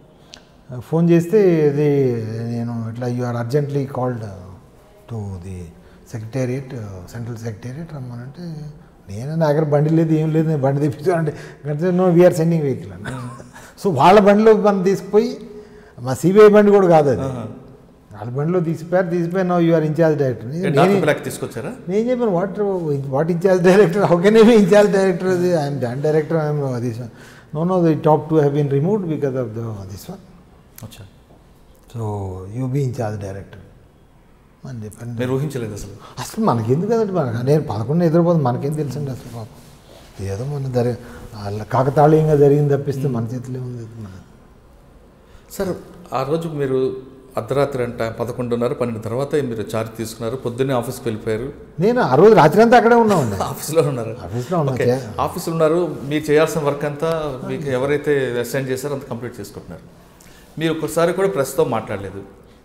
ఫోన్ చేస్తే ఇది నేను ఇట్లా you are urgently called to the secretariat central secretariat రమ్మనంటే నేను నా దగ్గర బండి లేదు ఏం లేదు నేను బండి తెప్పించానంటే నో వీఆర్ సెండింగ్ వెహికల్ అని సో వాళ్ళ బండిలో మనం తీసుకుపోయి మా సిబిఐ బండి కూడా కాదు అది వాళ్ళ బండిలో తీసిపోయారు తీసిపోయి నో యూఆర్ ఇన్ఛార్జ్ డైరెక్టర్ ఏ, నేను డాక్టర్ బ్లాక్ తీసుకొచ్చారా నేను చెప్పాను what what incharge director how can I incharge director I'm joint director I'm this one no no the top to have been removed because of the this one అచ్చా so you be incharge director అని చెప్పాను మీరు ఊహించలేదు అసలు అసలు మనకెందుకు కదండి మనకు నేను పదకొండు ఎదురుపోదు మనకేం తెలుసండి అసలు పాపం ఏదో మన జరి వాళ్ళ కాకతాళీయంగా జరిగింది తప్పిస్తే మన చేతిలో ఉంది మన సార్ ఆ రోజు మీరు అర్ధరాత్రి అంట పదకొండున్నర పన్నెండు తర్వాత మీరు చార్జ్ తీసుకున్నారు పొద్దున్నే ఆఫీస్కి వెళ్ళిపోయారు నేను ఆ రోజు రాత్రి అంతా అక్కడే ఉన్నామండి ఆఫీస్లో ఉన్నారు ఆఫీస్లో ఉన్నా ఓకే ఆఫీస్లో ఉన్నారు మీరు చేయాల్సిన వర్క్ అంతా మీకు ఎవరైతే అసైన్ చేశారో అంత కంప్లీట్ చేసుకుంటున్నారు మీరు ఒకసారి కూడా ప్రెస్తో మాట్లాడలేదు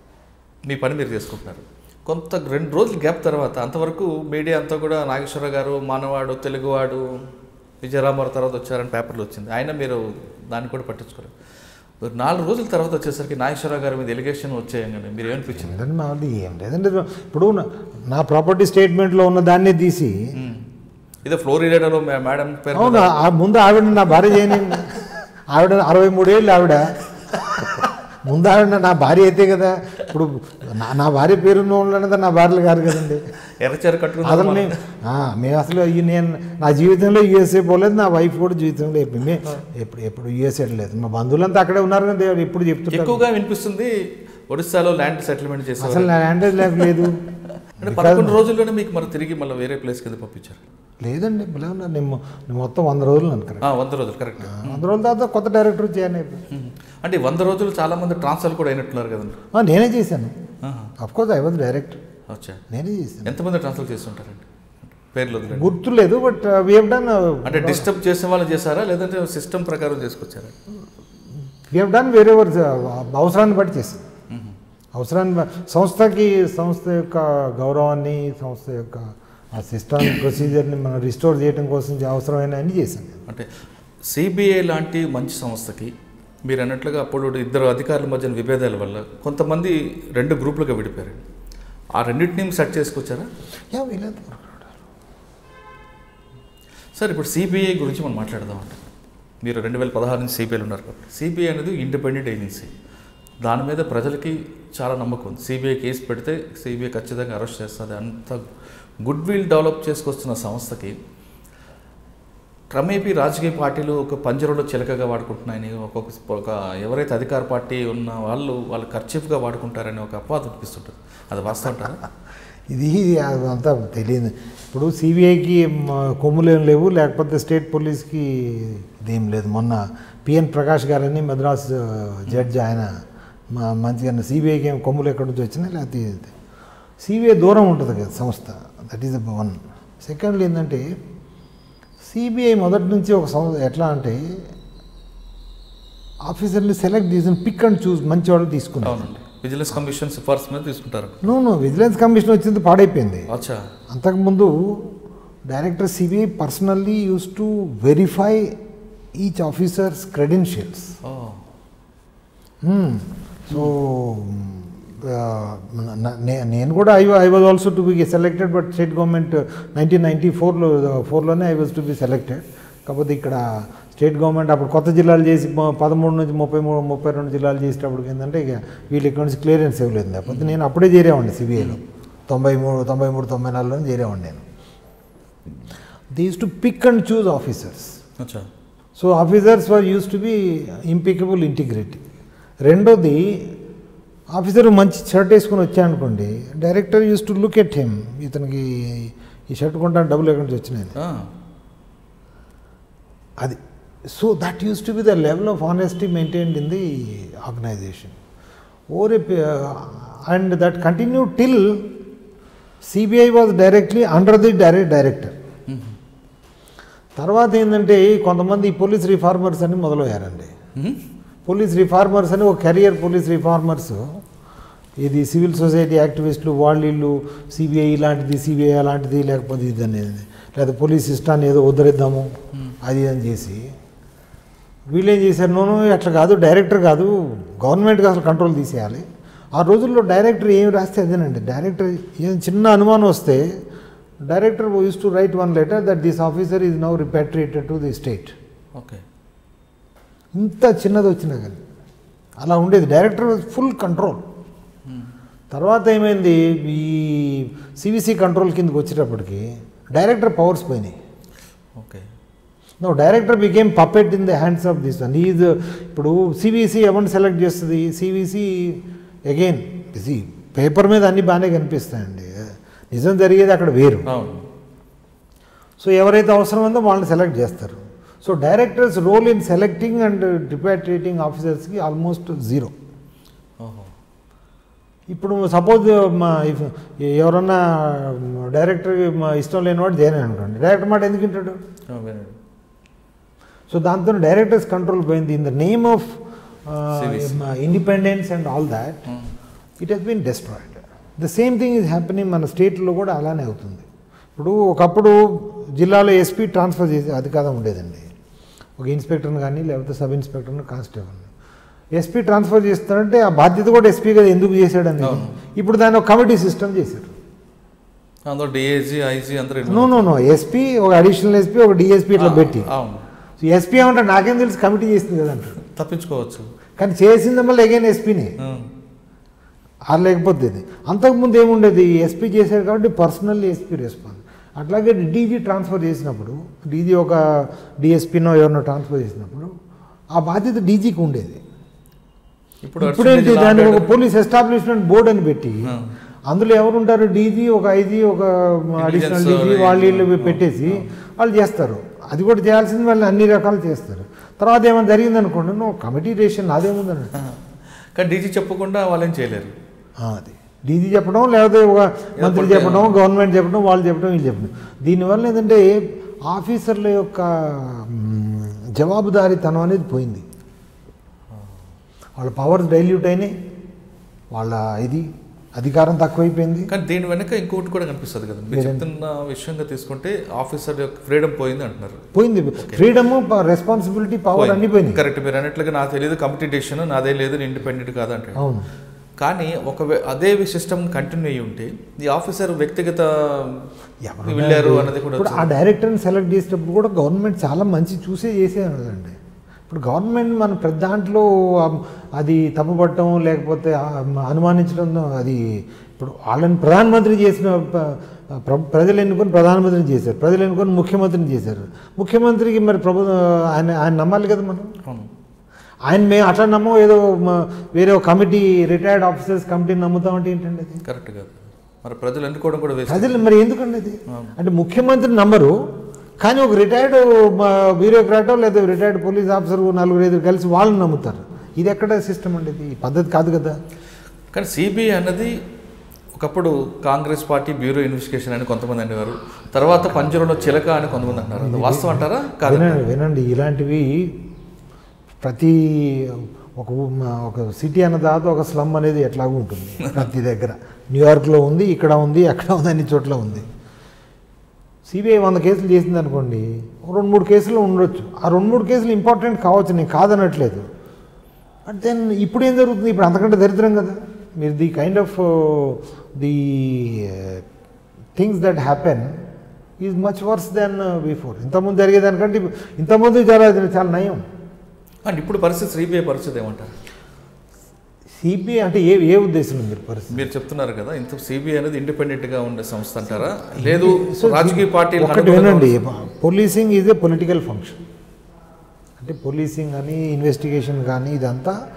మీ పని మీరు చేసుకుంటున్నారు కొంత రెండు రోజులు గ్యాప్ తర్వాత అంతవరకు మీడియా అంతా కూడా నాగేశ్వరరావు గారు మానవాడు తెలుగువాడు విజయరామారావు తర్వాత వచ్చారని పేపర్లో వచ్చింది అయినా మీరు దాన్ని కూడా పట్టించుకోలేదు మీరు నాలుగు రోజుల తర్వాత వచ్చేసరికి నాగేశ్వరరావు గారి మీద ఎలిగేషన్ వచ్చేయంగానే మీరు ఏమనిపించింది లేదండి మాది ఏం లేదండి ఇప్పుడు నా- నా ప్రాపర్టీ స్టేట్మెంట్లో ఉన్న దాన్నే తీసి ఉమ్. ఇదే ఫ్లోరిడాలో మే- మేడం పేరు అవును ఆ ముందు ఆవిడ నా భార్య చేయని ఆవిడ అరవై మూడేళ్ళు ఆవిడ ముందు ఆవిడ నా భార్య అయితే కదా ఇప్పుడు నా నా భార్య పేరున్న వాళ్ళంతా నా భార్యలు కాదు కదండి ఎర్రచీర అసలు కట్టుకున్నారు మేము ఆ, మేము అసలు ఈ నేను నా జీవితంలో యూఎస్ఏ పోలేదు నా వైఫ్ కూడా జీవితంలో ఎప్పుడు మే ఎప్పుడు ఎప్పుడు యూఎస్ఏ లేదు మా బంధువులంతా అక్కడే ఉన్నారు కదా దేవుడు ఎప్పుడు చెప్తుంటారు ఎక్కువగా వినిపిస్తుంది ఒడిశాలో ల్యాండ్ సెటిల్మెంట్ చేశారు అసలు నా హ్యాండేజ్ లైఫ్ లేదు అంటే పదకొండు రోజుల్లోనే మీకు మరి తిరిగి మళ్ళీ వేరే ప్లేస్ కింద పంపించారు లేదండి భలే ఉన్నారు నేను మొ- నేను మొత్తం వంద రోజులు అనుకున్నాను ఆ, వంద రోజులు కరెక్ట్ వంద రోజుల తర్వాత కొత్త డైరెక్టర్ చేయను అంటే ఈ వంద రోజులు చాలా మంది ట్రాన్స్ఫర్ కూడా అయినట్టున్నారు కదండి నేనే చేశాను ఆహా. అఫ్కోర్స్ ఐ వాజ్ డైరెక్టర్ వచ్చా నేనే చేశాను ఎంతమంది ట్రాన్స్ఫర్ చేస్తుంటారండి పేర్లు వదిలేండి గుర్తులేదు బట్ వీ హెవ్ డన్ అంటే డిస్టర్బ్ చేసే వాళ్ళు చేశారా లేదంటే సిస్టమ్ ప్రకారం చేసుకొచ్చారా వీ హెవ్ డన్ వేరే ఎవర్ అవసరాన్ని బట్టి చేసాం మ్మ్. అవసరాన్ని బ- సంస్థకి సంస్థ యొక్క గౌరవాన్ని సంస్థ యొక్క ఆ సిస్టమ్ ప్రొసీజర్ని మనం రిస్టోర్ చేయడం కోసం అవసరమైన అన్ని చేశాం అంటే సిబిఐ లాంటి మంచి సంస్థకి మీరు అన్నట్లుగా అప్పుడు ఇద్దరు అధికారుల మధ్యన విభేదాల వల్ల కొంతమంది రెండు గ్రూపులుగా విడిపోయారు ఆ రెండింటిని సెట్ చేసుకొచ్చారా యా వీలేదు సార్ ఇప్పుడు సిబిఐ గురించి మనం మాట్లాడదామండి మీరు రెండు వేల పదహారు నుంచి సిబిఐలో ఉన్నారు కాబట్టి సిబిఐ అనేది ఇండిపెండెంట్ ఏజెన్సీ దాని మీద ప్రజలకి చాలా నమ్మకం ఉంది సిబిఐ కేసు పెడితే సిబిఐ ఖచ్చితంగా అరెస్ట్ చేస్తుంది అంత గుడ్ విల్ డెవలప్ చేసుకొస్తున్న సంస్థకి క్రమేపీ రాజకీయ పార్టీలు ఒక పంజరంలో చిలకగా వాడుకుంటున్నాయని ఒక్కొక్క ఒక ఎవరైతే అధికార పార్టీ ఉన్న వాళ్ళు వాళ్ళు ఖర్చీఫ్గా వాడుకుంటారని ఒక అపవాదం అనిపిస్తుంటుంది అది వాస్తవం అంటారా ఇది అంతా తెలియదు ఇప్పుడు సిబిఐకి కొమ్ములు ఏం లేవు లేకపోతే స్టేట్ పోలీస్కి ఇదేం లేదు మొన్న పిఎన్ ప్రకాష్ గారని మద్రాస్ జడ్జి ఆయన మా మంచిగా సిబిఐకి ఏం కొమ్ములు ఎక్కడి నుంచి వచ్చినాయి లేకపోతే సిబిఐ దూరం ఉంటుంది కదా సంస్థ దట్ ఈస్ వన్ సెకండ్లీ ఏంటంటే సిబిఐ మొదటి నుంచి ఒక సంస్థ ఎట్లా అంటే ఆఫీసర్ని సెలెక్ట్ చేసిన పిక్ అండ్ చూస్ మంచి వాళ్ళు తీసుకున్నారు అవునండి విజిలెన్స్ కమిషన్ సిఫార్సు మీద తీసుకుంటారు నో నో విజిలెన్స్ కమిషన్ వచ్చింది పాడైపోయింది అచ్చా అంతకుముందు director CBI personally used to verify each officers credentials oh so నేను కూడా I I was also to be selected but state government nineteen ninety ఫోర్లో ఫోర్లోనే I was to be selected కాకపోతే ఇక్కడ స్టేట్ గవర్నమెంట్ అప్పుడు కొత్త జిల్లాలు చేసి ప- పదమూడు నుంచి ముప్పై మూడు ముప్పై రెండు జిల్లాలు చేసేటప్పుడు ఏంటంటే ఇక వీళ్ళు ఇక్కడ నుంచి క్లియరెన్స్ ఇవ్వలేదు లేకపోతే నేను అప్పుడే చేరేవాడిని సిబిఐలో తొంభై మూడు తొంభై మూడు తొంభై నాలుగులో చేరేవాడిని నేను these to pick and choose officers అచ్చా so officers were used to be impeccable integrity రెండోది ఆఫీసర్ మంచి షర్ట్ వేసుకొని వచ్చాయనుకోండి director used to look at him ఇతనికి ఈ షర్ట్ కొంటాను డబ్బులు ఎక్కడి నుంచి వచ్చినాయి ఆ, అది so that used to be the level of honesty maintained in the organisation or and that continue till CBI was directly under the direct director hmm. తర్వాత ఏంటంటే కొంతమంది పోలీస్ రిఫార్మర్స్ అని మొదలయ్యారండి మ్మ్. పోలీస్ రిఫార్మర్స్ అని ఒక కెరియర్ పోలీస్ రిఫార్మర్స్ ఇది civil society యాక్టివిస్టులు వాళ్ళు వీళ్ళు సిబిఐ ఇలాంటిది సిబిఐ అలాంటిది లేకపోతే ఇది అనేది లేదా పోలీస్ సిస్టాన్ని ఏదో ఉద్ధరిద్దాము అది అని చేసి వీళ్ళు ఏం చేశారు నూనె అట్లా కాదు డైరెక్టర్ కాదు గవర్నమెంట్కి అసలు కంట్రోల్ తీసేయాలి ఆ రోజుల్లో డైరెక్టర్ ఏం రాస్తే అదేనండి డైరెక్టర్ ఏం చిన్న అనుమానం వస్తే director used to write one letter that this officer is now repatriated to the state okay ఇంత చిన్నది వచ్చినా కానీ అలా ఉండేది డైరెక్టర్ ఫుల్ కంట్రోల్ మ్మ్. తర్వాత ఏమైంది ఈ సివిసి కంట్రోల్ కిందకి వచ్చేటప్పటికి డైరెక్టర్ పవర్స్ పోయినాయి okay no director became puppet in the hands of this one is ఇప్పుడు సివిసి ఎవరిని సెలెక్ట్ చేస్తుంది సివిసి అగైన్ సి పేపర్ మీద అన్ని బాగానే కనిపిస్తాయండి నిజం జరిగేది అక్కడ వేరు అవును సో ఎవరైతే అవసరం ఉందో వాళ్ళని సెలెక్ట్ చేస్తారు so director's role in selecting and depatriating ఆఫీసర్స్కి ఆల్మోస్ట్ జీరో ఓహో ఇప్పుడు సపోజ్ మా ఇఫ్ ఎవరన్నా డైరెక్టర్ మా ఇష్టం లేని వాడు చేయను అనుకోండి డైరెక్టర్ మాట ఎందుకు వింటాడు ఆ, వినండి సో దాంతో డైరెక్టర్స్ కంట్రోల్ పోయింది in the name of CVC. Independence and all that hmm. It has been destroyed the same thing is happening మన స్టేట్లో కూడా అలానే అవుతుంది ఇప్పుడు ఒకప్పుడు జిల్లాలో ఎస్పీ ట్రాన్స్ఫర్ చేసే అధికారం ఉండేదండి ఒక ఇన్స్పెక్టర్ని కానీ లేకపోతే సబ్ ఇన్స్పెక్టర్ని కానిస్టేబుల్ని ఎస్పీ ట్రాన్స్ఫర్ చేస్తారంటే ఆ బాధ్యత కూడా ఎస్పీ కదా ఎందుకు చేశాడు అనేది అవును. ఇప్పుడు దాన్ని ఒక కమిటీ సిస్టమ్ చేశారు అందులో డిఏజీ ఐజీ అందరూ నో నో నో ఎస్పీ ఒక అడిషనల్ ఎస్పీ ఒక డిఎస్పీ ఇట్లా పెట్టి అవును సో ఎస్పీ ఏమంటారు నాకేం తెలుసు కమిటీ చేసింది కదా అంటారు తప్పించుకోవచ్చు కానీ చేసింది మళ్ళీ అగైన్ ఎస్పీని మ్మ్. ఆ లేకపోతే ఇది అంతకుముందు ఏముండేది ఎస్పీ చేశారు కాబట్టి పర్సనల్లీ ఎస్పీ రెస్పాన్స్ అట్లాగే డీజీ ట్రాన్స్ఫర్ చేసినప్పుడు డీజీ ఒక డిఎస్పీనో ఎవరినో ట్రాన్స్ఫర్ చేసినప్పుడు ఆ బాధ్యత డీజీకి ఉండేది ఇప్పుడు ఇప్పుడేంటి అర్జెంటీనా దాన్ని ఒక ఆడాడు. పోలీస్ ఎస్టాబ్లిష్మెంట్ బోర్డు అని పెట్టి ఆ. అందులో ఎవరుంటారు డీజీ ఒక ఐజీ ఒక అడిషనల్ Intelligence, డీజీ వాళ్ళు వీళ్ళు ఆ. పెట్టేసి వాళ్ళు చేస్తారు అది కూడా చేయాల్సింది వాళ్ళు అన్ని రకాలు చేస్తారు తర్వాత ఏమైనా జరిగింది అనుకోండి నువ్వు కమిటీ డెసిషన్ నాదేముందని ఆ. కానీ డీజీ చెప్పకుండా వాళ్ళేం చేయలేరు అది డీజీ చెప్పడం లేకపోతే ఒక మంత్రి పడితే- చెప్పడం గవర్నమెంట్ చెప్పడం వాళ్ళు చెప్పడం వీళ్ళు చెప్పడం దీనివల్ల ఏంటంటే ఆఫీసర్ల యొక్క మ్, జవాబుదారీతనం అనేది పోయింది వాళ్ళ పవర్స్ డైల్యూట్ అయినాయి వాళ్ళ ఇది అధికారం తక్కువైపోయింది కానీ దీని వెనక ఇంకోటి కూడా కనిపిస్తుంది కదా మీరు లేదండి. చెప్తున్న విషయంగా తీసుకుంటే ఆఫీసర్ యొక్క ఫ్రీడమ్ పోయింది అంటున్నారు పోయింది ఫ్రీడమ్ రెస్పాన్సిబిలిటీ పవర్ అన్ని పోయినాయి కరెక్ట్ మీరు అన్నట్లుగా నాకు తెలియదు కమిటీ డెసిషన్ నాదే లేదు నేను ఇండిపెండెంట్ కాదు అంటే అవును కానీ ఒక అదే సిస్టమ్ కంటిన్యూ అయ్యి ఉంటే ఈ ఆఫీసర్ వ్యక్తిగత ఎవరు వెళ్ళారు అన్నది కూడా ఇప్పుడు ఆ డైరెక్టర్ని సెలెక్ట్ చేసేటప్పుడు కూడా గవర్నమెంట్ చాలా మంచి చూసే చేసేదండి ఇప్పుడు గవర్నమెంట్ మన ప్రతి దాంట్లో ఆ- అది తప్పుపట్టడం లేకపోతే ఆ అనుమానించడం అది ఇప్పుడు వాళ్ళని ప్రధానమంత్రి చేసిన ప- ప్ర- ప్రజలు ఎన్నుకొని ప్రధానమంత్రిని చేశారు ప్రజలు ఎన్నుకొని ముఖ్యమంత్రిని చేశారు ముఖ్యమంత్రికి మరి ప్రభు ఆయన ఆయన నమ్మాలి కదా మనం అవును ఆయన మేము అట్లా నమ్మం ఏదో మ- వేరే ఒక కమిటీ రిటైర్డ్ ఆఫీసర్స్ కమిటీని నమ్ముతామంటే ఏంటండి అది కరెక్ట్ కాదు మరి ప్రజలు ఎన్నుకోవడం కూడా వేస్ట్ ప్రజలు మరి ఎందుకండి అది అవును. అంటే ముఖ్యమంత్రి నంబరు కానీ ఒక రిటైర్డ్ బ్యూరోక్రాటో లేదా రిటైర్డ్ పోలీస్ ఆఫీసర్ నలుగురు ఐదుగురు కలిసి వాళ్ళని నమ్ముతారు ఇది ఎక్కడ సిస్టమ్ అండి ఇది ఈ పద్ధతి కాదు కదా కానీ సిబిఐ అన్నది ఒకప్పుడు కాంగ్రెస్ పార్టీ బ్యూరో ఇన్వెస్టిగేషన్ అని కొంతమంది అనేవారు తర్వాత పంజరంలో చిలక అని కొంతమంది అంటారు అది వాస్తవం అంటారా కాదు వినండి వినండి ఇలాంటివి ప్రతి ఒక ఊ- మా- ఒక సిటీ అన్న తర్వాత ఒక స్లమ్ అనేది ఎట్లాగూ ఉంటుంది ప్రతి దగ్గర న్యూయార్క్లో ఉంది ఇక్కడ ఉంది అక్కడ ఉంది అన్ని చోట్ల ఉంది సిబిఐ వంద కేసులు చేసింది అనుకోండి ఒక రెండు మూడు కేసులు ఉండొచ్చు ఆ రెండు మూడు కేసులు ఇంపార్టెంట్ కావచ్చు నేను కాదనట్లేదు బట్ దెన్ ఇప్పుడు ఏం జరుగుతుంది ఇప్పుడు అంతకంటే దరిద్రం కదా మీరు the kind of the things that happen is much worse than before ఇంతకుముందు జరిగేదానికంటే ఇప్పుడు- ఇంతకుముందు చాలా చాలా నయం అండ్ ఇప్పుడు పరిస్థితి సిబిఐ పరిస్థితి ఏమంటారు సిబిఐ అంటే ఏ ఏ ఉద్దేశంలో మీరు పరిస్థితి మీరు చెప్తున్నారు కదా ఇంత సిబిఐ అనేది ఇండిపెండెంట్ గా ఉండే సంస్థ అంటారా లేదు సో రాజకీయ పార్టీలు ఒకటి వినండి policing is a political function అంటే పోలీసింగ్ కానీ ఇన్వెస్టిగేషన్ కానీ ఇదంతా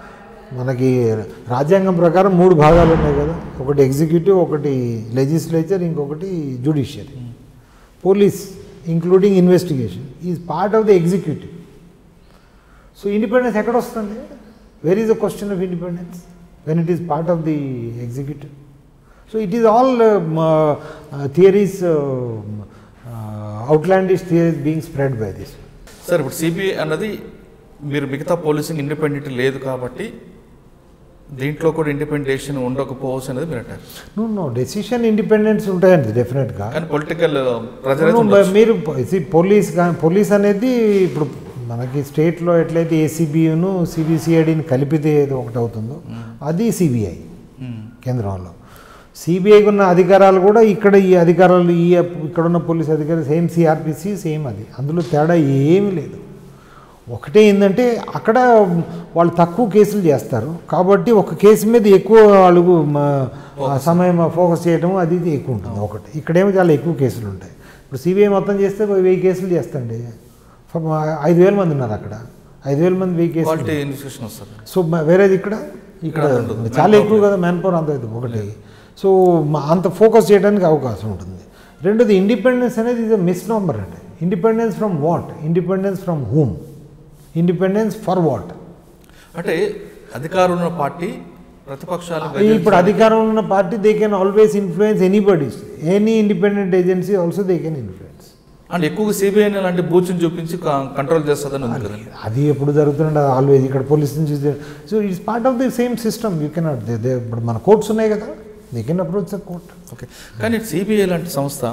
మనకి రాజ్యాంగం ప్రకారం మూడు భాగాలు ఉన్నాయి కదా ఒకటి ఎగ్జిక్యూటివ్ ఒకటి లెజిస్లేచర్ ఇంకొకటి judiciary police including investigation is part of the executive so independence ఎక్కడ వస్తుంది where is the question of independence when it is part of the executive so it is all theories outlandish theories being spread by this sir ఇప్పుడు CBI అన్నది మీరు మిగతా policing independent లేదు కాబట్టి దీంట్లో కూడా ఇండిపెండెంటేషన్ ఉండకపోవచ్చు అనేది మీరు అంటారు నో నో డెసిషన్ ఇండిపెండెన్స్ ఉంటాయండి డెఫినెట్గా కానీ పొలిటికల్ ప్రెజర్ No, but మీరు see, పోలీస్ గా- పోలీస్ అనేది ఇప్పుడు మనకి స్టేట్లో ఎట్లయితే ఏసీబీను సిబిసిఐడిని కలిపితే ఏదో ఒకటి అవుతుందో అది సిబిఐ కేంద్రంలో సిబిఐకి ఉన్న అధికారాలు కూడా ఇక్కడ ఈ అధికారాలు ఈ ఇక్కడ ఉన్న పోలీస్ అధికారులు సేమ్ సిఆర్పిసి సేమ్ అది అందులో తేడా ఏమీ లేదు ఒకటే ఏంటంటే అక్కడ వాళ్ళు తక్కువ కేసులు చేస్తారు కాబట్టి ఒక కేసు మీద ఎక్కువ వాళ్ళు మ- ఆ సమయం ఫోకస్ చేయడం అది ఇది ఎక్కువ ఉంటుంది ఒకటి ఇక్కడేమో చాలా ఎక్కువ కేసులు ఉంటాయి ఇప్పుడు సిబిఐ మొత్తం చేస్తే వెయ్యి కేసులు చేస్తండి పాపం ఐదు వేల మంది ఉన్నారు అక్కడ ఐదు వేల మంది వెయ్యి కేసులు క్వాలిటీ ఇన్వెస్టిగేషన్ వస్తుంది సో మ- వేరేది ఇక్కడ ఇక్కడ ఇక్కడ ఉండదు. చాలా ఎక్కువ కదా మ్యాన్ పవర్ అంత ఇది ఒకటి సో మ- అంత ఫోకస్ చేయడానికి అవకాశం ఉంటుంది రెండోది ఇండిపెండెన్స్ అనేది ఇది మిస్ నంబర్ అండి independence from what independence from whom independence for what అంటే అధికారం ఉన్న పార్టీ ప్రతిపక్షాలు ఇప్పుడు అధికారంలో ఉన్న party they can always influence anybody's any independent agency also they can influence and ఎక్కువగా సిబిఐ లాంటి బూచిని చూపించి కంట్రోల్ చేస్తుందని ఉంది కదండి అది ఎప్పుడు జరుగుతుండే ఆల్వేస్ ఇక్కడ పోలీస్ నుంచి so it's part of the same system you cannot ఇప్పుడు మన కోర్ట్స్ ఉన్నాయి కదా they can approach the court okay కానీ సిబిఐ లాంటి సంస్థ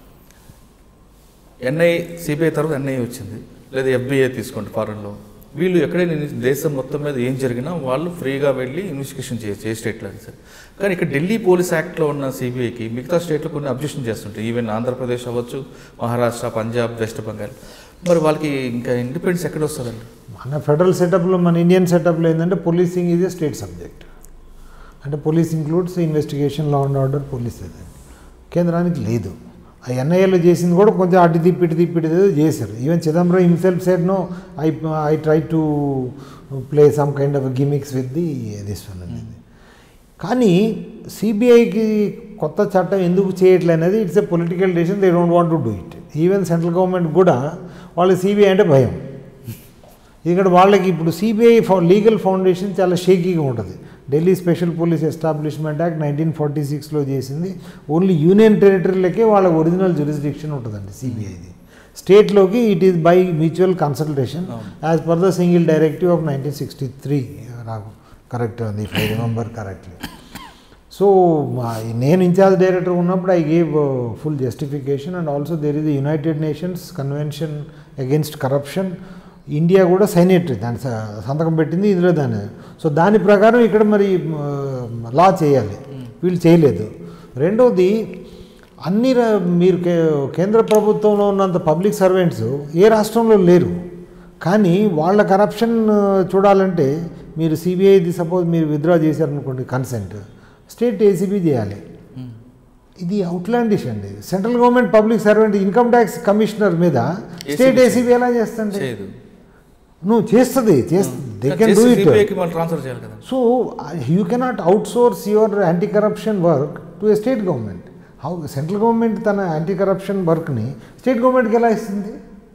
ఎన్ఐ సిబిఐ తర్వాత ఎన్ఐ వచ్చింది లేదా ఎఫ్బిఐ తీసుకోండి ఫారెన్లో వీళ్ళు ఎక్కడైనా ఇన్- దేశం మొత్తం మీద ఏం జరిగినా వాళ్ళు ఫ్రీగా వెళ్ళి ఇన్వెస్టిగేషన్ చేయొచ్చు ఏ స్టేట్లో అయినా సరే కానీ ఇక్కడ ఢిల్లీ పోలీస్ యాక్ట్లో ఉన్న సిబిఐకి మిగతా స్టేట్లో కొన్ని అబ్జెక్షన్ చేస్తుంటాయి ఈవెన్ ఆంధ్రప్రదేశ్ అవ్వచ్చు మహారాష్ట్ర పంజాబ్ వెస్ట్ బెంగాల్ మరి వాళ్ళకి ఇంకా ఇండిపెండెన్స్ ఎక్కడ వస్తుందండి మన ఫెడరల్ సెటప్లో మన ఇండియన్ సెటప్లో ఏంటంటే policing is a state subject అంటే police includes investigation law and order police అది కేంద్రానికి లేదు ఆ ఎన్ఐఏలో చేసింది కూడా కొంచెం అటు తిప్పి ఇటు తిప్పి ఇటు ఏదో చేశారు even Chidambaram himself said no I I try to play some kind of gimmicks with the this one అనేది కానీ సిబిఐకి కొత్త చట్టం ఎందుకు చేయట్లే అనేది it's a political decision they don't want to do it even central government కూడా వాళ్ళకి సిబిఐ అంటే భయం ఇక్కడ వాళ్ళకి ఇప్పుడు సిబిఐ ఫౌ లీగల్ ఫౌండేషన్ చాలా షేకీగా ఉంటుంది Delhi special police establishment act nineteen forty సిక్స్లో చేసింది ఓన్లీ యూనియన్ టెరిటరీలకే వాళ్ళ ఒరిజినల్ జ్యూరిస్డిక్షన్ ఉంటుందండి సిబిఐది స్టేట్లోకి it is by mutual consultation as per the single directive of nineteen sixty three నాకు కరెక్ట్ ఉంది if I remember correctly so నేను ఇన్ఛార్జ్ డైరెక్టర్ ఉన్నప్పుడు I gave full justification and also there is United Nations convention against corruption India కూడా signatory దాని స- సంతకం పెట్టింది ఇందులో దాని సో దాని ప్రకారం ఇక్కడ మరి లా చేయాలి వీళ్ళు చేయలేదు రెండవది అన్ని రా- మీరు కే కేంద్ర ప్రభుత్వంలో ఉన్నంత పబ్లిక్ సర్వెంట్స్ ఏ రాష్ట్రంలో లేరు కానీ వాళ్ళ కరప్షన్ చూడాలంటే మీరు సిబిఐది సపోజ్ మీరు విత్డ్రా చేశారనుకోండి కన్సెంట్ స్టేట్ ఏసీబీ చేయాలి ఇది అవుట్లాండిష్ అండి central government public servant income tax commissioner మీద స్టేట్ ఏసీబీ ఎలా చేస్తుంది చేయదు నువ్వు చేస్తుంది దే కెన్ డూ ఇట్ సిబిఐకి మనం ట్రాన్స్ఫర్ చేయాలి కదా so you cannot outsource your anti corruption work to a state government how central government తన యాంటీ కరప్షన్ వర్క్ని స్టేట్ గవర్నమెంట్కి ఎలా ఇస్తుంది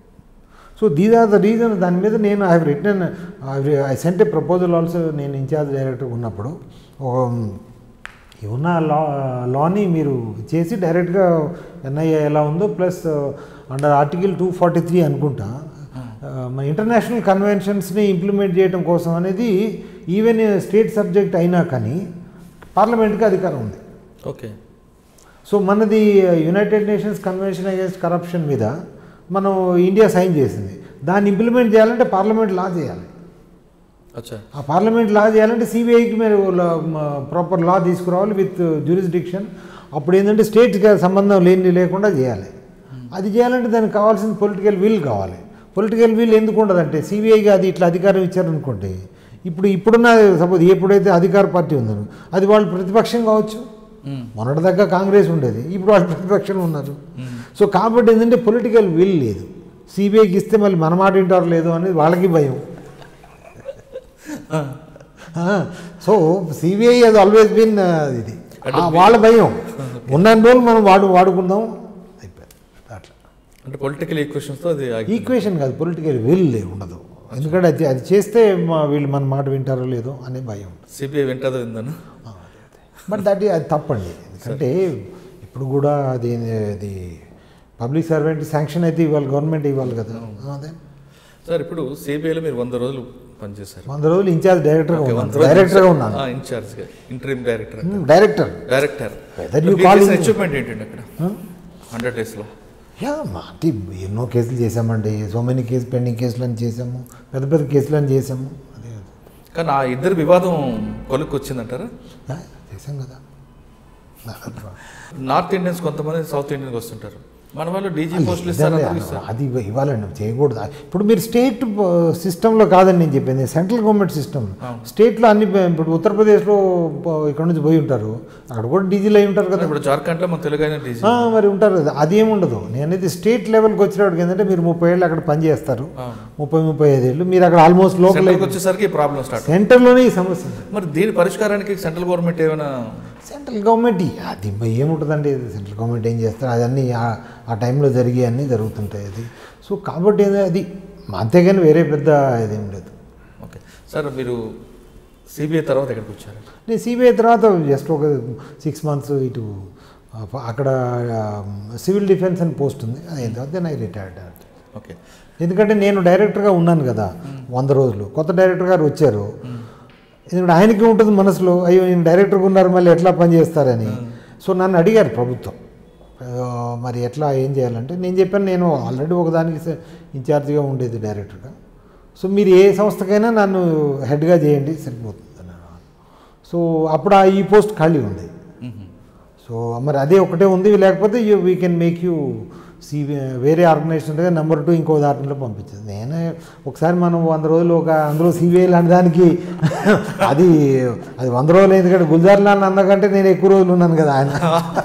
so these are the reason దాని మీద నేను I return I sent a proposal also నేను incharge director ఉన్నప్పుడు ఒక ఉన్న లా లాని మీరు చేసి డైరెక్ట్గా ఎన్ఐఏ ఎలా ఉందో plus under article two forty three అనుకుంటా ఆ, మన ఇంటర్నేషనల్ కన్వెన్షన్స్ని ఇంప్లిమెంట్ చేయడం కోసం అనేది ఈవెన్ స్టేట్ సబ్జెక్ట్ అయినా కానీ పార్లమెంట్కి అధికారం ఉంది ఓకే సో మనది United Nations convention against corruption మీద మనం ఇండియా సైన్ చేసింది దాన్ని ఇంప్లిమెంట్ చేయాలంటే పార్లమెంట్ లా చేయాలి అచ్చా ఆ పార్లమెంట్ లా చేయాలంటే సిబిఐకి మీరు ప్రాపర్ లా తీసుకురావాలి విత్ జ్యూరిస్డిక్షన్ అప్పుడు ఏంటంటే స్టేట్కి సంబంధం లేని లేకుండా చేయాలి అది చేయాలంటే దానికి కావాల్సిన పొలిటికల్ విల్ కావాలి పొలిటికల్ విల్ ఎందుకు ఉండదంటే సిబిఐకి అది ఇట్లా అధికారం ఇచ్చారనుకోండి ఇప్పుడు ఇప్పుడున్న సపోజ్ ఎప్పుడైతే అధికార పార్టీ ఉందో అది వాళ్ళు ప్రతిపక్షం కావచ్చు మొన్నటిదాకా కాంగ్రెస్ ఉండేది ఇప్పుడు వాళ్ళు ప్రతిపక్షంలో ఉన్నారు సో కాబట్టి ఏంటంటే పొలిటికల్ విల్ లేదు సిబిఐకి ఇస్తే మళ్ళీ మన మాట వింటారు లేదు అనేది వాళ్ళకి భయం సో సిబిఐ అది ఆల్వేస్ బీన్ ఇది ఆ, వాళ్ళ భయం ఉన్న రోజులు మనం వాడు వాడుకుందాం అయిపోయింది అట్లా అంటే పొలిటికల్ ఈక్వేషన్స్తో అది ఆగి- ఈక్వేషన్ కాదు పొలిటికల్ విల్ ఉండదు ఎందుకంటే అది అది చేస్తే మా వీళ్ళు మన మాట వింటారో లేదో అనే భయం సిబిఐ వింటదో విందాను బట్ దట్ అది తప్పండి ఎందుకంటే ఇప్పుడు కూడా అది అది పబ్లిక్ సర్వెంట్ శాంక్షన్ అయితే ఇవ్వాలి గవర్నమెంట్ ఇవ్వాలి కదా అదే సార్ ఇప్పుడు సిబిఐలో మీరు వంద రోజులు పనిచేశారు వంద రోజులు ఇన్ఛార్జ్ డైరెక్టర్గా ఓకే, వంద ఉన్నాను రోజులు డైరెక్టర్గా ఉన్నాను ఇన్ఛార్జ్గా interim director Hmm, director director Whether you call him- achievement ఏంటండి అక్కడ హండ్రెడ్ డేస్లో యా మాటి ఎన్నో కేసులు చేసామండి సో మెనీ కేసు పెండింగ్ కేసులు అని చేసాము పెద్ద పెద్ద కేసులు అని చేసాము అదే కానీ ఆ ఇద్దరు వివాదం కొలుక్కి వచ్చిందంటారా యా, చేసాం కదా నార్త్ ఇండియన్స్ కొంతమంది సౌత్ ఇండియన్కి వస్తుంటారు మన వాళ్ళు డీజీ పోస్టులు ఇస్తారు ఇదండి, అందరూ ఇస్తారు అది ఇవ్వ- ఇవ్వాలండి చేయకూడదు ఇప్పుడు మీరు స్టేట్ సిస్టంలో కాదని నేను చెప్పింది సెంట్రల్ గవర్నమెంట్ సిస్టమ్ స్టేట్లో అన్ని ఇప్పుడు ఉత్తరప్రదేశ్లో ప- ఇక్కడ నుంచి పోయి ఉంటారు అక్కడ కూడా డీజిల్ అయి ఉంటారు కదా ఇప్పుడు జార్ఖండ్లో మన తెలుగు అయినా డీజీ ఆ, మరి ఉంటారు కదా అది ఏముండదు నేను అనేది స్టేట్ లెవెల్కి వచ్చినప్పటికి ఏంటంటే మీరు ముప్పై ఏళ్ళు అక్కడ పని చేస్తారు ముప్పై ముప్పై ఐదు ఏళ్ళు మీరు అక్కడ ఆల్మోస్ట్ లోకల్ సెంట్రల్కి వచ్చేసరికి ప్రాబ్లం స్టార్ట్ సెంటర్లోనే ఈ సమస్య ఉంది. మరి దీని పరిష్కారానికి సెంట్రల్ గవర్నమెంట్ ఏమైనా సెంట్రల్ గవర్నమెంట్ అది ఏముంటుందండి ఇది సెంట్రల్ గవర్నమెంట్ ఏం చేస్తారు అదన్నీ ఆ- ఆ టైంలో జరిగే అన్నీ జరుగుతుంటాయి అది సో కాబట్టి ఏంది అది అంతేగాని వేరే పెద్ద ఇదేం లేదు ఓకే సార్ మీరు సిబిఐ తర్వాత ఎక్కడికి వచ్చారు నేను సిబిఐ తర్వాత జస్ట్ ఒక సిక్స్ మంత్స్ ఇటు ఆ, అక్కడ సివిల్ డిఫెన్స్ అని పోస్ట్ ఉంది అయిన తర్వాత నేను రిటైర్డ్ ఓకే ఎందుకంటే నేను డైరెక్టర్గా ఉన్నాను కదా వంద రోజులు కొత్త డైరెక్టర్ గారు వచ్చారు ఎందుకంటే ఆయనకి ఉంటుంది మనసులో అయ్యో నేను డైరెక్టర్గా ఉన్నారు మళ్ళీ ఎట్లా పని చేస్తారని సో నన్ను అడిగారు ప్రభుత్వం ఆ, మరి ఎట్లా ఏం చేయాలంటే నేను చెప్పాను నేను ఆల్రెడీ ఒకదానికి స- ఇన్ఛార్జిగా ఉండేది డైరెక్టర్గా సో మీరు ఏ సంస్థకైనా నన్ను హెడ్గా చేయండి సరిపోతుంది అన్నారు. సో అప్పుడు ఆ ఈ పోస్ట్ ఖాళీ ఉంది సో మరి అదే ఒకటే ఉంది లేకపోతే you we can make you see వేరే ఆర్గనైజేషన్ ఉంటుంది నెంబర్ టూ ఇంకో దాంట్లో పంపించింది నేనే ఒకసారి మనం వంద రోజులు ఒక అందులో సిబిఐ లాంటి దానికి అది అది వంద రోజులు ఎందుకంటే గుల్జార్ లాల్ అందకంటే నేను ఎక్కువ రోజులు ఉన్నాను కదా ఆయన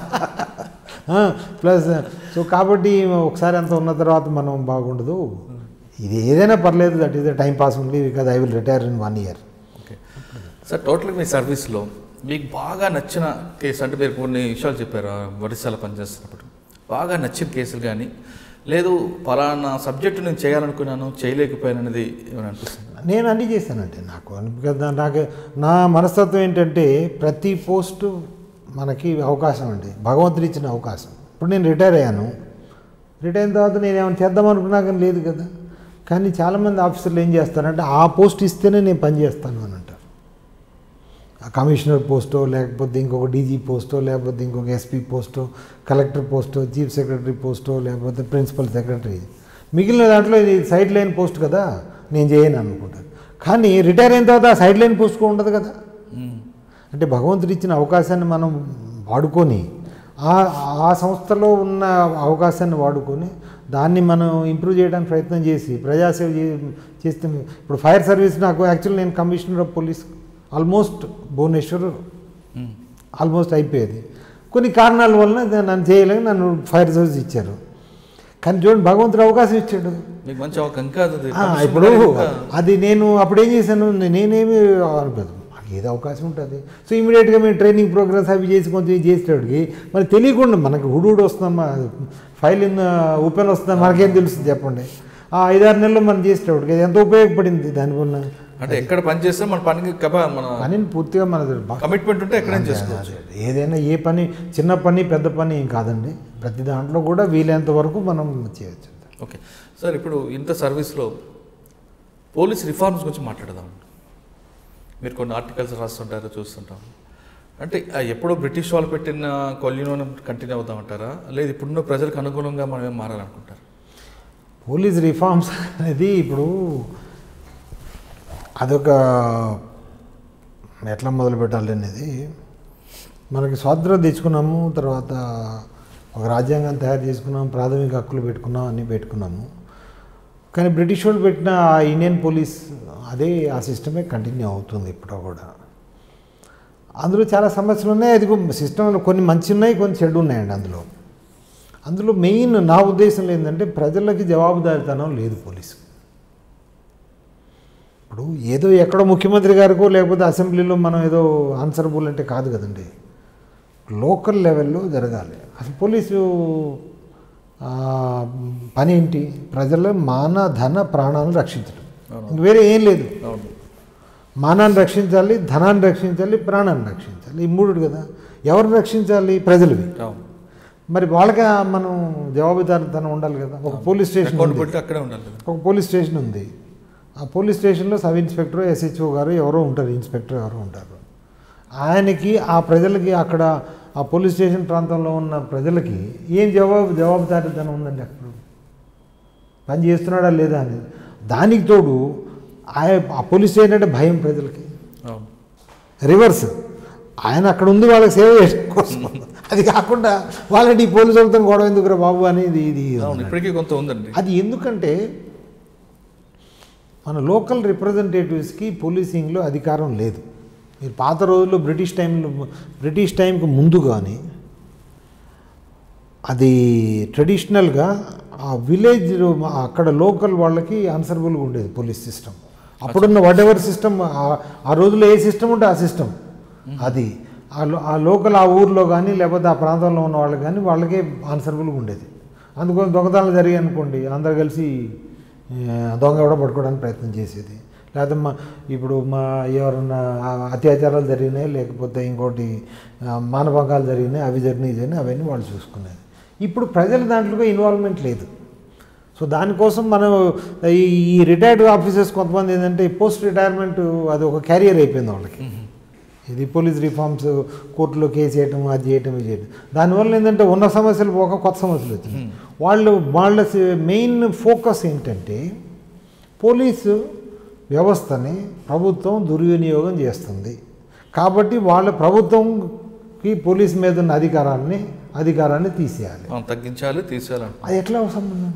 ప్లస్ సో కాబట్టి ఒకసారి అంత ఉన్న తర్వాత మనం బాగుండదు ఇది ఏదైనా పర్లేదు that is the time pass ఉంది because I will retire in one year okay sir టోటల్గా మీ సర్వీస్లో మీకు బాగా నచ్చిన కేసు అంటే మీరు కొన్ని విషయాలు చెప్పారు ఆ ఒడిశాలో పనిచేస్తున్నప్పుడు బాగా నచ్చిన కేసులు కానీ లేదు ఫలానా సబ్జెక్టు నేను చేయాలనుకున్నాను చేయలేకపోయాను అనేది ఏమైనా అనిపిస్తుంది నేను అన్నీ చేశానంటే నాకు కదా నాకు నా మనస్తత్వం ఏంటంటే ప్రతి పోస్టు మనకి అవకాశం అండి భగవంతుడు ఇచ్చిన అవకాశం ఇప్పుడు నేను రిటైర్ అయ్యాను రిటైర్ అయిన తర్వాత నేను ఏమైనా చేద్దాం అనుకున్నా కానీ లేదు కదా కానీ చాలామంది ఆఫీసర్లు ఏం చేస్తారంటే ఆ పోస్ట్ ఇస్తేనే నేను పని చేస్తాను అని అంటారు ఆ కమిషనర్ పోస్టో లేకపోతే ఇంకొక డీజీ పోస్టో లేకపోతే ఇంకొక ఎస్పీ పోస్టో కలెక్టర్ పోస్టో చీఫ్ సెక్రటరీ పోస్టో లేకపోతే ప్రిన్సిపల్ సెక్రటరీ మిగిలిన దాంట్లో ఇది సైడ్ లైన్ పోస్ట్ కదా నేను చేయను అనుకుంటాను కానీ రిటైర్ అయిన తర్వాత ఆ సైడ్ లైన్ పోస్ట్ కూడా ఉండదు కదా అంటే భగవంతుడు ఇచ్చిన అవకాశాన్ని మనం వాడుకొని ఆ ఆ సంస్థలో ఉన్న అవకాశాన్ని వాడుకొని దాన్ని మనం ఇంప్రూవ్ చేయడానికి ప్రయత్నం చేసి ప్రజాసేవ చే- చేస్తే ఇప్పుడు ఫైర్ సర్వీస్ నాకు యాక్చువల్ నేను commissioner of police almost Bhubaneswar almost అయిపోయేది కొన్ని కారణాల వలన దా- నన్ను చేయలేక నన్ను ఫైర్ సర్వీస్ ఇచ్చారు కానీ చూడండి భగవంతుడు అవకాశం ఇచ్చాడు మీకు మంచి ఒక ఇంకా అది ఆ, ఇప్పుడు అది నేను అప్పుడు ఏం చేశాను నేనేమి అనుకోదు నాకు ఏదో అవకాశం ఉంటుంది సో ఇమీడియట్గా మేము ట్రైనింగ్ ప్రోగ్రామ్స్ అవి చేసి కొంచెం ఇది చేసేటప్పటికి మరి తెలియకుండా మనకి హుడుడు వస్తుందమ్మా ఫైల్ ఇన్ ఓపెన్ వస్తుందా మనకేం తెలుస్తుంది చెప్పండి ఆ ఐదారు నెలలు మనం చేసేటప్పటికి అది ఎంత ఉపయోగపడింది దానివల్ల అంటే ఎక్కడ పని చేస్తే మన పనికి కప మన పనిని పూర్తిగా మన కమిట్మెంట్ ఉంటే ఎక్కడైనా చేసుకోవచ్చు ఏదైనా ఏ పని చిన్న పని పెద్ద పని ఏం కాదండి ప్రతి దాంట్లో కూడా వీలైనంత వరకు మనం చేయొచ్చు ఓకే సార్ ఇప్పుడు ఇంత సర్వీస్లో పోలీస్ రిఫార్మ్స్ గురించి మాట్లాడదాం మీరు కొన్ని ఆర్టికల్స్ రాస్తుంటారు చూస్తుంటాం అంటే ఆ ఎప్పుడో బ్రిటిష్ వాళ్ళు పెట్టిన కొల్యూన్ కంటిన్యూ అవుతామంటారా లేదు ఇప్పుడున్న ప్రజలకు అనుగుణంగా మనం ఏం మారాలనుకుంటారు పోలీస్ రిఫార్మ్స్ అనేది ఇప్పుడు అదొక ఎట్లా మొదలు పెట్టాలి అనేది మనకి స్వాతంత్రం తెచ్చుకున్నాము తర్వాత ఒక రాజ్యాంగం తయారు చేసుకున్నాం ప్రాథమిక హక్కులు పెట్టుకున్నాం అన్నీ పెట్టుకున్నాము కానీ బ్రిటిష్ వాళ్ళు పెట్టిన ఆ ఇండియన్ పోలీస్ అదే ఆ సిస్టమే కంటిన్యూ అవుతుంది ఇప్పుడు కూడా అందులో చాలా సమస్యలు ఉన్నాయి అది సిస్టమ్ కొన్ని మంచి ఉన్నాయి కొన్ని చెడు ఉన్నాయండి అందులో అందులో మెయిన్ నా ఉద్దేశంలో ఏంటంటే ప్రజలకి జవాబుదారితనం లేదు పోలీసు ఇప్పుడు ఏదో ఎక్కడో ముఖ్యమంత్రి గారికో లేకపోతే అసెంబ్లీలో మనం ఏదో ఆన్సరబుల్ అంటే కాదు కదండి లోకల్ లెవెల్లో జరగాలి అసలు పోలీసు ఆ, పని ఏంటి ప్రజల మాన ధన ప్రాణాలను రక్షించడం ఇంక వేరే ఏం లేదు అవును మానాన్ని రక్షించాలి ధనాన్ని రక్షించాలి ప్రాణాన్ని రక్షించాలి ఈ మూడు కదా ఎవరిని రక్షించాలి ప్రజలవి అవును మరి వాళ్ళకి మనం జవాబుదారితనం ఉండాలి కదా ఒక పోలీస్ స్టేషన్ ఉంది. అకౌంటబిలిటీ అక్కడే ఉండాలి కదా ఒక పోలీస్ స్టేషన్ ఉంది ఆ పోలీస్ స్టేషన్లో సబ్ ఇన్స్పెక్టర్ ఎస్హెచ్ఓ గారు ఎవరో ఉంటారు ఇన్స్పెక్టర్ ఎవరో ఉంటారు ఆయనకి ఆ ప్రజలకి అక్కడ ఆ పోలీస్ స్టేషన్ ప్రాంతంలో ఉన్న ప్రజలకి ఏం జవాబు జవాబుదారీతనం ఉందండి అక్కడ పని చేస్తున్నాడా లేదా అనేది దానికి తోడు ఆయన ఆ పోలీస్ స్టేషన్ అంటే భయం ప్రజలకి అవును రివర్స్ ఆయన అక్కడ ఉంది వాళ్ళకి సేవ చేయడం కోసం అది కాకుండా వాళ్ళని ఈ పోలీసు వాళ్ళతో గొడవ ఎందుకురా బాబు అనేది ఇది అవును ఇప్పటికీ కొంత ఉందండి అది ఎందుకంటే మన లోకల్ రిప్రజెంటేటివ్స్కి పోలీసింగ్లో అధికారం లేదు మీరు పాత రోజుల్లో బ్రిటిష్ టైంలో బ్రిటిష్ టైంకి ముందు కానీ అది ట్రెడిషనల్గా ఆ విలేజ్ అక్కడ లోకల్ వాళ్ళకి ఆన్సరబుల్గా ఉండేది పోలీస్ సిస్టమ్ అప్పుడున్న వాట్ ఎవర్ సిస్టమ్ ఆ రోజుల్లో ఏ సిస్టమ్ ఉంటే ఆ సిస్టమ్ అది ఆ లో- ఆ లోకల్ ఆ ఊర్లో కానీ లేకపోతే ఆ ప్రాంతంలో ఉన్న వాళ్ళకి కానీ వాళ్ళకే ఆన్సరబుల్గా ఉండేది అందుకోసం దొంగతనాలు జరిగాయి అనుకోండి అందరు కలిసి ఆ, దొంగ ఎవడో పట్టుకోవడానికి ప్రయత్నం చేసేది లేకపోతే మా ఇప్పుడు మా ఎవరన్నా ఆ, అత్యాచారాలు జరిగినాయి లేకపోతే ఇంకోటి ఆ, మానభంగాలు జరిగినాయి అవి జరిగినాయి జరిగినాయి అవన్నీ వాళ్ళు చూసుకునేది ఇప్పుడు ప్రజల దాంట్లో ఇన్వాల్వ్మెంట్ లేదు సో దానికోసం మనం ఈ ఈ రిటైర్డ్ ఆఫీసర్స్ కొంతమంది ఏంటంటే పోస్ట్ రిటైర్మెంట్ అది ఒక క్యారియర్ అయిపోయింది వాళ్ళకి ఇది పోలీస్ రిఫార్మ్స్ కోర్టులో కేసు చేయటం అది చేయటం ఇది చేయటం దానివల్ల ఏంటంటే ఉన్న సమస్యలు పోక కొత్త సమస్యలు వచ్చినాయి వాళ్ళు వాళ్ళ మెయిన్ ఫోకస్ ఏంటంటే పోలీసు వ్యవస్థని ప్రభుత్వం దుర్వినియోగం చేస్తుంది కాబట్టి వాళ్ళ ప్రభుత్వంకి పోలీస్ మీద ఉన్న అధికారాన్ని అధికారాన్ని తీసేయాలి అవును తగ్గించాలి తీసేయాలంట అది ఎట్లా సంబంధం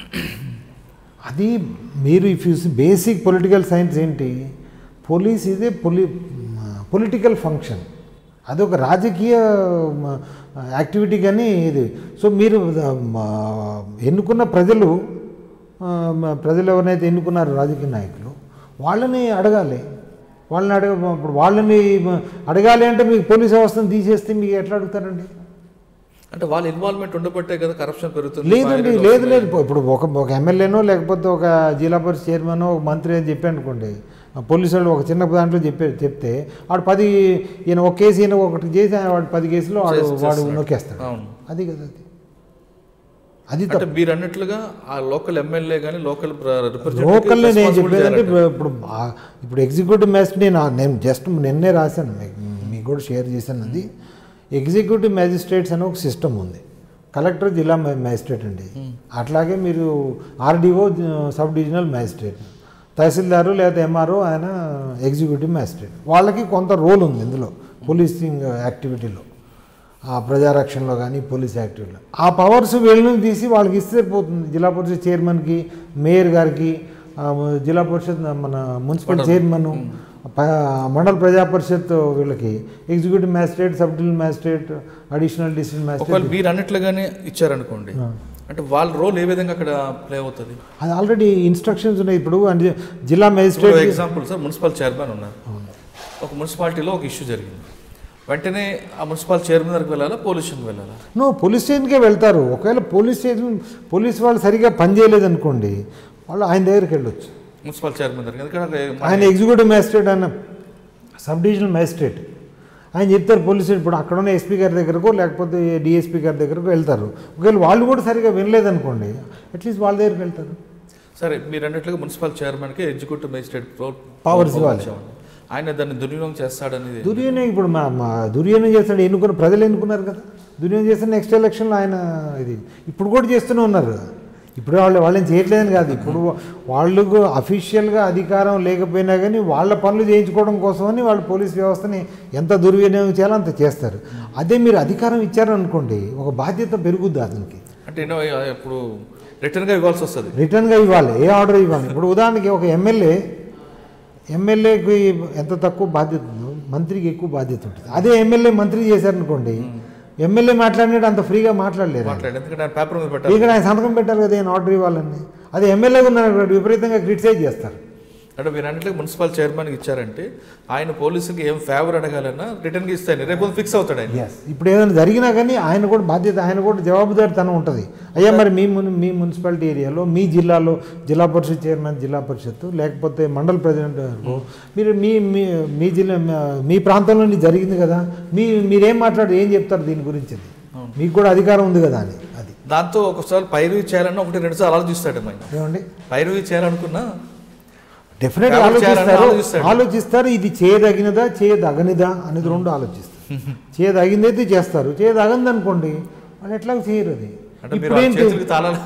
అది మీరు if you basic political science ఏంటి పోలీస్ ఇదే పొలి పొలిటికల్ ఫంక్షన్ అది ఒక రాజకీయ యాక్టివిటీ కానీ ఇది సో మీరు ఆ, మ, ఎన్నుకున్న ప్రజలు ఆ, మ, ప్రజలు ఎవరైతే ఎన్నుకున్నారో రాజకీయ నాయకులు వాళ్ళని అడగాలి వాళ్ళని అడగ ఇప్పుడు వాళ్ళని మ, అడగాలి అంటే మీకు పోలీస్ వ్యవస్థను తీసేస్తే మీకు ఎట్లా అడుగుతారండి అంటే వాళ్ళ ఇన్వాల్వ్మెంట్ ఉండబట్టే కదా కరప్షన్ పెరుగుతుంది లేదండి ఫైరింగ్ లేదు లేదు ఇప్పుడు ఒక ఒక ఎమ్మెల్యేనో లేకపోతే ఒక జిల్లా పరిషత్ చైర్మన్ ఒక మంత్రి అని చెప్పి అనుకోండి ఆ పోలీసు వాళ్ళు ఒక చిన్న దాంట్లో చెప్పే చెప్తే వాడు పది ఈయన ఒక కేసు ఈయన ఒకటి చేసి ఆయన వాడు పది కేసులో వాడు చేసి- వాడు చేస్తున్నాడు. నొక్కేస్తాడు అవును అది కదా అది అది అంటే తప్పు మీరు అన్నట్లుగా ఆ లోకల్ ఎమ్మెల్యే కానీ లోకల్ లోకల్లో నేను చెప్పేది అంటే ఇప్పుడు ఇప్పుడు ఆ- ఇప్పుడు ఎగ్జిక్యూటివ్ మ్యాజిస్ట్రేట్ నేను నేను జస్ట్ నిన్నే రాశాను మీకు మీకు కూడా షేర్ చేశాను అది ఎగ్జిక్యూటివ్ మ్యాజిస్ట్రేట్స్ అనే ఒక సిస్టమ్ ఉంది కలెక్టర్ జిల్లా మ్యా- మ్యాజిస్ట్రేట్ అండి అట్లాగే మీరు RDO sub divisional magistrate tahsildar లేదా ఎంఆర్ఓ ఆయన ఎగ్జిక్యూటివ్ మ్యాజిస్ట్రేట్ వాళ్ళకి కొంత రోల్ ఉంది ఇందులో పోలీసింగ్ యాక్టివిటీలో ఆ ప్రజారక్షణలో కానీ పోలీస్ యాక్టివిటీలో ఆ పవర్స్ వీళ్ళని తీసి వాళ్ళకి ఇస్తే పోతుంది జిల్లా పరిషత్ చైర్మన్కి మేయర్ గారికి ఆ, జిల్లా పరిషత్ మన మున్సిపల్ చైర్మన్ ప- మండల ప్రజా పరిషత్ వీళ్ళకి executive magistrate sub divisional magistrate additional district ఒకవేళ మ్యాజిస్ట్రేట్ మీరు అన్నట్లుగానే ఇచ్చారనుకోండి అంటే వాళ్ళ రోల్ ఏ విధంగా అక్కడ ప్లే అవుతుంది అది ఆల్రెడీ ఇన్స్ట్రక్షన్స్ ఉన్నాయి ఇప్పుడు అంటే జిల్లా ఇప్పుడు magistrate example sir municipal chairman ఉన్నారు ఒక మున్సిపాలిటీలో ఒక ఇష్యూ జరిగింది వెంటనే ఆ మున్సిపల్ చైర్మన్ దగ్గరికి వెళ్ళాలా పోలీస్ స్టేషన్కి వెళ్ళాలా నో పోలీస్ స్టేషన్కే వెళ్తారు ఒకవేళ పోలీస్ స్టేషన్ పోలీస్ వాళ్ళు సరిగా పనిచేయలేదు అనుకోండి వాళ్ళు ఆయన దగ్గరికి వెళ్ళొచ్చు మున్సిపల్ చైర్మన్ దగ్గర ఎందుకంటే అక్కడ ఆయన ఎగ్జిక్యూటివ్ మ్యాజిస్ట్రేట్ ఆయన సబ్ డివిజనల్ మ్యాజిస్ట్రేట్ ఆయన చెప్తారు పోలీసు ఇప్పుడు అక్కడ ఉన్న ఎస్పీ గారి దగ్గరకో లేకపోతే డిఎస్పీ గారి దగ్గరకు వెళ్తారు ఒకవేళ వాళ్ళు కూడా సరిగా వినలేదనుకోండి అట్లీస్ట్ వాళ్ళ దగ్గరికి వెళ్తారు సరే మీరు అన్నట్లుగా మున్సిపల్ చైర్మన్కి ఎగ్జిక్యూటివ్ మేజిస్ట్రేట్ రోల్ Powers ఇవ్వాలి. ఇచ్చామండి. ఆయన దాన్ని దుర్వినియోగం చేస్తాడనేది దుర్యోగం ఇప్పుడు మా మా దుర్యోగం చేస్తాడు ఎన్నుకున్న ప్రజలు ఎన్నుకున్నారు కదా దుర్యోగం చేస్తే నెక్స్ట్ ఎలక్షన్లో ఆయన ఇది ఇప్పుడు కూడా చేస్తూనే ఉన్నారు ఇప్పుడు వాళ్ళు వాళ్ళని చేయట్లేదని కాదు ఇప్పుడు వాళ్ళకు అఫీషియల్గా అధికారం లేకపోయినా కానీ వాళ్ళ పనులు చేయించుకోవడం కోసమని వాళ్ళు పోలీస్ వ్యవస్థని ఎంత దుర్వినియోగం చేయాలో అంత చేస్తారు అదే మీరు అధికారం ఇచ్చారనుకోండి ఒక బాధ్యత పెరుగుద్ది అతనికి అంటే ఎన్నో ఇప్పుడు రిటర్న్గా ఇవ్వాల్సి వస్తుంది రిటర్న్గా ఇవ్వాలి ఏ ఆర్డర్ ఇవ్వాలి ఇప్పుడు ఉదాహరణకి ఒక ఎమ్మెల్యే ఎమ్మెల్యేకి ఎంత తక్కువ బాధ్యత ఉందో మంత్రికి ఎక్కువ బాధ్యత ఉంటుంది అదే ఎమ్మెల్యే మంత్రి చేశారనుకోండి ఎమ్మెల్యే మాట్లాడినట్టు అంత ఫ్రీగా మాట్లాడలేరు ఆయన. మాట్లాడి ఎందుకంటే ఆయన పేపర్ మీద పెట్టాలి ఇక్కడ ఆయన సంతకం పెట్టారు కదా ఆయన ఆర్డర్ ఇవ్వాలని అదే ఎమ్మెల్యేగా ఉన్న విపరీతంగా క్రిటిసైజ్ చేస్తారు అంటే మీరు అన్నట్లు మున్సిపల్ చైర్మన్కి ఇచ్చారంటే ఆయన పోలీసుకి ఏం ఫేవర్ అడగాలన్నా రిటర్న్కి ఇస్తాను రేపు ఫిక్స్ అవుతాడు ఆయన ఎస్ ఇప్పుడు ఏదైనా జరిగినా కానీ ఆయన కూడా బాధ్యత ఆయన కూడా జవాబుదారితనం ఉంటుంది అయ్యా మరి మీ మున్ మీ మున్సిపాలిటీ ఏరియాలో మీ జిల్లాలో జిల్లా పరిషత్ చైర్మన్ జిల్లా పరిషత్ లేకపోతే మండల ప్రెసిడెంట్ గారు, మీరు మీ మీ మీ జిల్లా మీ ప్రాంతంలో ఇది జరిగింది కదా మీ మీరేం మాట్లాడు ఏం చెప్తారు దీని గురించి అది మీకు కూడా అధికారం ఉంది కదా అని అది దాంతో ఒకసారి పైరు చేయాలన్నా ఒకటి రెండు సార్లు ఆలోచిస్తాడు ఆయన ఏమండి పైరు చేయాలనుకున్నా డెఫినెట్గా కాబట్టి చేయాలని ఆలోచిస్తారు ఆలోచిస్తాడు. ఆలోచిస్తారు ఇది చేయదగినదా చేయదగనిదా అనేది రెండు ఆలోచిస్తారు చేయదగిందైతే చేస్తారు చేయదగనిది అనుకోండి వాళ్ళు ఎట్లా చేయరు అది అంటే మీరు ఆ ఇప్పుడేంటి చేతులకి తాళాలు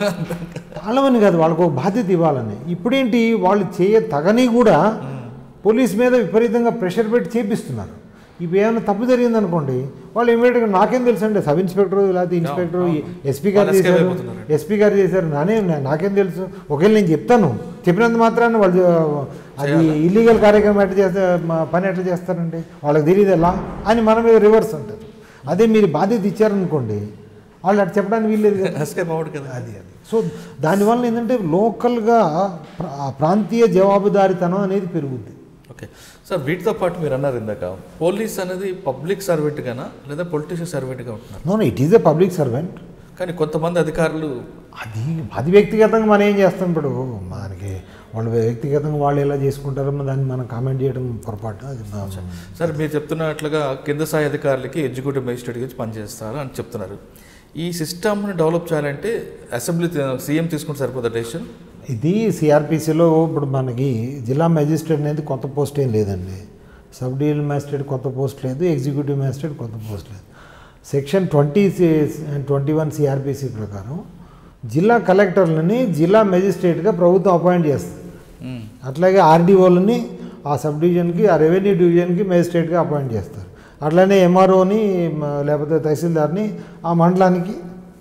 తాళమని కాదు వాళ్ళకు ఒక బాధ్యత ఇవ్వాలని ఇప్పుడేంటి వాళ్ళు చేయ తగని కూడా పోలీస్ మీద విపరీతంగా ప్రెషర్ పెట్టి చేపిస్తున్నారు ఇప్పుడు ఏమైనా తప్పు జరిగిందనుకోండి వాళ్ళు ఇమీడియట్గా నాకేం తెలుసు అండి సబ్ ఇన్స్పెక్టర్ లేకపోతే ఇన్స్పెక్టర్ ఎస్పీ గారు వాళ్ళు escape చేశారు అయిపోతున్నారు. ఎస్పీ గారు చేశారు నానే నాకేం తెలుసు ఒకవేళ నేను చెప్తాను చెప్పినంత మాత్రాన వాళ్ళు అది ఇల్లీగల్ కార్యక్రమం ఎట్లా చేస్తే మా పని ఎట్లా చేస్తారండి వాళ్ళకి తెలియదు ఎలా అని మన మీద రివర్స్ ఉంటుంది అదే మీరు బాధ్యత ఇచ్చారనుకోండి వాళ్ళు అటు చెప్పడానికి వీల్లేదు కదా ఎస్కేప్ అవ్వడు కదా అది అది సో దానివల్ల ఏంటంటే లోకల్గా ప్ర- ఆ ప్రాంతీయ జవాబుదారితనం అనేది పెరుగుద్ది ఓకే సార్ వీటితో పాటు మీరు అన్నారు ఇందాక పోలీస్ అనేది పబ్లిక్ సర్వెంట్ గానా లేదా పొలిటీషియన్ సర్వెంట్గా ఉంటున్నారు no it is a public servant కానీ కొంతమంది అధికారులు అది అది వ్యక్తిగతంగా మనం ఏం చేస్తాం ఇప్పుడు మనకి వాళ్ళు వ్యక్తిగతంగా వాళ్ళు ఎలా చేసుకుంటారో దాన్ని మనం కామెంట్ చేయడం పొరపాటు అది మా- సార్ మీరు చెప్తున్నట్లుగా కింద స్థాయి అధికారులకి ఎగ్జిక్యూటివ్ మేజిస్ట్రేట్ గురించి పనిచేస్తారు అని చెప్తున్నారు ఈ సిస్టమ్ని డెవలప్ చేయాలంటే అసెంబ్లీ సీఎం తీసుకుంటే సరిపోతుంది డెసిషన్ ఇది సిఆర్పిసిలో ఇప్పుడు మనకి జిల్లా మెజిస్ట్రేట్ అనేది కొత్త పోస్ట్ ఏం లేదండి సబ్ డివిజనల్ మ్యాజిస్ట్రేట్ కొత్త పోస్ట్ లేదు ఎగ్జిక్యూటివ్ మ్యాజిస్ట్రేట్ కొత్త పోస్ట్ లేదు section twenty twenty one CrPC ప్రకారం జిల్లా కలెక్టర్లని జిల్లా మెజిస్ట్రేట్గా ప్రభుత్వం అపాయింట్ చేస్తుంది అట్లాగే ఆర్డీఓలని ఆ సబ్ డివిజన్కి ఆ రెవెన్యూ డివిజన్కి మేజిస్ట్రేట్గా అపాయింట్ చేస్తారు అట్లనే ఎంఆర్ఓని లేకపోతే తహసీల్దార్ని ఆ మండలానికి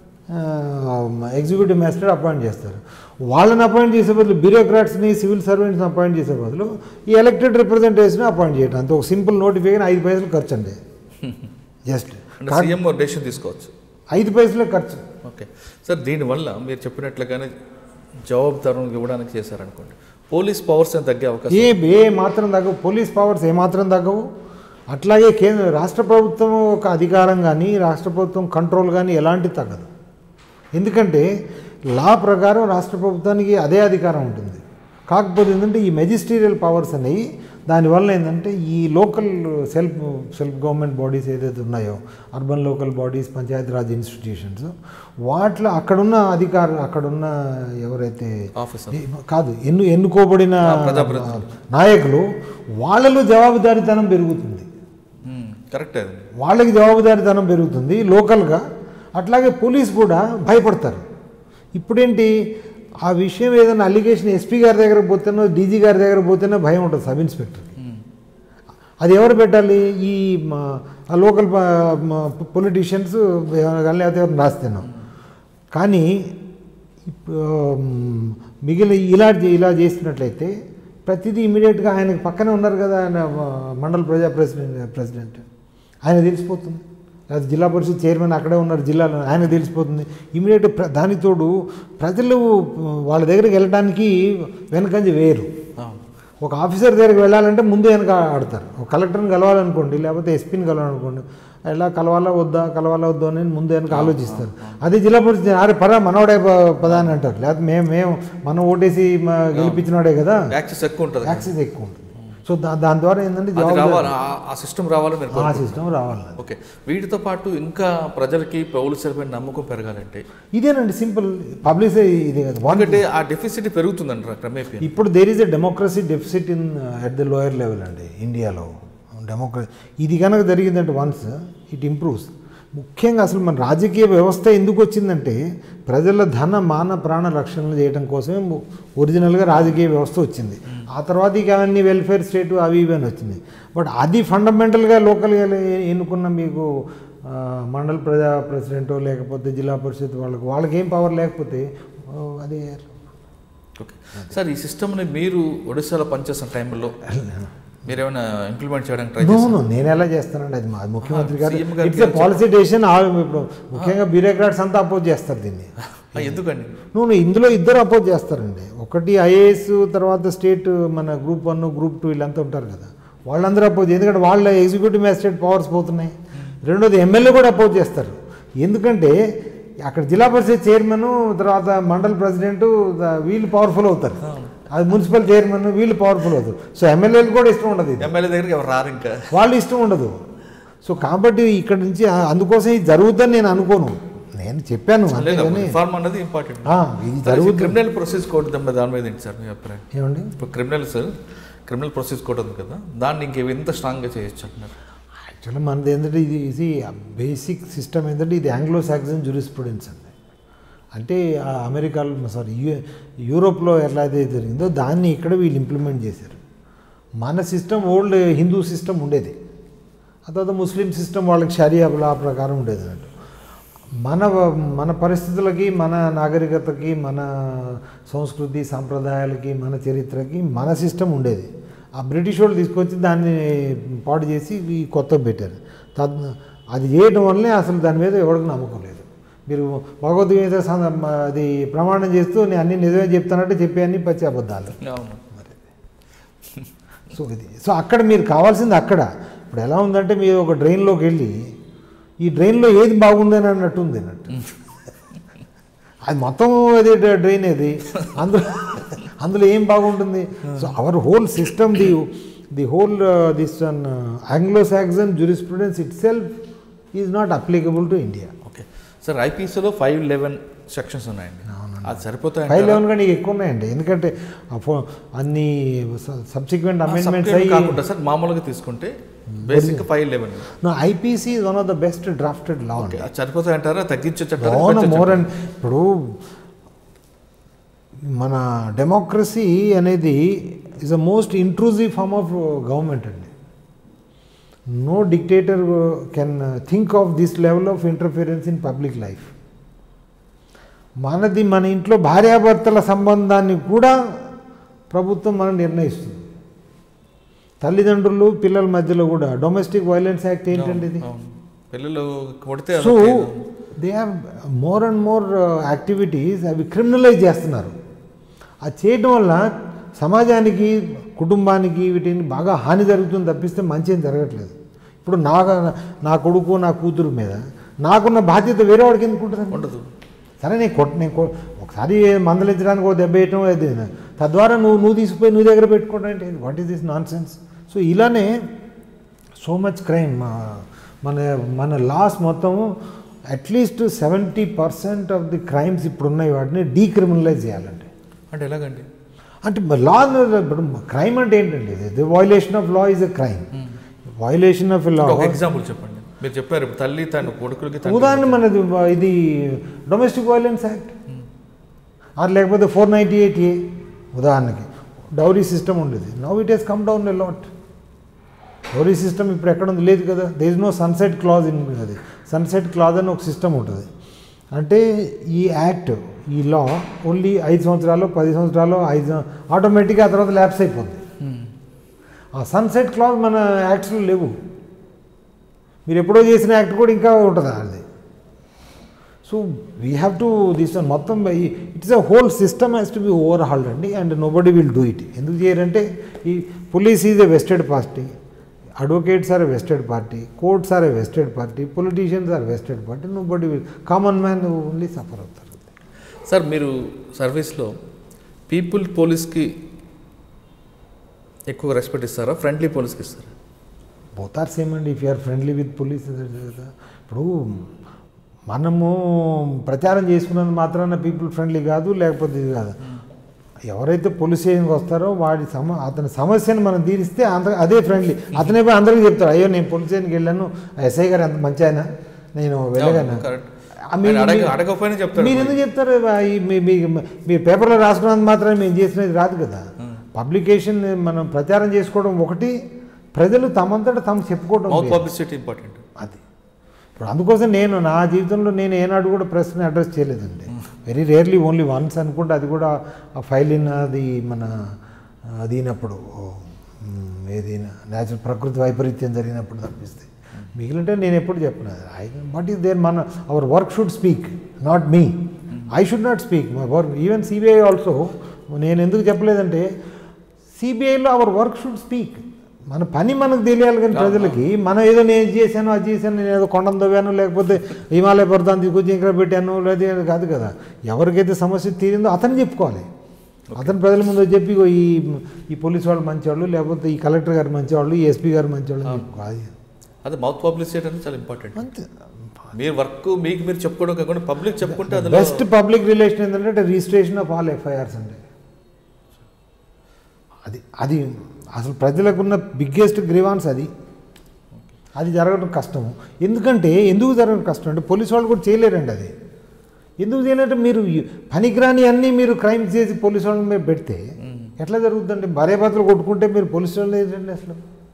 ఎగ్జిక్యూటివ్ మేజిస్ట్రేట్ అపాయింట్ చేస్తారు వాళ్ళని అపాయింట్ చేసే బదులు బ్యూరోక్రాట్స్ని సివిల్ సర్వెంట్స్ని అపాయింట్ చేసే బదులు ఈ ఎలక్టెడ్ రిప్రజెంటేషన్ అపాయింట్ చేయడం అంత ఒక సింపుల్ నోటిఫికేషన్ ఐదు పైసలు ఖర్చు అండి జస్ట్ అంటే సీఎం డెసిషన్ తీసుకోవచ్చు ఐదు పైసలే ఖర్చు ఓకే సార్ దీనివల్ల మీరు చెప్పినట్లుగానే జవాబుదారు ఇవ్వడానికి చేశారనుకోండి పోలీస్ పవర్స్ అని తగ్గే అవకాశం ఏ ఏ మాత్రం తగ్గవు పోలీస్ పవర్స్ ఏమాత్రం తగ్గవు అట్లాగే కేంద్ర రాష్ట్ర ప్రభుత్వం ఒక అధికారం కానీ రాష్ట్ర ప్రభుత్వం కంట్రోల్ కానీ ఎలాంటి తగ్గదు ఎందుకంటే లా ప్రకారం రాష్ట్ర ప్రభుత్వానికి అదే అధికారం ఉంటుంది కాకపోతే ఏంటంటే ఈ మెజిస్టీరియల్ పవర్స్ అనేవి దానివల్ల ఏంటంటే ఈ local self self government bodies ఏదైతే ఉన్నాయో urban local bodies Panchayati Raj institutions వాటిలో అక్కడున్న అధికారులు అక్కడున్న ఎవరైతే ఆఫీసర్ ఏ- కాదు ఎన్ను ఎన్నుకోబడిన ప్రజాప్రతినిధులు. నాయకులు వాళ్ళలో జవాబుదారీతనం పెరుగుతుంది కరెక్టే అది వాళ్ళకి జవాబుదారీతనం పెరుగుతుంది లోకల్గా అట్లాగే పోలీస్ కూడా భయపడతారు ఇప్పుడేంటి ఆ విషయం ఏదైనా అలిగేషన్ ఎస్పీ గారి దగ్గర పోతేనో డీజీ గారి దగ్గర పోతేనో భయం ఉంటుంది సబ్ ఇన్స్పెక్టర్కి అది ఎవరు పెట్టాలి ఈ మా ఆ లోకల్ పొలిటీషియన్స్ లేకపోతే ఎవరు రాస్తేనో కానీ ఇప్పుడు, మ్, మిగిలిన ఇలా ఇలా చేసినట్లయితే ప్రతిదీ ఇమీడియట్గా ఆయనకు పక్కనే ఉన్నారు కదా ఆయన మ, మండల ప్రజా ప్రెసిడెంట్ ప్రెసిడెంట్ ఆయన తెలిసిపోతుంది లేదా జిల్లా పరిషత్ చైర్మన్ అక్కడే ఉన్నారు జిల్లాలో ఆయన తెలిసిపోతుంది ఇమీడియట్ ప్ర దానికి తోడు ప్రజలు వాళ్ళ దగ్గరికి వెళ్ళడానికి వెనకంజి వేరు అవును ఒక ఆఫీసర్ దగ్గరికి వెళ్ళాలంటే ముందు వెనక ఆడతారు ఒక కలెక్టర్ని కలవాలనుకోండి లేకపోతే ఎస్పీని కలవాలనుకోండి ఎలా కలవాలా వద్దా కలవాలా వద్దా అని ముందు వెనక ఆలోచిస్తారు అదే జిల్లా పరిషత్ అరే పరా మనోడే ప- పదా అని అంటారు లేకపోతే మేము మేము మనం ఓటేసి మా గెలిపించినోడే కదా యాక్సెస్ ఎక్కువ ఉంటుంది యాక్సెస్ ఎక్కువ ఉంటుంది సో దా దాని ద్వారా ఏంటంటే అది జవాబు రావాలి ఆ- ఆ సిస్టమ్ రావాలని మీరు ఆ కోరుకుంటున్నారు. సిస్టమ్ రావాలి ఓకే వీటితో పాటు ఇంకా ప్రజలకి పోలీసులపై నమ్మకం పెరగాలంటే ఇదేనండి సింపుల్ పబ్లిక్ ఇది కదా వన్ ఎందుకంటే ఆ డెఫిసిట్ పెరుగుతుందంటారా క్రమేపీ ఇప్పుడు there is a democracy deficit in at the lower level అండి ఇండియాలో డెమోక్రసీ ఇది కనుక జరిగిందంటే వన్స్ ఇట్ ఇంప్రూవ్స్ ముఖ్యంగా అసలు మన రాజకీయ వ్యవస్థ ఎందుకు వచ్చిందంటే ప్రజల ధన మాన ప్రాణ రక్షణలు చేయడం కోసమే ము- ఒరిజినల్గా రాజకీయ వ్యవస్థ వచ్చింది ఆ తర్వాత ఇక అవన్నీ వెల్ఫేర్ స్టేట్ అవి ఇవి అని వచ్చింది బట్ అది ఫండమెంటల్గా లోకల్గా ఎన్నుకున్న మీకు ఆ, మండల ప్రజా ప్రెసిడెంటో లేకపోతే జిల్లా పరిషత్ వాళ్ళకి వాళ్ళకి ఏం పవర్ లేకపోతే ఆ, అది ఓకే సార్ ఈ సిస్టమ్ని మీరు ఒడిశాలో పనిచేస్తున్న టైంలో మీరు ఏమైనా ఇంప్లిమెంట్ చేయడానికి ట్రై నో చేస్తారు నో నేను ఎలా చేస్తానండి అది మా ముఖ్యమంత్రి గారు సీఎం గారికి ఇట్స్ పాలసీ డెసిషన్ ఇప్పుడు ముఖ్యంగా బ్యూరోక్రాట్స్ అంతా అపోజ్ చేస్తారు దీన్ని ఆ, ఎందుకండి నువ్వు ఇందులో ఇద్దరు అపోజ్ చేస్తారండి ఒకటి ఐఏఎస్ తర్వాత స్టేట్ మన గ్రూప్ వన్ గ్రూప్ టూ వీళ్ళంతా ఉంటారు కదా వాళ్ళందరూ అపోజ్ ఎందుకంటే వాళ్ళ ఎగ్జిక్యూటివ్ మ్యాజిస్ట్రేట్ పవర్స్ పోతున్నాయి రెండోది ఎమ్మెల్యే కూడా అపోజ్ చేస్తారు ఎందుకంటే అక్కడ జిల్లా పరిషత్ చైర్మన్ తర్వాత మండల్ ప్రెసిడెంట్ వీళ్ళు పవర్ఫుల్ అవుతారు అది మున్సిపల్ చైర్మన్ వీళ్ళు పవర్ఫుల్ అవుతారు సో ఎమ్మెల్యేలు కూడా ఇష్టం ఉండదు ఇది ఎమ్మెల్యే దగ్గరికి ఎవరు రారు ఇంకా వాళ్ళు ఇష్టం ఉండదు సో కాబట్టి ఇక్కడ నుంచి ఆ- అందుకోసం ఇది జరుగుతుందని నేను అనుకోను నేను చెప్పాను అంతేగాని రిఫార్మ్ అన్నది ఇంపార్టెంట్ ఆ, ఇది జరుగుతుంది క్రిమినల్ ప్రొసెస్ కోడ్ దాని దాని మీద ఏంటి సార్ మీ అభిప్రాయం ఏమండి ఇప్పుడు క్రిమినల్స్ క్రిమినల్ ప్రొసెస్ కోడ్ ఉంది కదా దాన్ని ఇంకేవి ఎంత స్ట్రాంగ్గా చేయొచ్చు అంటున్నారు యాక్చువల్లీ మనది ఏంటంటే ఇది ఇది బేసిక్ సిస్టమ్ ఏంటంటే ఇది ఆంగ్లో సాక్సన్ జూరిస్ప్రుడెన్స్ అండి అంటే ఆ అమెరికాలో సారీ యూ యూరోప్లో ఎలా అయితే జరిగిందో దాన్ని ఇక్కడ వీళ్ళు ఇంప్లిమెంట్ చేశారు మన సిస్టమ్ ఓల్డ్ హిందూ సిస్టమ్ ఉండేది ఆ తర్వాత ముస్లిం సిస్టమ్ వాళ్ళకి షరియా లా ప్రకారం ఉండేది అన్నట్టు మన మన పరిస్థితులకి మన నాగరికతకి మన సంస్కృతి సాంప్రదాయాలకి మన చరిత్రకి మన సిస్టమ్ ఉండేది ఆ బ్రిటిష్ వాళ్ళు తీసుకొచ్చి దాన్ని పాడు చేసి ఈ కొత్త పెట్టారు తద్ అది చేయడం వల్లే అసలు దాని మీద ఎవరికి నమ్మకం లేదు మీరు భగవద్గీత సం- అది ప్రమాణం చేస్తూ నేను అన్ని నిజమే చెప్తానంటే చెప్పే అన్ని పచ్చి అబద్ధాలు అవును సో ఇది సో అక్కడ మీరు కావాల్సింది అక్కడ ఇప్పుడు ఎలా ఉందంటే మీరు ఒక డ్రైన్లోకి వెళ్ళి ఈ డ్రైన్లో ఏది బాగుందని అన్నట్టు ఉంది అన్నట్టు అది మొత్తం అది డ- డ్రైన్ అది అందులో అందులో ఏం బాగుంటుంది so our whole system the the whole this one Anglo Saxon jurisprudence itself is not applicable to India okay sir ఐపీసీలో ఫైవ్ లెవెన్ సెక్షన్స్ ఉన్నాయండి అది సరిపోతాయి ఫైవ్ లెవెన్ కానీ ఎక్కువ ఉన్నాయండి ఎందుకంటే ఆ ఫో- అన్ని సబ్సిక్వెంట్ అమెండ్మెంట్స్ అయ్యి కాకుండా సార్ మామూలుగా తీసుకుంటే బేసిక్ ఫైవ్ లెవెన్ నా IPC is one of the best drafted law okay అది సరిపోతాయి అంటారా తగ్గించచ్చు అవును మోర్ అండ్ ఇప్పుడు మన డెమోక్రసీ అనేది is a most intrusive form of government అండి no dictator can think of this level of interference in public life మనది మన ఇంట్లో భార్యాభర్తల సంబంధాన్ని కూడా ప్రభుత్వం మనం నిర్ణయిస్తుంది తల్లిదండ్రులు పిల్లల మధ్యలో కూడా డొమెస్టిక్ వైలెన్స్ యాక్ట్ ఏంటండి ఇది అవును పిల్లలు కొడితే సో అదొక- they have more and more activities అవి క్రిమినలైజ్ చేస్తున్నారు అది చేయడం వల్ల సమాజానికి కుటుంబానికి వీటిని బాగా హాని జరుగుతుంది తప్పిస్తే మంచి ఏం జరగట్లేదు ఇప్పుడు నా నా కొడుకు నా కూతురు మీద నాకున్న బాధ్యత వేరే వాడికి ఎందుకు ఉంటుంది ఉండదు సరే నేను కొట్ నేను కొ- ఒకసారి మందలించడానికి ఒక దెబ్బ వేయటం అది తద్వారా నువ్వు నువ్వు తీసుకుపోయి నువ్వు దగ్గర పెట్టుకోవడం అంటే what is this nonsense so ఇలానే సో మచ్ క్రైమ్ మన మన లాస్ మొత్తం at least seventy percent of the crimes ఇప్పుడు ఉన్నాయి వాటిని డీక్రిమినలైజ్ చేయాలండి అంటే ఎలాగండి అంటే లా ఇప్పుడు క్రైమ్ అంటే ఏంటండి ఇది violation of law is a crime violation of law ఒక ఎగ్జాంపుల్ చెప్పండి మీరు చెప్పారు ఇప్పుడు తల్లి తన కొడుకులకి తండ్రి- ఉదాహరణ మనది ఇది డొమెస్టిక్ వైలెన్స్ యాక్ట్ అది లేకపోతే ఫోర్ నైంటీ ఎయిట్ ఏ ఉదాహరణకి డౌరీ సిస్టమ్ ఉండేది now it has come down a lot dowry system ఇప్పుడు ఎక్కడ ఉంది లేదు కదా there is no sunset clause in అది సన్సెట్ క్లాజ్ అని ఒక సిస్టమ్ ఉంటుంది అంటే ఈ యాక్ట్ ఈ లా ఓన్లీ ఐదు సంవత్సరాలు పది సంవత్సరాలు ఐదు ఆటోమేటిక్గా ఆ తర్వాత ల్యాప్స్ అయిపోతుంది Hmm. ఆ సన్సెట్ క్లాజ్ మన యాక్ట్స్లో లేవు మీరు ఎప్పుడో చేసిన యాక్ట్ కూడా ఇంకా ఉంటుంది అది so we have to this one మొత్తం it's a whole system has to be overhauled అండి and nobody will do it ఎందుకు చేయరంటే ఈ police is a vested party advocates are a vested party courts are a vested party politicians are vested party nobody will common man only suffer అవుతారు sir మీరు సర్వీస్లో people పోలీస్కి ఎక్కువ respect ఇస్తారా friendly పోలీస్కి ఇస్తారా బోత్ ఆర్ సేమ్ అండి if you're friendly with police ఇప్పుడు మనము ప్రచారం చేసుకున్నంత మాత్రాన పీపుల్ ఫ్రెండ్లీ కాదు లేకపోతే ఇది కాదు ఎవరైతే పోలీస్ స్టేషన్కి వస్తారో వాడి సమ అతని సమస్యను మనం తీరిస్తే అంత అదే ఫ్రెండ్లీ అతనే పోయి అందరికీ చెప్తాడు అయ్యో నేను పోలీస్ స్టేషన్కి వెళ్ళాను ఎస్ఐ గారు ఎంత మంచి ఆయన నేను వెళ్ళగాను కరెక్ట్ ఆ, మీరు- అడగ మీరు- అడగకపోయినా చెప్తాడు మీరు ఎందుకు చెప్తారు ఈ మీ- మీ- మీరు పేపర్లో రాసుకున్నంత మాత్రమే మేము చేసినది రాదు కదా పబ్లికేషన్ మనం ప్రచారం చేసుకోవడం ఒకటి ప్రజలు తమంతట తాము చెప్పుకోవడం మౌత్ వేరు. పబ్లిసిటీ ఇంపార్టెంట్ అది ఇప్పుడు అందుకోసం నేను నా జీవితంలో నేను ఏనాడు కూడా ప్రెస్ని అడ్రస్ చేయలేదండి వెరీ రేర్లీ ఓన్లీ వన్స్ అనుకుంటే అది కూడా ఆ ఫైల్ ఇన్ అది మన అదినప్పుడు ఏది న్యాచురల్ ప్రకృతి వైపరీత్యం జరిగినప్పుడు తప్పిస్తే మిగిలింటే నేను ఎప్పుడు చెప్పను ఐ బట్ ఈస్ దేర్ మన our work should speak not me I should not speak my work even CBI also నేను ఎందుకు చెప్పలేదంటే సిబిఐలో అవర్ వర్క్ షుడ్ స్పీక్ మన పని మనకు తెలియాలి కానీ ప్రజలకి మనం ఏదో నేను ఇది చేశాను అది చేశాను నేను ఏదో కొండను తవ్వాను లేకపోతే హిమాలయ పర్వతాన్ని తీసుకొచ్చి ఇక్కడ పెట్టాను లేదా కాదు కదా ఎవరికైతే సమస్య తీరిందో అతను చెప్పుకోవాలి అతను ప్రజల ముందు వచ్చి చెప్పి "ఇగో ఈ ఈ పోలీస్ వాళ్ళు మంచివాళ్ళు లేకపోతే ఈ కలెక్టర్ గారు మంచివాళ్ళు ఈ ఎస్పీ గారు మంచివాళ్ళు అని చెప్పుకోవాలి అదే మౌత్ పబ్లిసిటీ అనేది చాలా ఇంపార్టెంట్ అంతే మీరు వర్క్ మీకు మీరు చెప్పుకోవడం కాకుండా పబ్లిక్ చెప్పుకుంటే అది బెస్ట్ పబ్లిక్ రిలేషన్ ఏంటంటే రిజిస్ట్రేషన్ ఆఫ్ ఆల్ ఎఫ్ఐఆర్స్ అండి అది అది అసలు ప్రజలకున్న బిగ్గెస్ట్ గ్రీవాన్స్ అది అది జరగడం కష్టం ఎందుకంటే ఎందుకు జరగడం కష్టం అంటే పోలీసు వాళ్ళు కూడా చేయలేరండి అది ఎందుకు చేయలేరంటే మీరు ఈ పనికిరాని అన్నీ మీరు క్రైమ్ చేసి పోలీసు వాళ్ళని మీరు పెడితే ఎట్లా జరుగుతుందండి భార్యాభర్తలు కొట్టుకుంటే మీరు పోలీసు వాళ్ళు ఏంటండి అసలు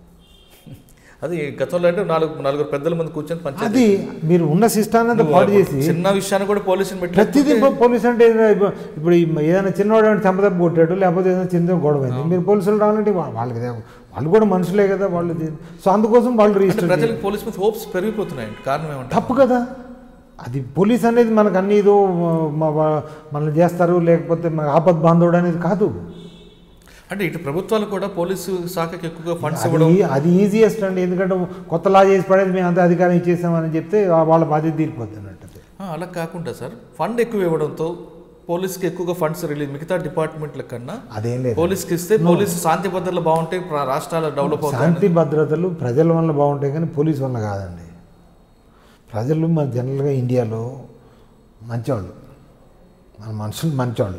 అది గతంలో అంటే నాలుగు నలుగురు పెద్దల ముందు కూర్చొని పంచాయతీ అది మీరు ఉన్న సిస్టాన్ని అంతా పాడు చేసి చిన్న విషయాన్ని కూడా పోలీసుని ప్రతిదీ పెట్టి పో- పోలీస్ అంటే ఏదో ఇప్పుడు ఇప్పుడు ఈ ఏదైనా చిన్నవాడు ఏమైనా చంపదప్ప కొట్టాడు లేకపోతే ఏదైనా చిన్న గొడవ అయింది మీరు పోలీసులు రావాలంటే వా- వాళ్ళకి దే- వాళ్ళు కూడా మనుషులే కదా వాళ్ళు ది- సో అందుకోసం వాళ్ళు రిజిస్టర్ ప్రజలకు పోలీస్ మీద హోప్స్ పెరిగిపోతున్నాయండి కారణం ఏమంటే తప్పు కదా అది పోలీస్ అనేది మనకు అన్ని ఏదో మ- మ- మనల్ని చేస్తారు లేకపోతే మన ఆపద్ బాంధవుడు అనేది కాదు అంటే ఇటు ప్రభుత్వాలు కూడా పోలీసు శాఖకి ఎక్కువగా ఫండ్స్ అది ఇవ్వడం అది ఈజియెస్ట్ అండి ఎందుకంటే కొత్త లా చేసి పడేది మేము అంత అధికారం ఇచ్చేసామని చెప్తే వా- వాళ్ళ బాధ్యత తీరిపోద్ది అన్నట్టు అది. ఆ, అలా కాకుండా సార్ ఫండ్ ఎక్కువ ఇవ్వడంతో పోలీస్కి ఎక్కువగా ఫండ్స్ రిలీజ్ మిగతా డిపార్ట్మెంట్ల కన్నా అదేం లేదు పోలీస్కి ఇస్తే పోలీసు శాంతి భద్రతలు బాగుంటాయి ప్ర- రాష్ట్రాలు డెవలప్ అవుతాయి శాంతి భద్రతలు ప్రజల వల్ల బాగుంటాయి కానీ పోలీస్ వల్ల కాదండి ప్రజలు మన జనరల్గా ఇండియాలో మంచివాళ్ళు మన మనుషులు మంచివాళ్ళు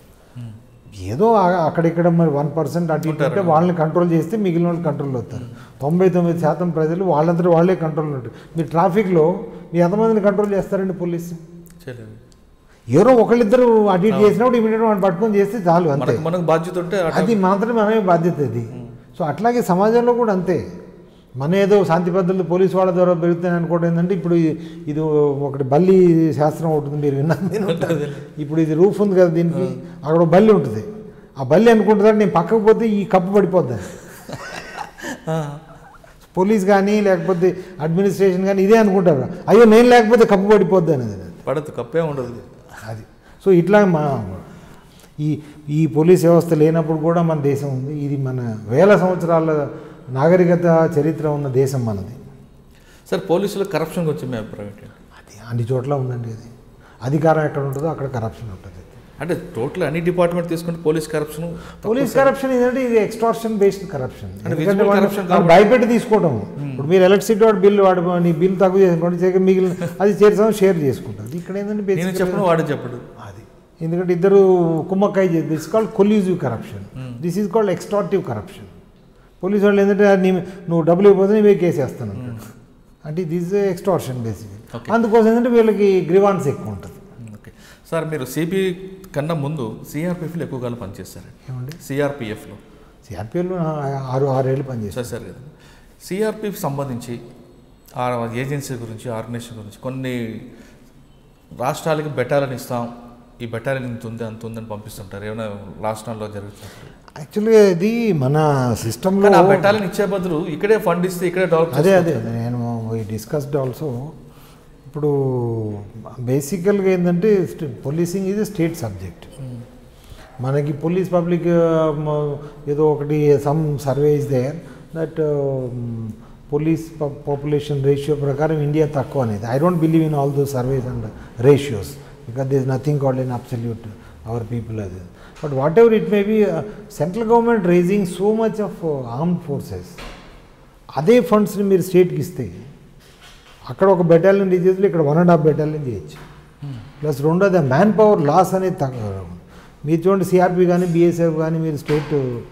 ఏదో ఆ- అక్కడిక్కడ మరి వన్ పర్సెంట్ అటు ఇటు ఉంటే వాళ్ళని కంట్రోల్ చేస్తే మిగిలిన వాళ్ళు కంట్రోల్ అవుతారు తొంభై తొమ్మిది శాతం ప్రజలు వాళ్ళంతా వాళ్ళే కంట్రోల్ ఉంటారు మీరు ట్రాఫిక్లో మీరు ఎంతమందిని కంట్రోల్ చేస్తారండి పోలీసు చేయలేదు ఎవరో ఒకళ్ళిద్దరు అటు ఇటు చేసినప్పుడు ఇమీడియట్ వాళ్ళు పట్టుకొని చేస్తే చాలు అంతే మనకు మనకు బాధ్యత ఉంటే అటు- అది మాత్రమే మనమే బాధ్యత అది సో అట్లాగే సమాజంలో కూడా అంతే మన ఏదో శాంతి భద్రతలు పోలీసు వాళ్ళ ద్వారా పెరుగుతాయి అనుకోవడం ఏంటంటే ఇప్పుడు ఇది- ఇది ఒకటి బల్లి శాస్త్రం ఉంటుంది మీరు విన్నారు మీరు ఉంటారు. ఇప్పుడు ఇది రూఫ్ ఉంది కదా దీనికి అక్కడ ఒక బల్లి ఉంటుంది ఆ బల్లి అనుకుంటుందంటే నేను పక్కకు పోతే ఈ కప్పు పడిపోద్ది ఆ, పోలీస్ కానీ లేకపోతే అడ్మినిస్ట్రేషన్ కానీ ఇదే అనుకుంటారు అయ్యో నేను లేకపోతే కప్పు పడిపోద్ది అనేది పడదు కప్పే ఉండదు అది సో ఇట్లా మా ఈ ఈ పోలీస్ వ్యవస్థ లేనప్పుడు కూడా మన దేశం ఉంది ఇది మన వేల సంవత్సరాల నాగరికత చరిత్ర ఉన్న దేశం మనది సార్ పోలీసుల కరప్షన్ గురించి మీ అభిప్రాయం ఏంటి అది అన్ని చోట్ల ఉందండి అది అధికారం ఎక్కడ ఉంటుందో అక్కడ కరప్షన్ ఉంటుంది అంటే టోటల్ అన్ని డిపార్ట్మెంట్ తీసుకుంటే పోలీస్ కరప్షన్ పోలీస్ కరప్షన్ ఏంటంటే ఇది ఎక్స్టార్షన్ బేస్డ్ కరప్షన్ అంటే ఎందుకంటే visible వాడు- corruption వాడు భయపెట్టి తీసుకోవడం ఇప్పుడు మీరు ఎలక్ట్రిసిటీ వాడు బిల్లు వాడు నీ బిల్ తక్కువ చేసుకోండి చేయక మిగిలిన అది చేరుతాం షేర్ చేసుకుంటారు ఇక్కడ ఏంటంటే నేను బేసిక్ చెప్పను వాడు చెప్పడు అది ఎందుకంటే ఇద్దరు కుమ్మక్కాయ చేసి this called collusive corruption this is called extortive corruption police వాళ్ళు ఏంటంటే నీ నువ్వు డబ్బులు ఇవ్వకపోతే నీవే కేసు వేస్తాను అంటాడు. అంటే దిస్ ఎక్స్టార్షన్ బేసిక్ Okay. అందుకోసం ఏంటంటే వీళ్ళకి గ్రివాన్స్ ఎక్కువ ఉంటుంది ఓకే సార్ మీరు సిబి కన్నా ముందు సిఆర్పిఎఫ్లో ఎక్కువ కాలం పనిచేస్తారండి ఏమండి సిఆర్పిఎఫ్లో సిఆర్పిఎల్లో ఆరు ఆరేళ్ళు పనిచేస్తారు చేశారు కదా సిఆర్పిఎఫ్ సంబంధించి ఆ ఏజెన్సీ గురించి ఆర్గనైజేషన్ గురించి కొన్ని రాష్ట్రాలకి బెటాలియన్ ఇస్తాం ఈ బెటాలియన్ ఇంత ఉంది అంత ఉందని పంపిస్తుంటారు ఏమైనా రాష్ట్రాల్లో జరుగుతుంది యాక్చువల్గా ఇది మన సిస్టంలో కానీ ఆ బెటాలియన్ ఇచ్చే బదులు ఇక్కడే ఫండ్ ఇస్తే ఇక్కడే డెవలప్ అదే అదే నేను డిస్కస్డ్ ఆల్సో ఇప్పుడు బేసికల్గా ఏంటంటే పోలీసింగ్ ఇది స్టేట్ సబ్జెక్ట్ మనకి పోలీస్ పబ్లిక్ ఏదో ఒకటి some survey is there that police population ratio ప్రకారం ఇండియా తక్కువ అనేది I don't believe in all those surveys and ratios because this nothing called in absolute our people అది but whatever it may be central government raising so much of armed forces అదే ఫండ్స్ని మీరు స్టేట్కి ఇస్తే అక్కడ ఒక battalion రీజెస్లో ఇక్కడ వన్ అండ్ హాఫ్ బెటాలియన్ చేయొచ్చు ప్లస్ రెండోది మ్యాన్ పవర్ లాస్ అనేది తక్కువ మీరు చూడండి సిఆర్పి కానీ బిఎస్ఎఫ్ కానీ మీరు స్టేట్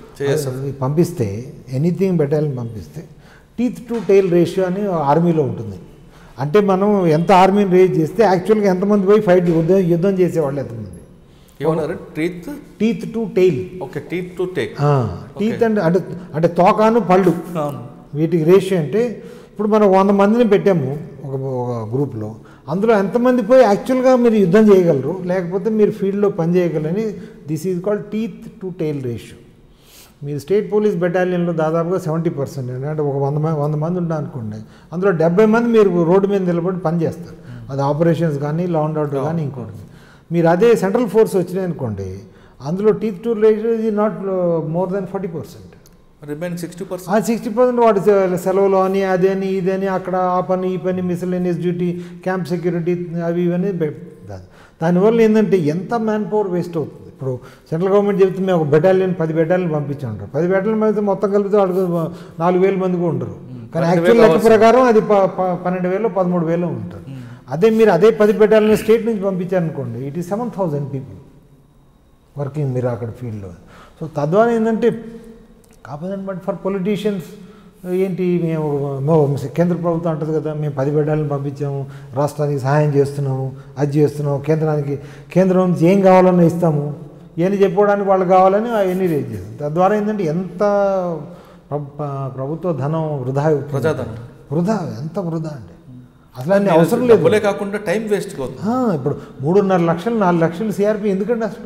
పంపిస్తే ఎనీథింగ్ బెటాలియన్ పంపిస్తే టీత్ టు టైల్ రేషియో అని ఆర్మీలో ఉంటుంది అంటే మనం ఎంత ఆర్మీని రేజ్ చేస్తే యాక్చువల్గా ఎంతమంది పోయి ఫైట్ యుద్ధం యుద్ధం చేసేవాళ్ళు ఎంతమంది ఏమన్నారు treat teeth to tail okay teeth to take teeth అంటే అంటే అంటే తోకాను పళ్ళు అవును వీటికి రేషియో అంటే ఇప్పుడు మనం వంద మందిని పెట్టాము ఒక ఒక గ్రూప్లో అందులో ఎంతమంది పోయి యాక్చువల్గా మీరు యుద్ధం చేయగలరు లేకపోతే మీరు ఫీల్డ్లో పని చేయగలరని this is called teeth to tail ratio మీరు స్టేట్ పోలీస్ బెటాలియన్లో దాదాపుగా సెవెంటీ పర్సెంట్ అంటే ఒక వంద మంది వంద మంది ఉంటా అనుకోండి అందులో డెబ్బై మంది మీరు రోడ్డు మీద నిలబడి పని చేస్తారు అది ఆపరేషన్స్ కానీ లా అండ్ ఆర్డర్ కానీ ఇంకోటి మీరు అదే సెంట్రల్ ఫోర్స్ వచ్చినాయి అనుకోండి అందులో టీత్ టూర్ ఇది not more than forty percent remaining sixty percent ఆ సిక్స్టీ పర్సెంట్ వాడు సె- సెలవులు అని అదని ఇదని అక్కడ ఆ పని ఈ పని మిస్లెనియస్ డ్యూటీ క్యాంప్ సెక్యూరిటీ అవి ఇవన్నీ బె- దా- దానివల్ల ఏంటంటే ఎంత మ్యాన్ పవర్ వేస్ట్ అవుతుంది ఇప్పుడు సెంట్రల్ గవర్నమెంట్ చెబుతే మేము ఒక బెటాలియన్ పది బెటాలియన్ పంపించామంటారు పది బెటాలియన్ పంపితే మొత్తం కలిపితే వాడికి నాలుగు వేల మంది కూడా ఉండరు కానీ పన్నెండు యాక్చువల్ వేలు లెక్క ప్రకారం అది ప- ప- పన్నెండు వేలు పదమూడు వేలు ఉంటారు అదే మీరు అదే పది బెటాలియన్ స్టేట్ నుంచి పంపించారనుకోండి ఇట్ ఈ సెవెన్ థౌజండ్ పీపుల్ వర్కింగ్ మీరు అక్కడ ఫీల్డ్లో సో తద్వారా ఏంటంటే కాకపోతే బట్ ఫర్ పొలిటీషియన్స్ ఏంటి మేము మేము కేంద్ర ప్రభుత్వం అంటది కదా మేము పది బిడ్డలను పంపించాము రాష్ట్రానికి సహాయం చేస్తున్నాము అది చేస్తున్నాము కేంద్రానికి కేంద్రం నుంచి ఏం కావాలన్నా ఇస్తాము ఇవన్నీ చెప్పుకోవడానికి వాళ్ళు కావాలని అవన్నీ రేజ్ చేస్తాం తద్వారా ఏంటంటే ఎంత ప్ర- ప్ర- ప్రభుత్వ ధనం వృధా అవుతుంది. ప్రజాధనం. వృధా ఎంత వృధా అండి అసలు అన్ని అవసరం లేదు డబ్బులే కాకుండా టైం వేస్ట్ అవుతుంది ఆ, ఇప్పుడు మూడున్నర లక్షలు నాలుగు లక్షలు సిఆర్పి ఎందుకండి అసలు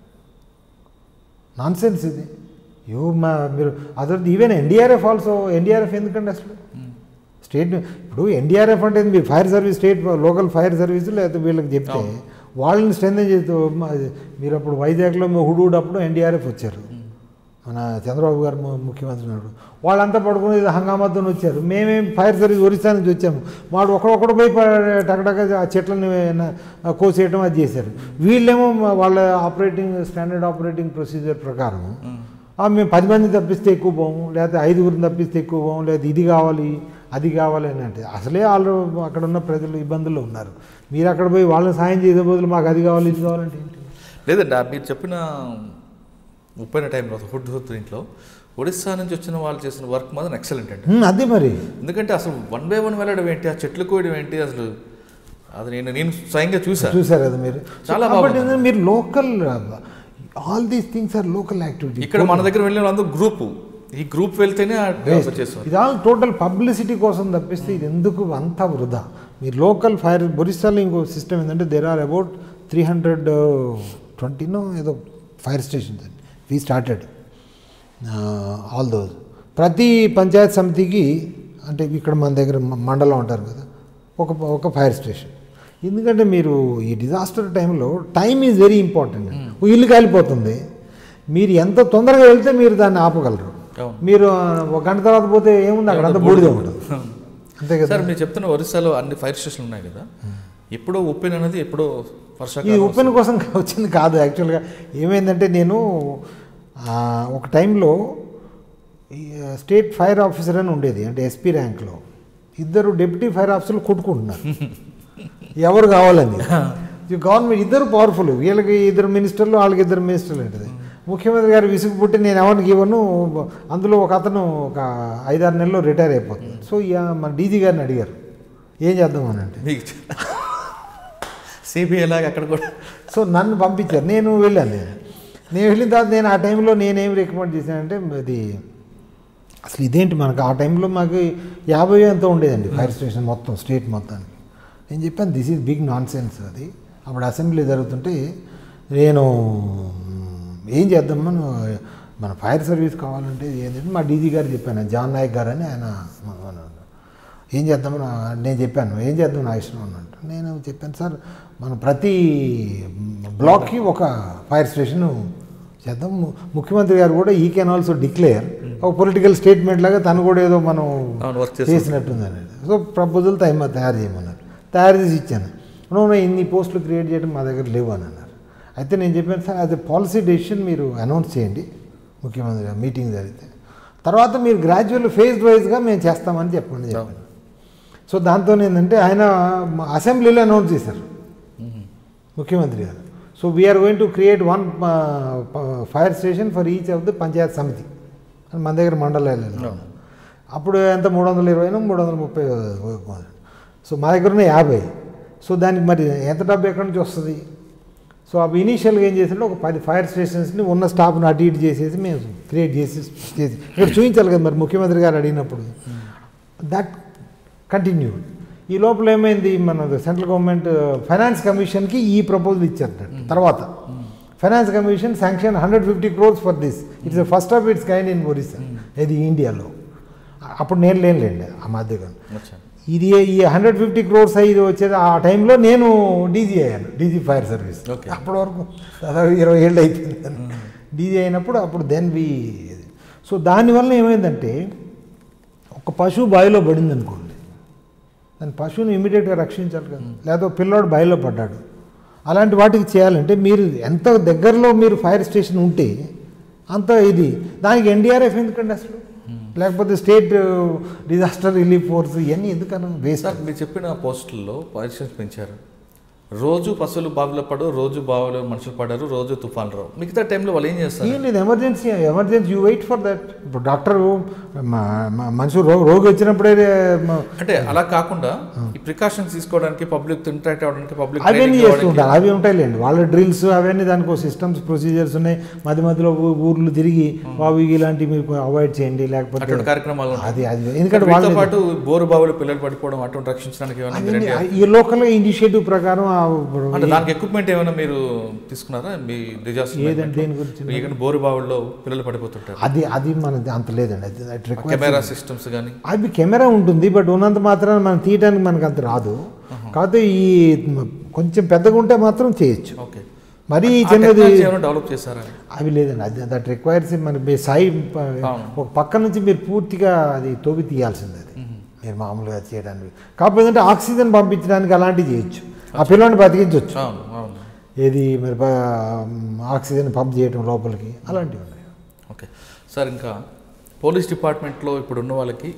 నాన్ సెన్స్ ఇది యూ మా మీరు other even NDRF also NDRF ఎందుకండి అసలు స్టేట్ ఇప్పుడు ఎన్డీఆర్ఎఫ్ అంటే మీరు fire service state local fire service లేకపోతే వీళ్ళకి చెప్తే వాళ్ళని స్ట్రెంగ్ చేస్తూ మ- మీరు అప్పుడు వైజాగ్లో మీ హుడూడ్ అప్పుడు ఎన్డీఆర్ఎఫ్ వచ్చారు మన చంద్రబాబు గారు ము- ముఖ్యమంత్రి ఉన్నారు వాళ్ళంతా పడుకుని హంగామాతో వచ్చారు మేమేం ఫైర్ సర్వీస్ ఒరిస్సా నుంచి వచ్చాము వాడు ఒకడొకడు పోయి ప- టకటక ఆ చెట్లను న- కోసేయటం అది చేశారు వీళ్ళేమో మ- వాళ్ళ ఆపరేటింగ్ స్టాండర్డ్ ఆపరేటింగ్ ప్రొసీజర్ ప్రకారం ఆ, మేము పది మంది తప్పిస్తే ఎక్కువ పోము లేకపోతే ఐదుగురిని తప్పిస్తే ఎక్కువ పోము లేకపోతే ఇది కావాలి అది కావాలి అని అంటే అసలే వాళ్ళు అక్కడ ఉన్న ప్రజలు ఇబ్బందుల్లో ఉన్నారు మీరు అక్కడ పోయి వాళ్ళని సాయం చేసే బదులు మాకు అది కావాలి ఇది కావాలంటే ఏంటి లేదండి ఆ మీరు చెప్పిన ముప్పైన టైంలో హుడ్ హుడ్ దీంట్లో ఒడిస్సా నుంచి వచ్చిన వాళ్ళు చేసిన వర్క్ మాత్రం ఎక్సలెంట్ అండి హ్మ్, అదే మరి ఎందుకంటే అసలు వన్ బై వన్ వెళ్ళడం ఏంటి ఆ చెట్లు కోయడం ఏంటి అసలు అది నేను నేను స్వయంగా చూసా చూసారు కదా మీరు చాలా కాబట్టి బాగుంది. ఏంటంటే మీరు local all these things are local activity ఇక్కడ మన దగ్గర వెళ్ళిన అందరూ గ్రూప్ ఈ గ్రూప్ వెళ్తేనే ఆ చేస్తారు ఇది ఆల్ టోటల్ పబ్లిసిటీ కోసం తప్పిస్తే ఇది ఎందుకు అంత వృధా మీరు లోకల్ ఫైర్ ఒరిస్సాలో ఇంకో సిస్టమ్ ఏంటంటే there are about three hundred ట్వంటీనో ఏదో ఫైర్ స్టేషన్స్ అండి వీ స్టార్టెడ్ ఆల్ దోస్ ప్రతి పంచాయత్ సమితికి అంటే ఇక్కడ మన దగ్గర మ- మండలం అంటారు కదా ఒక ఒక ఫైర్ స్టేషన్ ఎందుకంటే మీరు ఈ డిజాస్టర్ టైంలో టైం ఈజ్ వెరీ ఇంపార్టెంట్ ఓ ఇల్లు కాలిపోతుంది మీరు ఎంత తొందరగా వెళ్తే మీరు దాన్ని ఆపగలరు అవును. మీరు ఆ, ఒక గంట తర్వాత పోతే ఏముంది అక్కడ అంతా బూడిదే ఉంటుంది అంతే కదా సార్ మీరు చెప్తున్న ఒరిస్సాలో అన్ని ఫైర్ స్టేషన్లు ఉన్నాయి కదా ఎప్పుడో ఉప్పెన్ అనేది ఎప్పుడో ఇది వర్షాకాలం ఉప్పెన్ కోసం వచ్చింది కాదు యాక్చువల్గా ఏమైందంటే నేను ఆ, ఒక టైంలో ఈ, స్టేట్ ఫైర్ ఆఫీసర్ అని ఉండేది అంటే ఎస్పీ ర్యాంక్లో ఇద్దరు డిప్యూటీ ఫైర్ ఆఫీసర్లు కొట్టుకుంటున్నారు ఎవరు కావాలని ఈ గవర్నమెంట్ ఇద్దరు పవర్ఫుల్ వీళ్ళకి ఇద్దరు మినిస్టర్లు వాళ్ళకి ఇద్దరు మినిస్టర్లు ఉంటుంది ముఖ్యమంత్రి గారు విసుగు పుట్టి నేను ఎవరికి ఇవ్వను అందులో ఒక అతను ఒక ఐదారు నెలల్లో రిటైర్ అయిపోతుంది సో ఇక మన డీజీ గారిని అడిగారు ఏం చేద్దాం అని అంటే మీకు సిబిఐ లాగా అక్కడ కూడా సో నన్ను పంపించారు నేను వెళ్ళాను నేను నేను వెళ్ళిన తర్వాత నేను ఆ టైంలో నేనేం రికమెండ్ చేశానంటే అది అసలు ఇదేంటి మనకు ఆ టైంలో మాకు యాభై ఎంతో ఉండేదండి ఫైర్ స్టేషన్ మొత్తం స్టేట్ మొత్తానికి నేను చెప్పాను this is big nonsense అది అప్పుడు అసెంబ్లీ జరుగుతుంటే నేను మ్, ఏం చేద్దాం మనం మన ఫైర్ సర్వీస్ కావాలంటే ఏంటంటే మా డీజీ గారు చెప్పాను జాన్ నాయక్ గారు అని ఆయన మన- మన- ఏం చేద్దాం నేను చెప్పాను ఏం చేద్దాం నా ఇష్టం అన్నట్టు నేను చెప్పాను సార్ మనం ప్రతి బ్లాక్కి ఒక ఫైర్ స్టేషన్ చేద్దాం ము- ముఖ్యమంత్రి గారు కూడా ఈ కెన్ ఆల్సో డిక్లేర్ ఒక పొలిటికల్ స్టేట్మెంట్ లాగా తను కూడా ఏదో మనం అవును, work చేస్తున్నాడు. చేసినట్టుందని సో ప్రపోజల్ టైం తయారు చేయమన్నారు తయారు చేసి ఇచ్చాను నువ్వు ఇన్ని పోస్టులు క్రియేట్ చేయడం మా దగ్గర లేవు అని అన్నారు అయితే నేను చెప్పాను సార్ అది పాలసీ డెసిషన్ మీరు అనౌన్స్ చేయండి ముఖ్యమంత్రి గారు మీటింగ్ జరిగితే తర్వాత మీరు గ్రాడ్యువల్ ఫేజ్ వైజ్గా మేము చేస్తామని చెప్పండి చెప్పాను సో దాంతో ఏంటంటే ఆయన మా అసెంబ్లీలో అనౌన్స్ చేశారు ముఖ్యమంత్రి గారు so we are going to create one fire station for each of the panchayat samiti అని మన దగ్గర మండలాలు అప్పుడు ఎంత మూడు వందల ఇరవైనో మూడు వందల ముప్పై సో మా దగ్గర ఉన్న యాభై సో దానికి మరి ఎంత డబ్బు ఎక్కడి నుంచి వస్తుంది సో అవి ఇనీషియల్గా ఏం చేసింటే ఒక పది ఫైర్ స్టేషన్స్ని ఉన్న స్టాఫ్ని అటు ఇటు చేసేసి మేము క్రియేట్ చేసి చేసి ఇక్కడ చూపించాలి కదా మరి ముఖ్యమంత్రి గారు అడిగినప్పుడు దట్ కంటిన్యూడ్ ఈ లోపల ఏమైంది మన సెంట్రల్ గవర్నమెంట్ ఫైనాన్స్ కమిషన్కి ఈ ప్రపోజల్ ఇచ్చారు తర్వాత finance commission sanction hundred fifty crores for this it's first of its kind in Orissa ఇది ఇండియాలో అప్పుడు నేను లేనులేండి ఆ మధ్యగా అచ్చా ఇది ఈ హండ్రెడ్ ఫిఫ్టీ క్రోర్స్ అయ్యి వచ్చేది ఆ టైంలో నేను డీజీ అయ్యాను డీజీ ఫైర్ సర్వీస్ Okay. అప్పటి వరకు దాదాపు ఇరవై ఏళ్ళు అయిపోయింది డీజీ అయినప్పుడు అప్పుడు దెన్ వి సో దానివల్ల ఏమైందంటే ఒక పశువు బావిలో పడింది అనుకోండి దాని పశువుని ఇమీడియట్గా రక్షించాలి కదా లేదా పిల్లోడు బావిలో పడ్డాడు అలాంటి వాటికి చేయాలంటే మీరు ఎంత దగ్గరలో మీరు ఫైర్ స్టేషన్ ఉంటే అంత ఇది దానికి ఎన్డీఆర్ఎఫ్ ఎందుకండి అసలు లేకపోతే స్టేట్ డిజాస్టర్ రిలీఫ్ ఫోర్స్ ఇవన్నీ ఎందుకన్నా వేస్ట్ సార్ మీరు చెప్పిన పోస్టుల్లో పొజిషన్స్ పెంచారు రోజు పశువులు బావిలో పడరు రోజు బావిలో మనుషులు పడరు రోజు తుఫాన్ రావు మిగతా టైంలో వాళ్ళు ఏం చేస్తారు ఏం లేదు emergency emergency you wait for that ఇప్పుడు డాక్టర్ మనిషి రో రోగి వచ్చినప్పుడే మ- అంటే అలా కాకుండా ఈ ప్రికాషన్స్ తీసుకోవడానికి పబ్లిక్ ఇంటరాక్ట్ అవ్వడానికి పబ్లిక్ అవన్నీ చేస్తుంటారు అవి ఉంటాయిలేండి వాళ్ళ డ్రిల్స్ అవన్నీ దానికి సిస్టమ్స్ ప్రొసీజర్స్ ఉన్నాయి మధ్య మధ్యలో ఊ- ఊర్లు తిరిగి బాబు ఇలాంటివి మీరు అవాయిడ్ చేయండి లేకపోతే అటువంటి కార్యక్రమాలు ఉంటాయి. అది అది ఎందుకంటే వీటితో వాళ్ళ పాటు బోరు బావులు పిల్లలు పడిపోవడం అటువంటి రక్షించడానికి ఏమైనా మీరు అవన్నీ రెడీ- ఈ లోకల్ ఇనిషియేటివ్ ప్రకారం ఆ ఇప్పుడు అంటే దానికి ఎక్విప్మెంట్ ఏమైనా మీరు తీసుకున్నారా మీ డిజాస్టర్ ఏదంటే దేని గురించి ఇక్కడ బోరు బావుల్లో పిల్లలు పడిపోతుంటారు అది అది మనది అంత లేదండి అది అది requires- కెమెరా సిస్టమ్స్ కానీ అవి కెమెరా ఉంటుంది బట్ ఉన్నంత మాత్రాన మనం తీయడానికి మనకు అంత రాదు కాకపోతే ఈ మ- కొంచెం పెద్దగా ఉంటే మాత్రం చేయొచ్చు ఓకే మరీ చిన్నది ఏమైనా డెవలప్ చేశారా అవి లేదండి అది దట్ రిక్వైర్స్ మన మీ సాయి ప- అవును. ఒక పక్క నుంచి మీరు పూర్తిగా అది తోవి తీయాల్సింది అది మీరు మామూలుగా చేయడానికి కాకపోతే అంటే ఆక్సిజన్ పంపించడానికి అలాంటివి చేయొచ్చు ఆ పిల్లని బతికించవచ్చు అవును అవును ఏది మరి ప- ఆక్సిజన్ పంప్ చేయడం లోపలికి అలాంటివి ఉన్నాయి ఓకే సార్ ఇంకా పోలీస్ డిపార్ట్మెంట్లో ఇప్పుడు ఉన్న వాళ్ళకి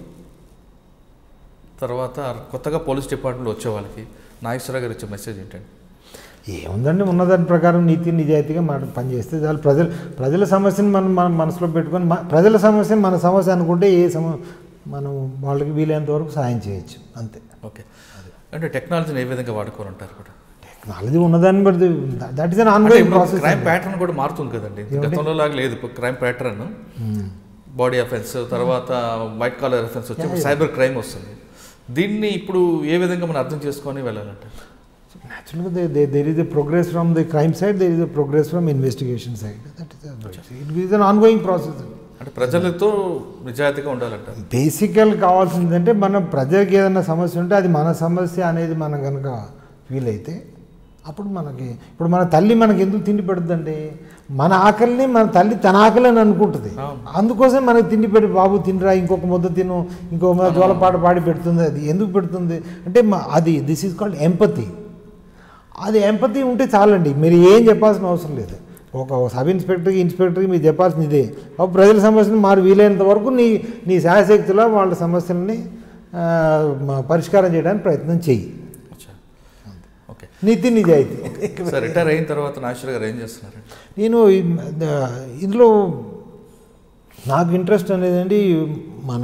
తర్వాత కొత్తగా పోలీస్ డిపార్ట్మెంట్లో వచ్చే వాళ్ళకి నాగేశ్వరరావు గారు ఇచ్చే మెసేజ్ ఏంటండి ఏముందండి ఉన్నదాని ప్రకారం నీతి నిజాయితీగా మనం పనిచేస్తే చాలు ప్రజలు ప్రజల సమస్యను మనం మనం మనసులో పెట్టుకొని మ- ప్రజల సమస్యను మన సమస్య అనుకుంటే ఏ సమ మనం వాళ్ళకి వీలైనంత వరకు సాయం చేయొచ్చు అంతే ఓకే అంటే టెక్నాలజీని ఏ విధంగా వాడుకోవాలంటారు కూడా టెక్నాలజీ ఉన్నదాన్ని బట్టి దట్ ఈస్ అన్ అంటే ఆన్గోయింగ్ ఇప్పుడు ప్రాసెస్ క్రైమ్ ప్యాటర్న్ కూడా మారుతుంది కదండి గతంలో లాగా లేదు ఇప్పుడు క్రైమ్ ప్యాటర్న్ బాడీ అఫెన్స్ తర్వాత వైట్ కాలర్ అఫెన్స్ వచ్చి సైబర్ క్రైమ్ వస్తుంది దీన్ని ఇప్పుడు ఏ విధంగా మనం అర్థం చేసుకొని వెళ్ళాలంటే యాక్చువల్గా there is a progress from the crime side there is a progress from investigation side that is it is an ongoing process అంటే ప్రజలతో నిజాయితీగా ఉండాలంటారు బేసికల్ కావాల్సిందంటే మనం ప్రజలకి ఏదైనా సమస్య ఉంటే అది మన సమస్య అనేది మనం కనుక ఫీల్ అయితే అప్పుడు మనకి ఇప్పుడు మన తల్లి మనకి ఎందుకు తిండి పెడుతుందండి మన ఆకలిని మన తల్లి తన ఆకలి అని అనుకుంటుంది అవును. అందుకోసం మనకి తిండి పెట్టి బాబు తినరా ఇంకొక ముద్ద తిను ఇంకొక ముద్ద జోలపాట పాడి పెడుతుంది అది ఎందుకు పెడుతుంది అంటే మ- అది దిస్ ఈజ్ కాల్డ్ ఎంపతి అది ఎంపతి ఉంటే చాలండి మీరు ఏం చెప్పాల్సిన అవసరం లేదు ఒక సబ్ ఇన్స్పెక్టర్కి ఇన్స్పెక్టర్కి మీరు చెప్పాల్సింది ఇదే అప్పుడు ప్రజల సమస్యను మారు వీలైనంత వరకు నీ నీ శాయశక్తిలో వాళ్ళ సమస్యలని ఆ, మ- పరిష్కారం చేయడానికి ప్రయత్నం చెయ్యి అచ్చా ఓకే నీతి నిజాయితీ సార్ రిటైర్ అయిన తర్వాత నాగేశ్వర గారు ఏం చేస్తున్నారు నేను ఈ- ద- ఇందులో నాకు ఇంట్రెస్ట్ అనేది అండి మన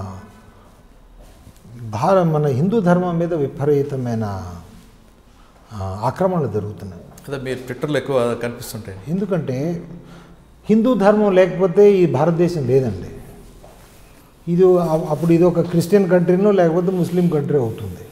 భార మన హిందూ ధర్మం మీద విపరీతమైన ఆ, ఆక్రమణలు జరుగుతున్నాయి అదే మీరు ట్విట్టర్లో ఎక్కువ కనిపిస్తుంటాయి ఎందుకంటే హిందూ ధర్మం లేకపోతే ఈ భారతదేశం లేదండి ఇది అ- అప్పుడు ఇది ఒక క్రిస్టియన్ కంట్రీనో లేకపోతే ముస్లిం కంట్రీ అవుతుంది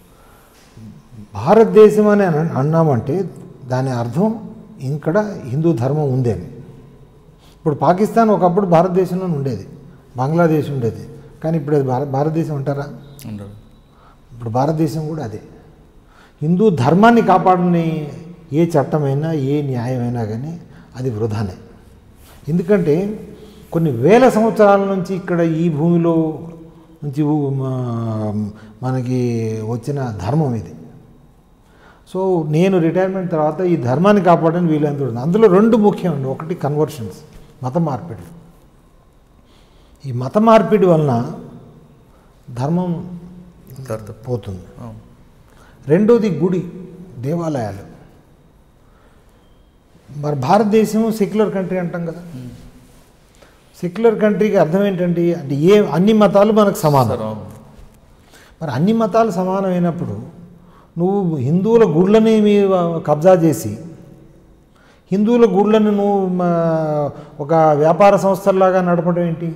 భారతదేశం అని అన- అన్నామంటే దాని అర్థం ఇక్కడ హిందూ ధర్మం ఉంది అని ఇప్పుడు పాకిస్తాన్ ఒకప్పుడు భారతదేశంలో ఉండేది బంగ్లాదేశ్ ఉండేది కానీ ఇప్పుడు అది భారత భారతదేశం అంటారా ఉండదు ఇప్పుడు భారతదేశం కూడా అదే హిందూ ధర్మాన్ని కాపాడని ఏ చట్టమైనా ఏ న్యాయమైనా కానీ అది వృధానే ఎందుకంటే కొన్ని వేల సంవత్సరాల నుంచి ఇక్కడ ఈ భూమిలో నుంచి ఊ- మా- మనకి వచ్చిన ధర్మం ఇది సో నేను రిటైర్మెంట్ తర్వాత ఈ ధర్మాన్ని కాపాడని వీలైనంత ఉంటుంది అందులో రెండు ముఖ్యమండి ఒకటి కన్వర్షన్స్ మత మార్పిడి ఈ మత మార్పిడి వలన ధర్మం అర్థం పోతుంది అవును. రెండోది గుడి దేవాలయాలు మరి భారతదేశం సెక్యులర్ కంట్రీ అంటాం కదా సెక్యులర్ కంట్రీకి అర్థం ఏంటండి అంటే ఏ అన్ని మతాలు మనకు సమానం సార్ అవును. మరి అన్ని మతాలు సమానమైనప్పుడు నువ్వు హిందువుల గుళ్ళని మీ కబ్జా చేసి హిందువుల గుళ్ళను నువ్వు మా, ఒక వ్యాపార సంస్థలాగా నడపడం ఏంటి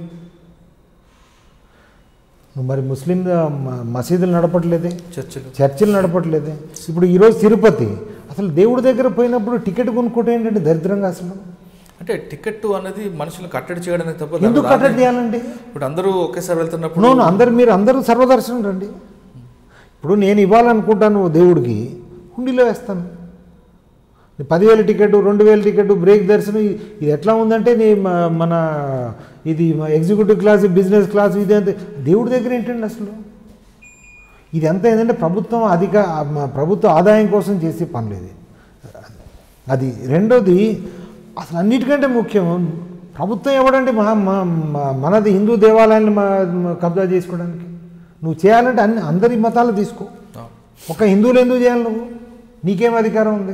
నువ్వు మరి ముస్లిం మ- మసీదులు నడపట్లేదే చర్చలు చర్చిలు నడపట్లేదే ఇప్పుడు ఈరోజు తిరుపతి అసలు దేవుడి దగ్గర పోయినప్పుడు టికెట్ కొనుక్కోవడం ఏంటంటే దరిద్రంగా అసలు అంటే టికెట్ అనేది మనుషులను కట్టడి చేయడానికి తప్ప ఎందుకు దాని కట్టడి చేయాలండి ఇప్పుడు అందరూ ఒకేసారి వెళ్తున్నప్పుడు నో అందరు మీరు అందరూ సర్వదర్శనం రండి ఇప్పుడు నేను ఇవ్వాలనుకుంటాను దేవుడికి హుండీలో వేస్తాను నీ పదివేల టికెట్ రెండు వేల టికెట్ బ్రేక్ దర్శనం ఇ- ఇది ఎట్లా ఉందంటే నీ మ- మన ఇది ఎగ్జిక్యూటివ్ క్లాస్ బిజినెస్ క్లాస్ ఇది అంతే దేవుడి దగ్గర ఏంటండి అసలు ఇది ఎంత ఏంటంటే ప్రభుత్వం అధిక మ- ప్రభుత్వ ఆదాయం కోసం చేసే పనులు ఇది అది రెండోది అసలు అన్నిటికంటే ముఖ్యం ప్రభుత్వం ఎవడంటే మా మా- మా- మనది హిందూ దేవాలయాన్ని మా మా కబ్జా చేసుకోవడానికి నువ్వు చేయాలంటే అన్ని అందరి మతాలు తీసుకో ఒక హిందువులు ఎందుకు చేయాలి నువ్వు నీకేం అధికారం ఉంది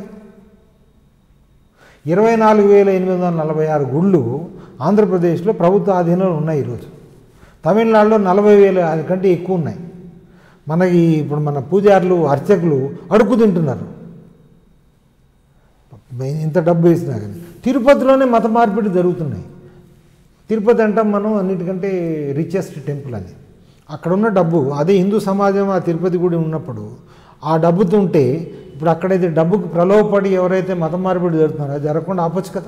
ఇరవై నాలుగు వేల ఎనిమిది వందల నలభై ఆరు గుళ్ళు ఆంధ్రప్రదేశ్లో ప్రభుత్వ ఆధీనంలో ఉన్నాయి ఈరోజు తమిళనాడులో నలభై వేల కంటే ఎక్కువ ఉన్నాయి మనకి ఇప్పుడు మన పూజారులు అర్చకులు అడుగు తింటున్నారు ఇంత డబ్బు వేసినా కానీ తిరుపతిలోనే మత మార్పిడి జరుగుతున్నాయి తిరుపతి అంటాం మనం అన్నిటికంటే రిచెస్ట్ టెంపుల్ అని అక్కడ ఉన్న డబ్బు అదే హిందూ సమాజం ఆ తిరుపతి గుడి ఉన్నప్పుడు ఆ డబ్బుతో ఉంటే ఇప్పుడు అక్కడైతే డబ్బుకు ప్రలోభపడి ఎవరైతే మత మార్పిడి జరుగుతున్నారో అది జరగకుండా ఆపొచ్చు కదా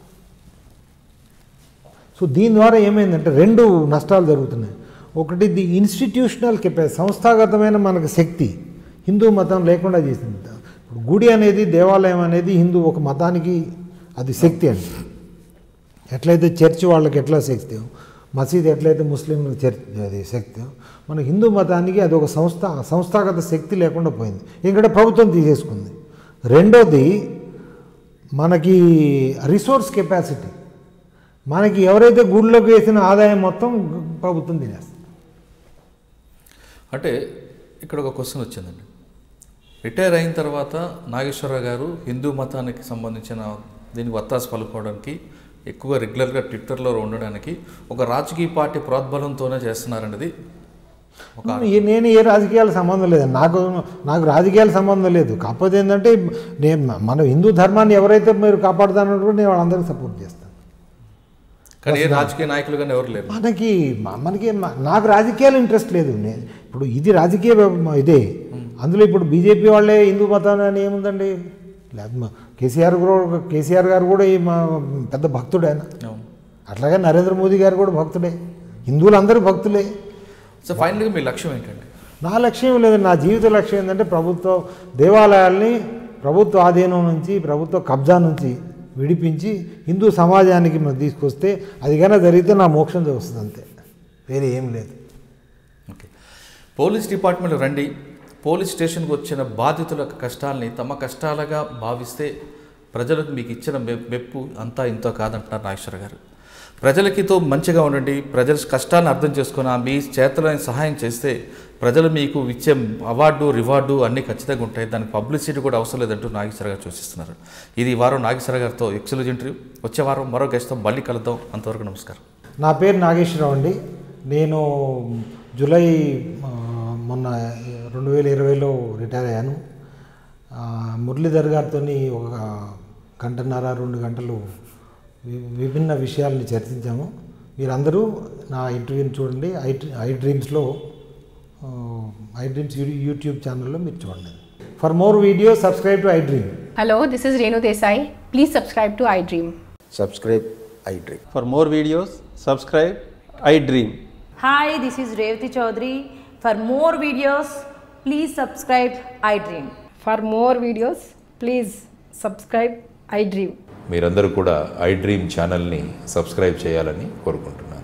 సో దీని ద్వారా ఏమైందంటే రెండు నష్టాలు జరుగుతున్నాయి ఒకటి ది ఇన్స్టిట్యూషనల్ కెపాసిటీ సంస్థాగతమైన మనకు శక్తి హిందూ మతం లేకుండా చేసింది ఇప్పుడు గుడి అనేది దేవాలయం అనేది హిందూ ఒక మతానికి అది శక్తి అండి ఎట్లయితే చర్చ్ వాళ్ళకి ఎట్లా శక్తి మసీద్ ఎట్లయితే ముస్లింలకు చర్చ్ అది శక్తి మన హిందూ మతానికి అది ఒక సంస్థ సంస్థాగత శక్తి లేకుండా పోయింది ఎందుకంటే ప్రభుత్వం తీసేసుకుంది రెండోది మనకి రిసోర్స్ కెపాసిటీ మనకి ఎవరైతే గుడిలోకి వేసిన ఆదాయం మొత్తం ప్రభుత్వం తినేస్తుంది అంటే ఇక్కడ ఒక క్వశ్చన్ వచ్చిందండి రిటైర్ అయిన తర్వాత నాగేశ్వరరావు గారు హిందూ మతానికి సంబంధించిన దీనికి వత్తాసు పలుకోవడానికి ఎక్కువ రెగ్యులర్గా ట్విట్టర్లో ఉండడానికి ఒక రాజకీయ పార్టీ ప్రోద్బలంతోనే చేస్తున్నారనేది ఒక ఈ- నేను ఏ రాజకీయాల సంబంధం లేదు నాకు నాకు రాజకీయాల సంబంధం లేదు కాకపోతే ఏంటంటే నేను మన హిందూ ధర్మాన్ని ఎవరైతే మీరు కాపాడుతానో నేను వాళ్ళందరికీ సపోర్ట్ చేస్తాను కానీ ఏ రాజకీయ నాయకులు కానీ ఎవరు లేరు మనకి మ- మనకి మ- నాకు రాజకీయాలు ఇంట్రెస్ట్ లేదు నేను ఇప్పుడు ఇది రాజకీయ వ్య- ఇదే అందులో ఇప్పుడు బీజేపీ వాళ్ళే హిందూ మతాన్ని అని ఏముందండి లేదు మ- కేసీఆర్ కూడా కేసీఆర్ గారు కూడా ఈ మా పెద్ద భక్తుడే ఆయన అవును. అట్లాగే నరేంద్ర మోదీ గారు కూడా భక్తుడే హిందువులు అందరూ భక్తులే సో ఫైనల్గా మీ లక్ష్యం ఏంటండి నా లక్ష్యం లేదు నా జీవిత లక్ష్యం ఏంటంటే ప్రభుత్వ దేవాలయాల్ని ప్రభుత్వ ఆధీనం నుంచి ప్రభుత్వ కబ్జా నుంచి విడిపించి హిందూ సమాజానికి మనం తీసుకొస్తే అది కన్నా జరిగితే నా మోక్షం వస్తుంది అంతే వేరే ఏం లేదు ఓకే పోలీస్ డిపార్ట్మెంట్ రండి పోలీస్ స్టేషన్కి వచ్చిన బాధితుల కష్టాల్ని తమ కష్టాలుగా భావిస్తే ప్రజలకు మీకు ఇచ్చిన మె- మెప్పు అంతా ఇంతో కాదంటున్నారు నాగేశ్వర గారు ప్రజలకితో మంచిగా ఉండండి ప్రజల కష్టాన్ని అర్థం చేసుకుని ఆ మీ చేతలో సహాయం చేస్తే ప్రజలు మీకు ఇచ్చే అవార్డు రివార్డు అన్నీ ఖచ్చితంగా ఉంటాయి దానికి పబ్లిసిటీ కూడా అవసరం లేదంటూ నాగేశ్వర గారు సూచిస్తున్నారు ఇది ఈ వారం నాగేశ్వర గారితో ఎక్సలెంట్ ఇంటర్వ్యూ వచ్చే వారం మరో గెస్ట్తో మళ్ళీ కలుద్దాం అంతవరకు నమస్కారం నా పేరు నాగేశ్వరరావు అండి నేను జూలై ఆ, మొన్న రెండు వేల ఇరవైలో రిటైర్ అయ్యాను ఆ, మురళీధర్ గారితో ఒక గంటన్నర రెండు గంటలు వి- విభిన్న విషయాలని చర్చించాము మీరందరూ నా ఇంటర్వ్యూని చూడండి ఐ ఐ డ్రీమ్స్లో ఆ, ఐ డ్రీమ్స్ యూ- యూట్యూబ్ ఛానల్లో మీరు చూడండి for more video subscribe to I dream Hello, this is Renu Desai. Please subscribe to iDream. subscribe iDream. For more videos, subscribe I Dream. Hi, this is Revati Chaudhary. For more videos, please subscribe iDream. For more videos, please subscribe iDream. మీరందరూ కూడా I dream ఛానల్ని subscribe చేయాలని కోరుకుంటున్నాను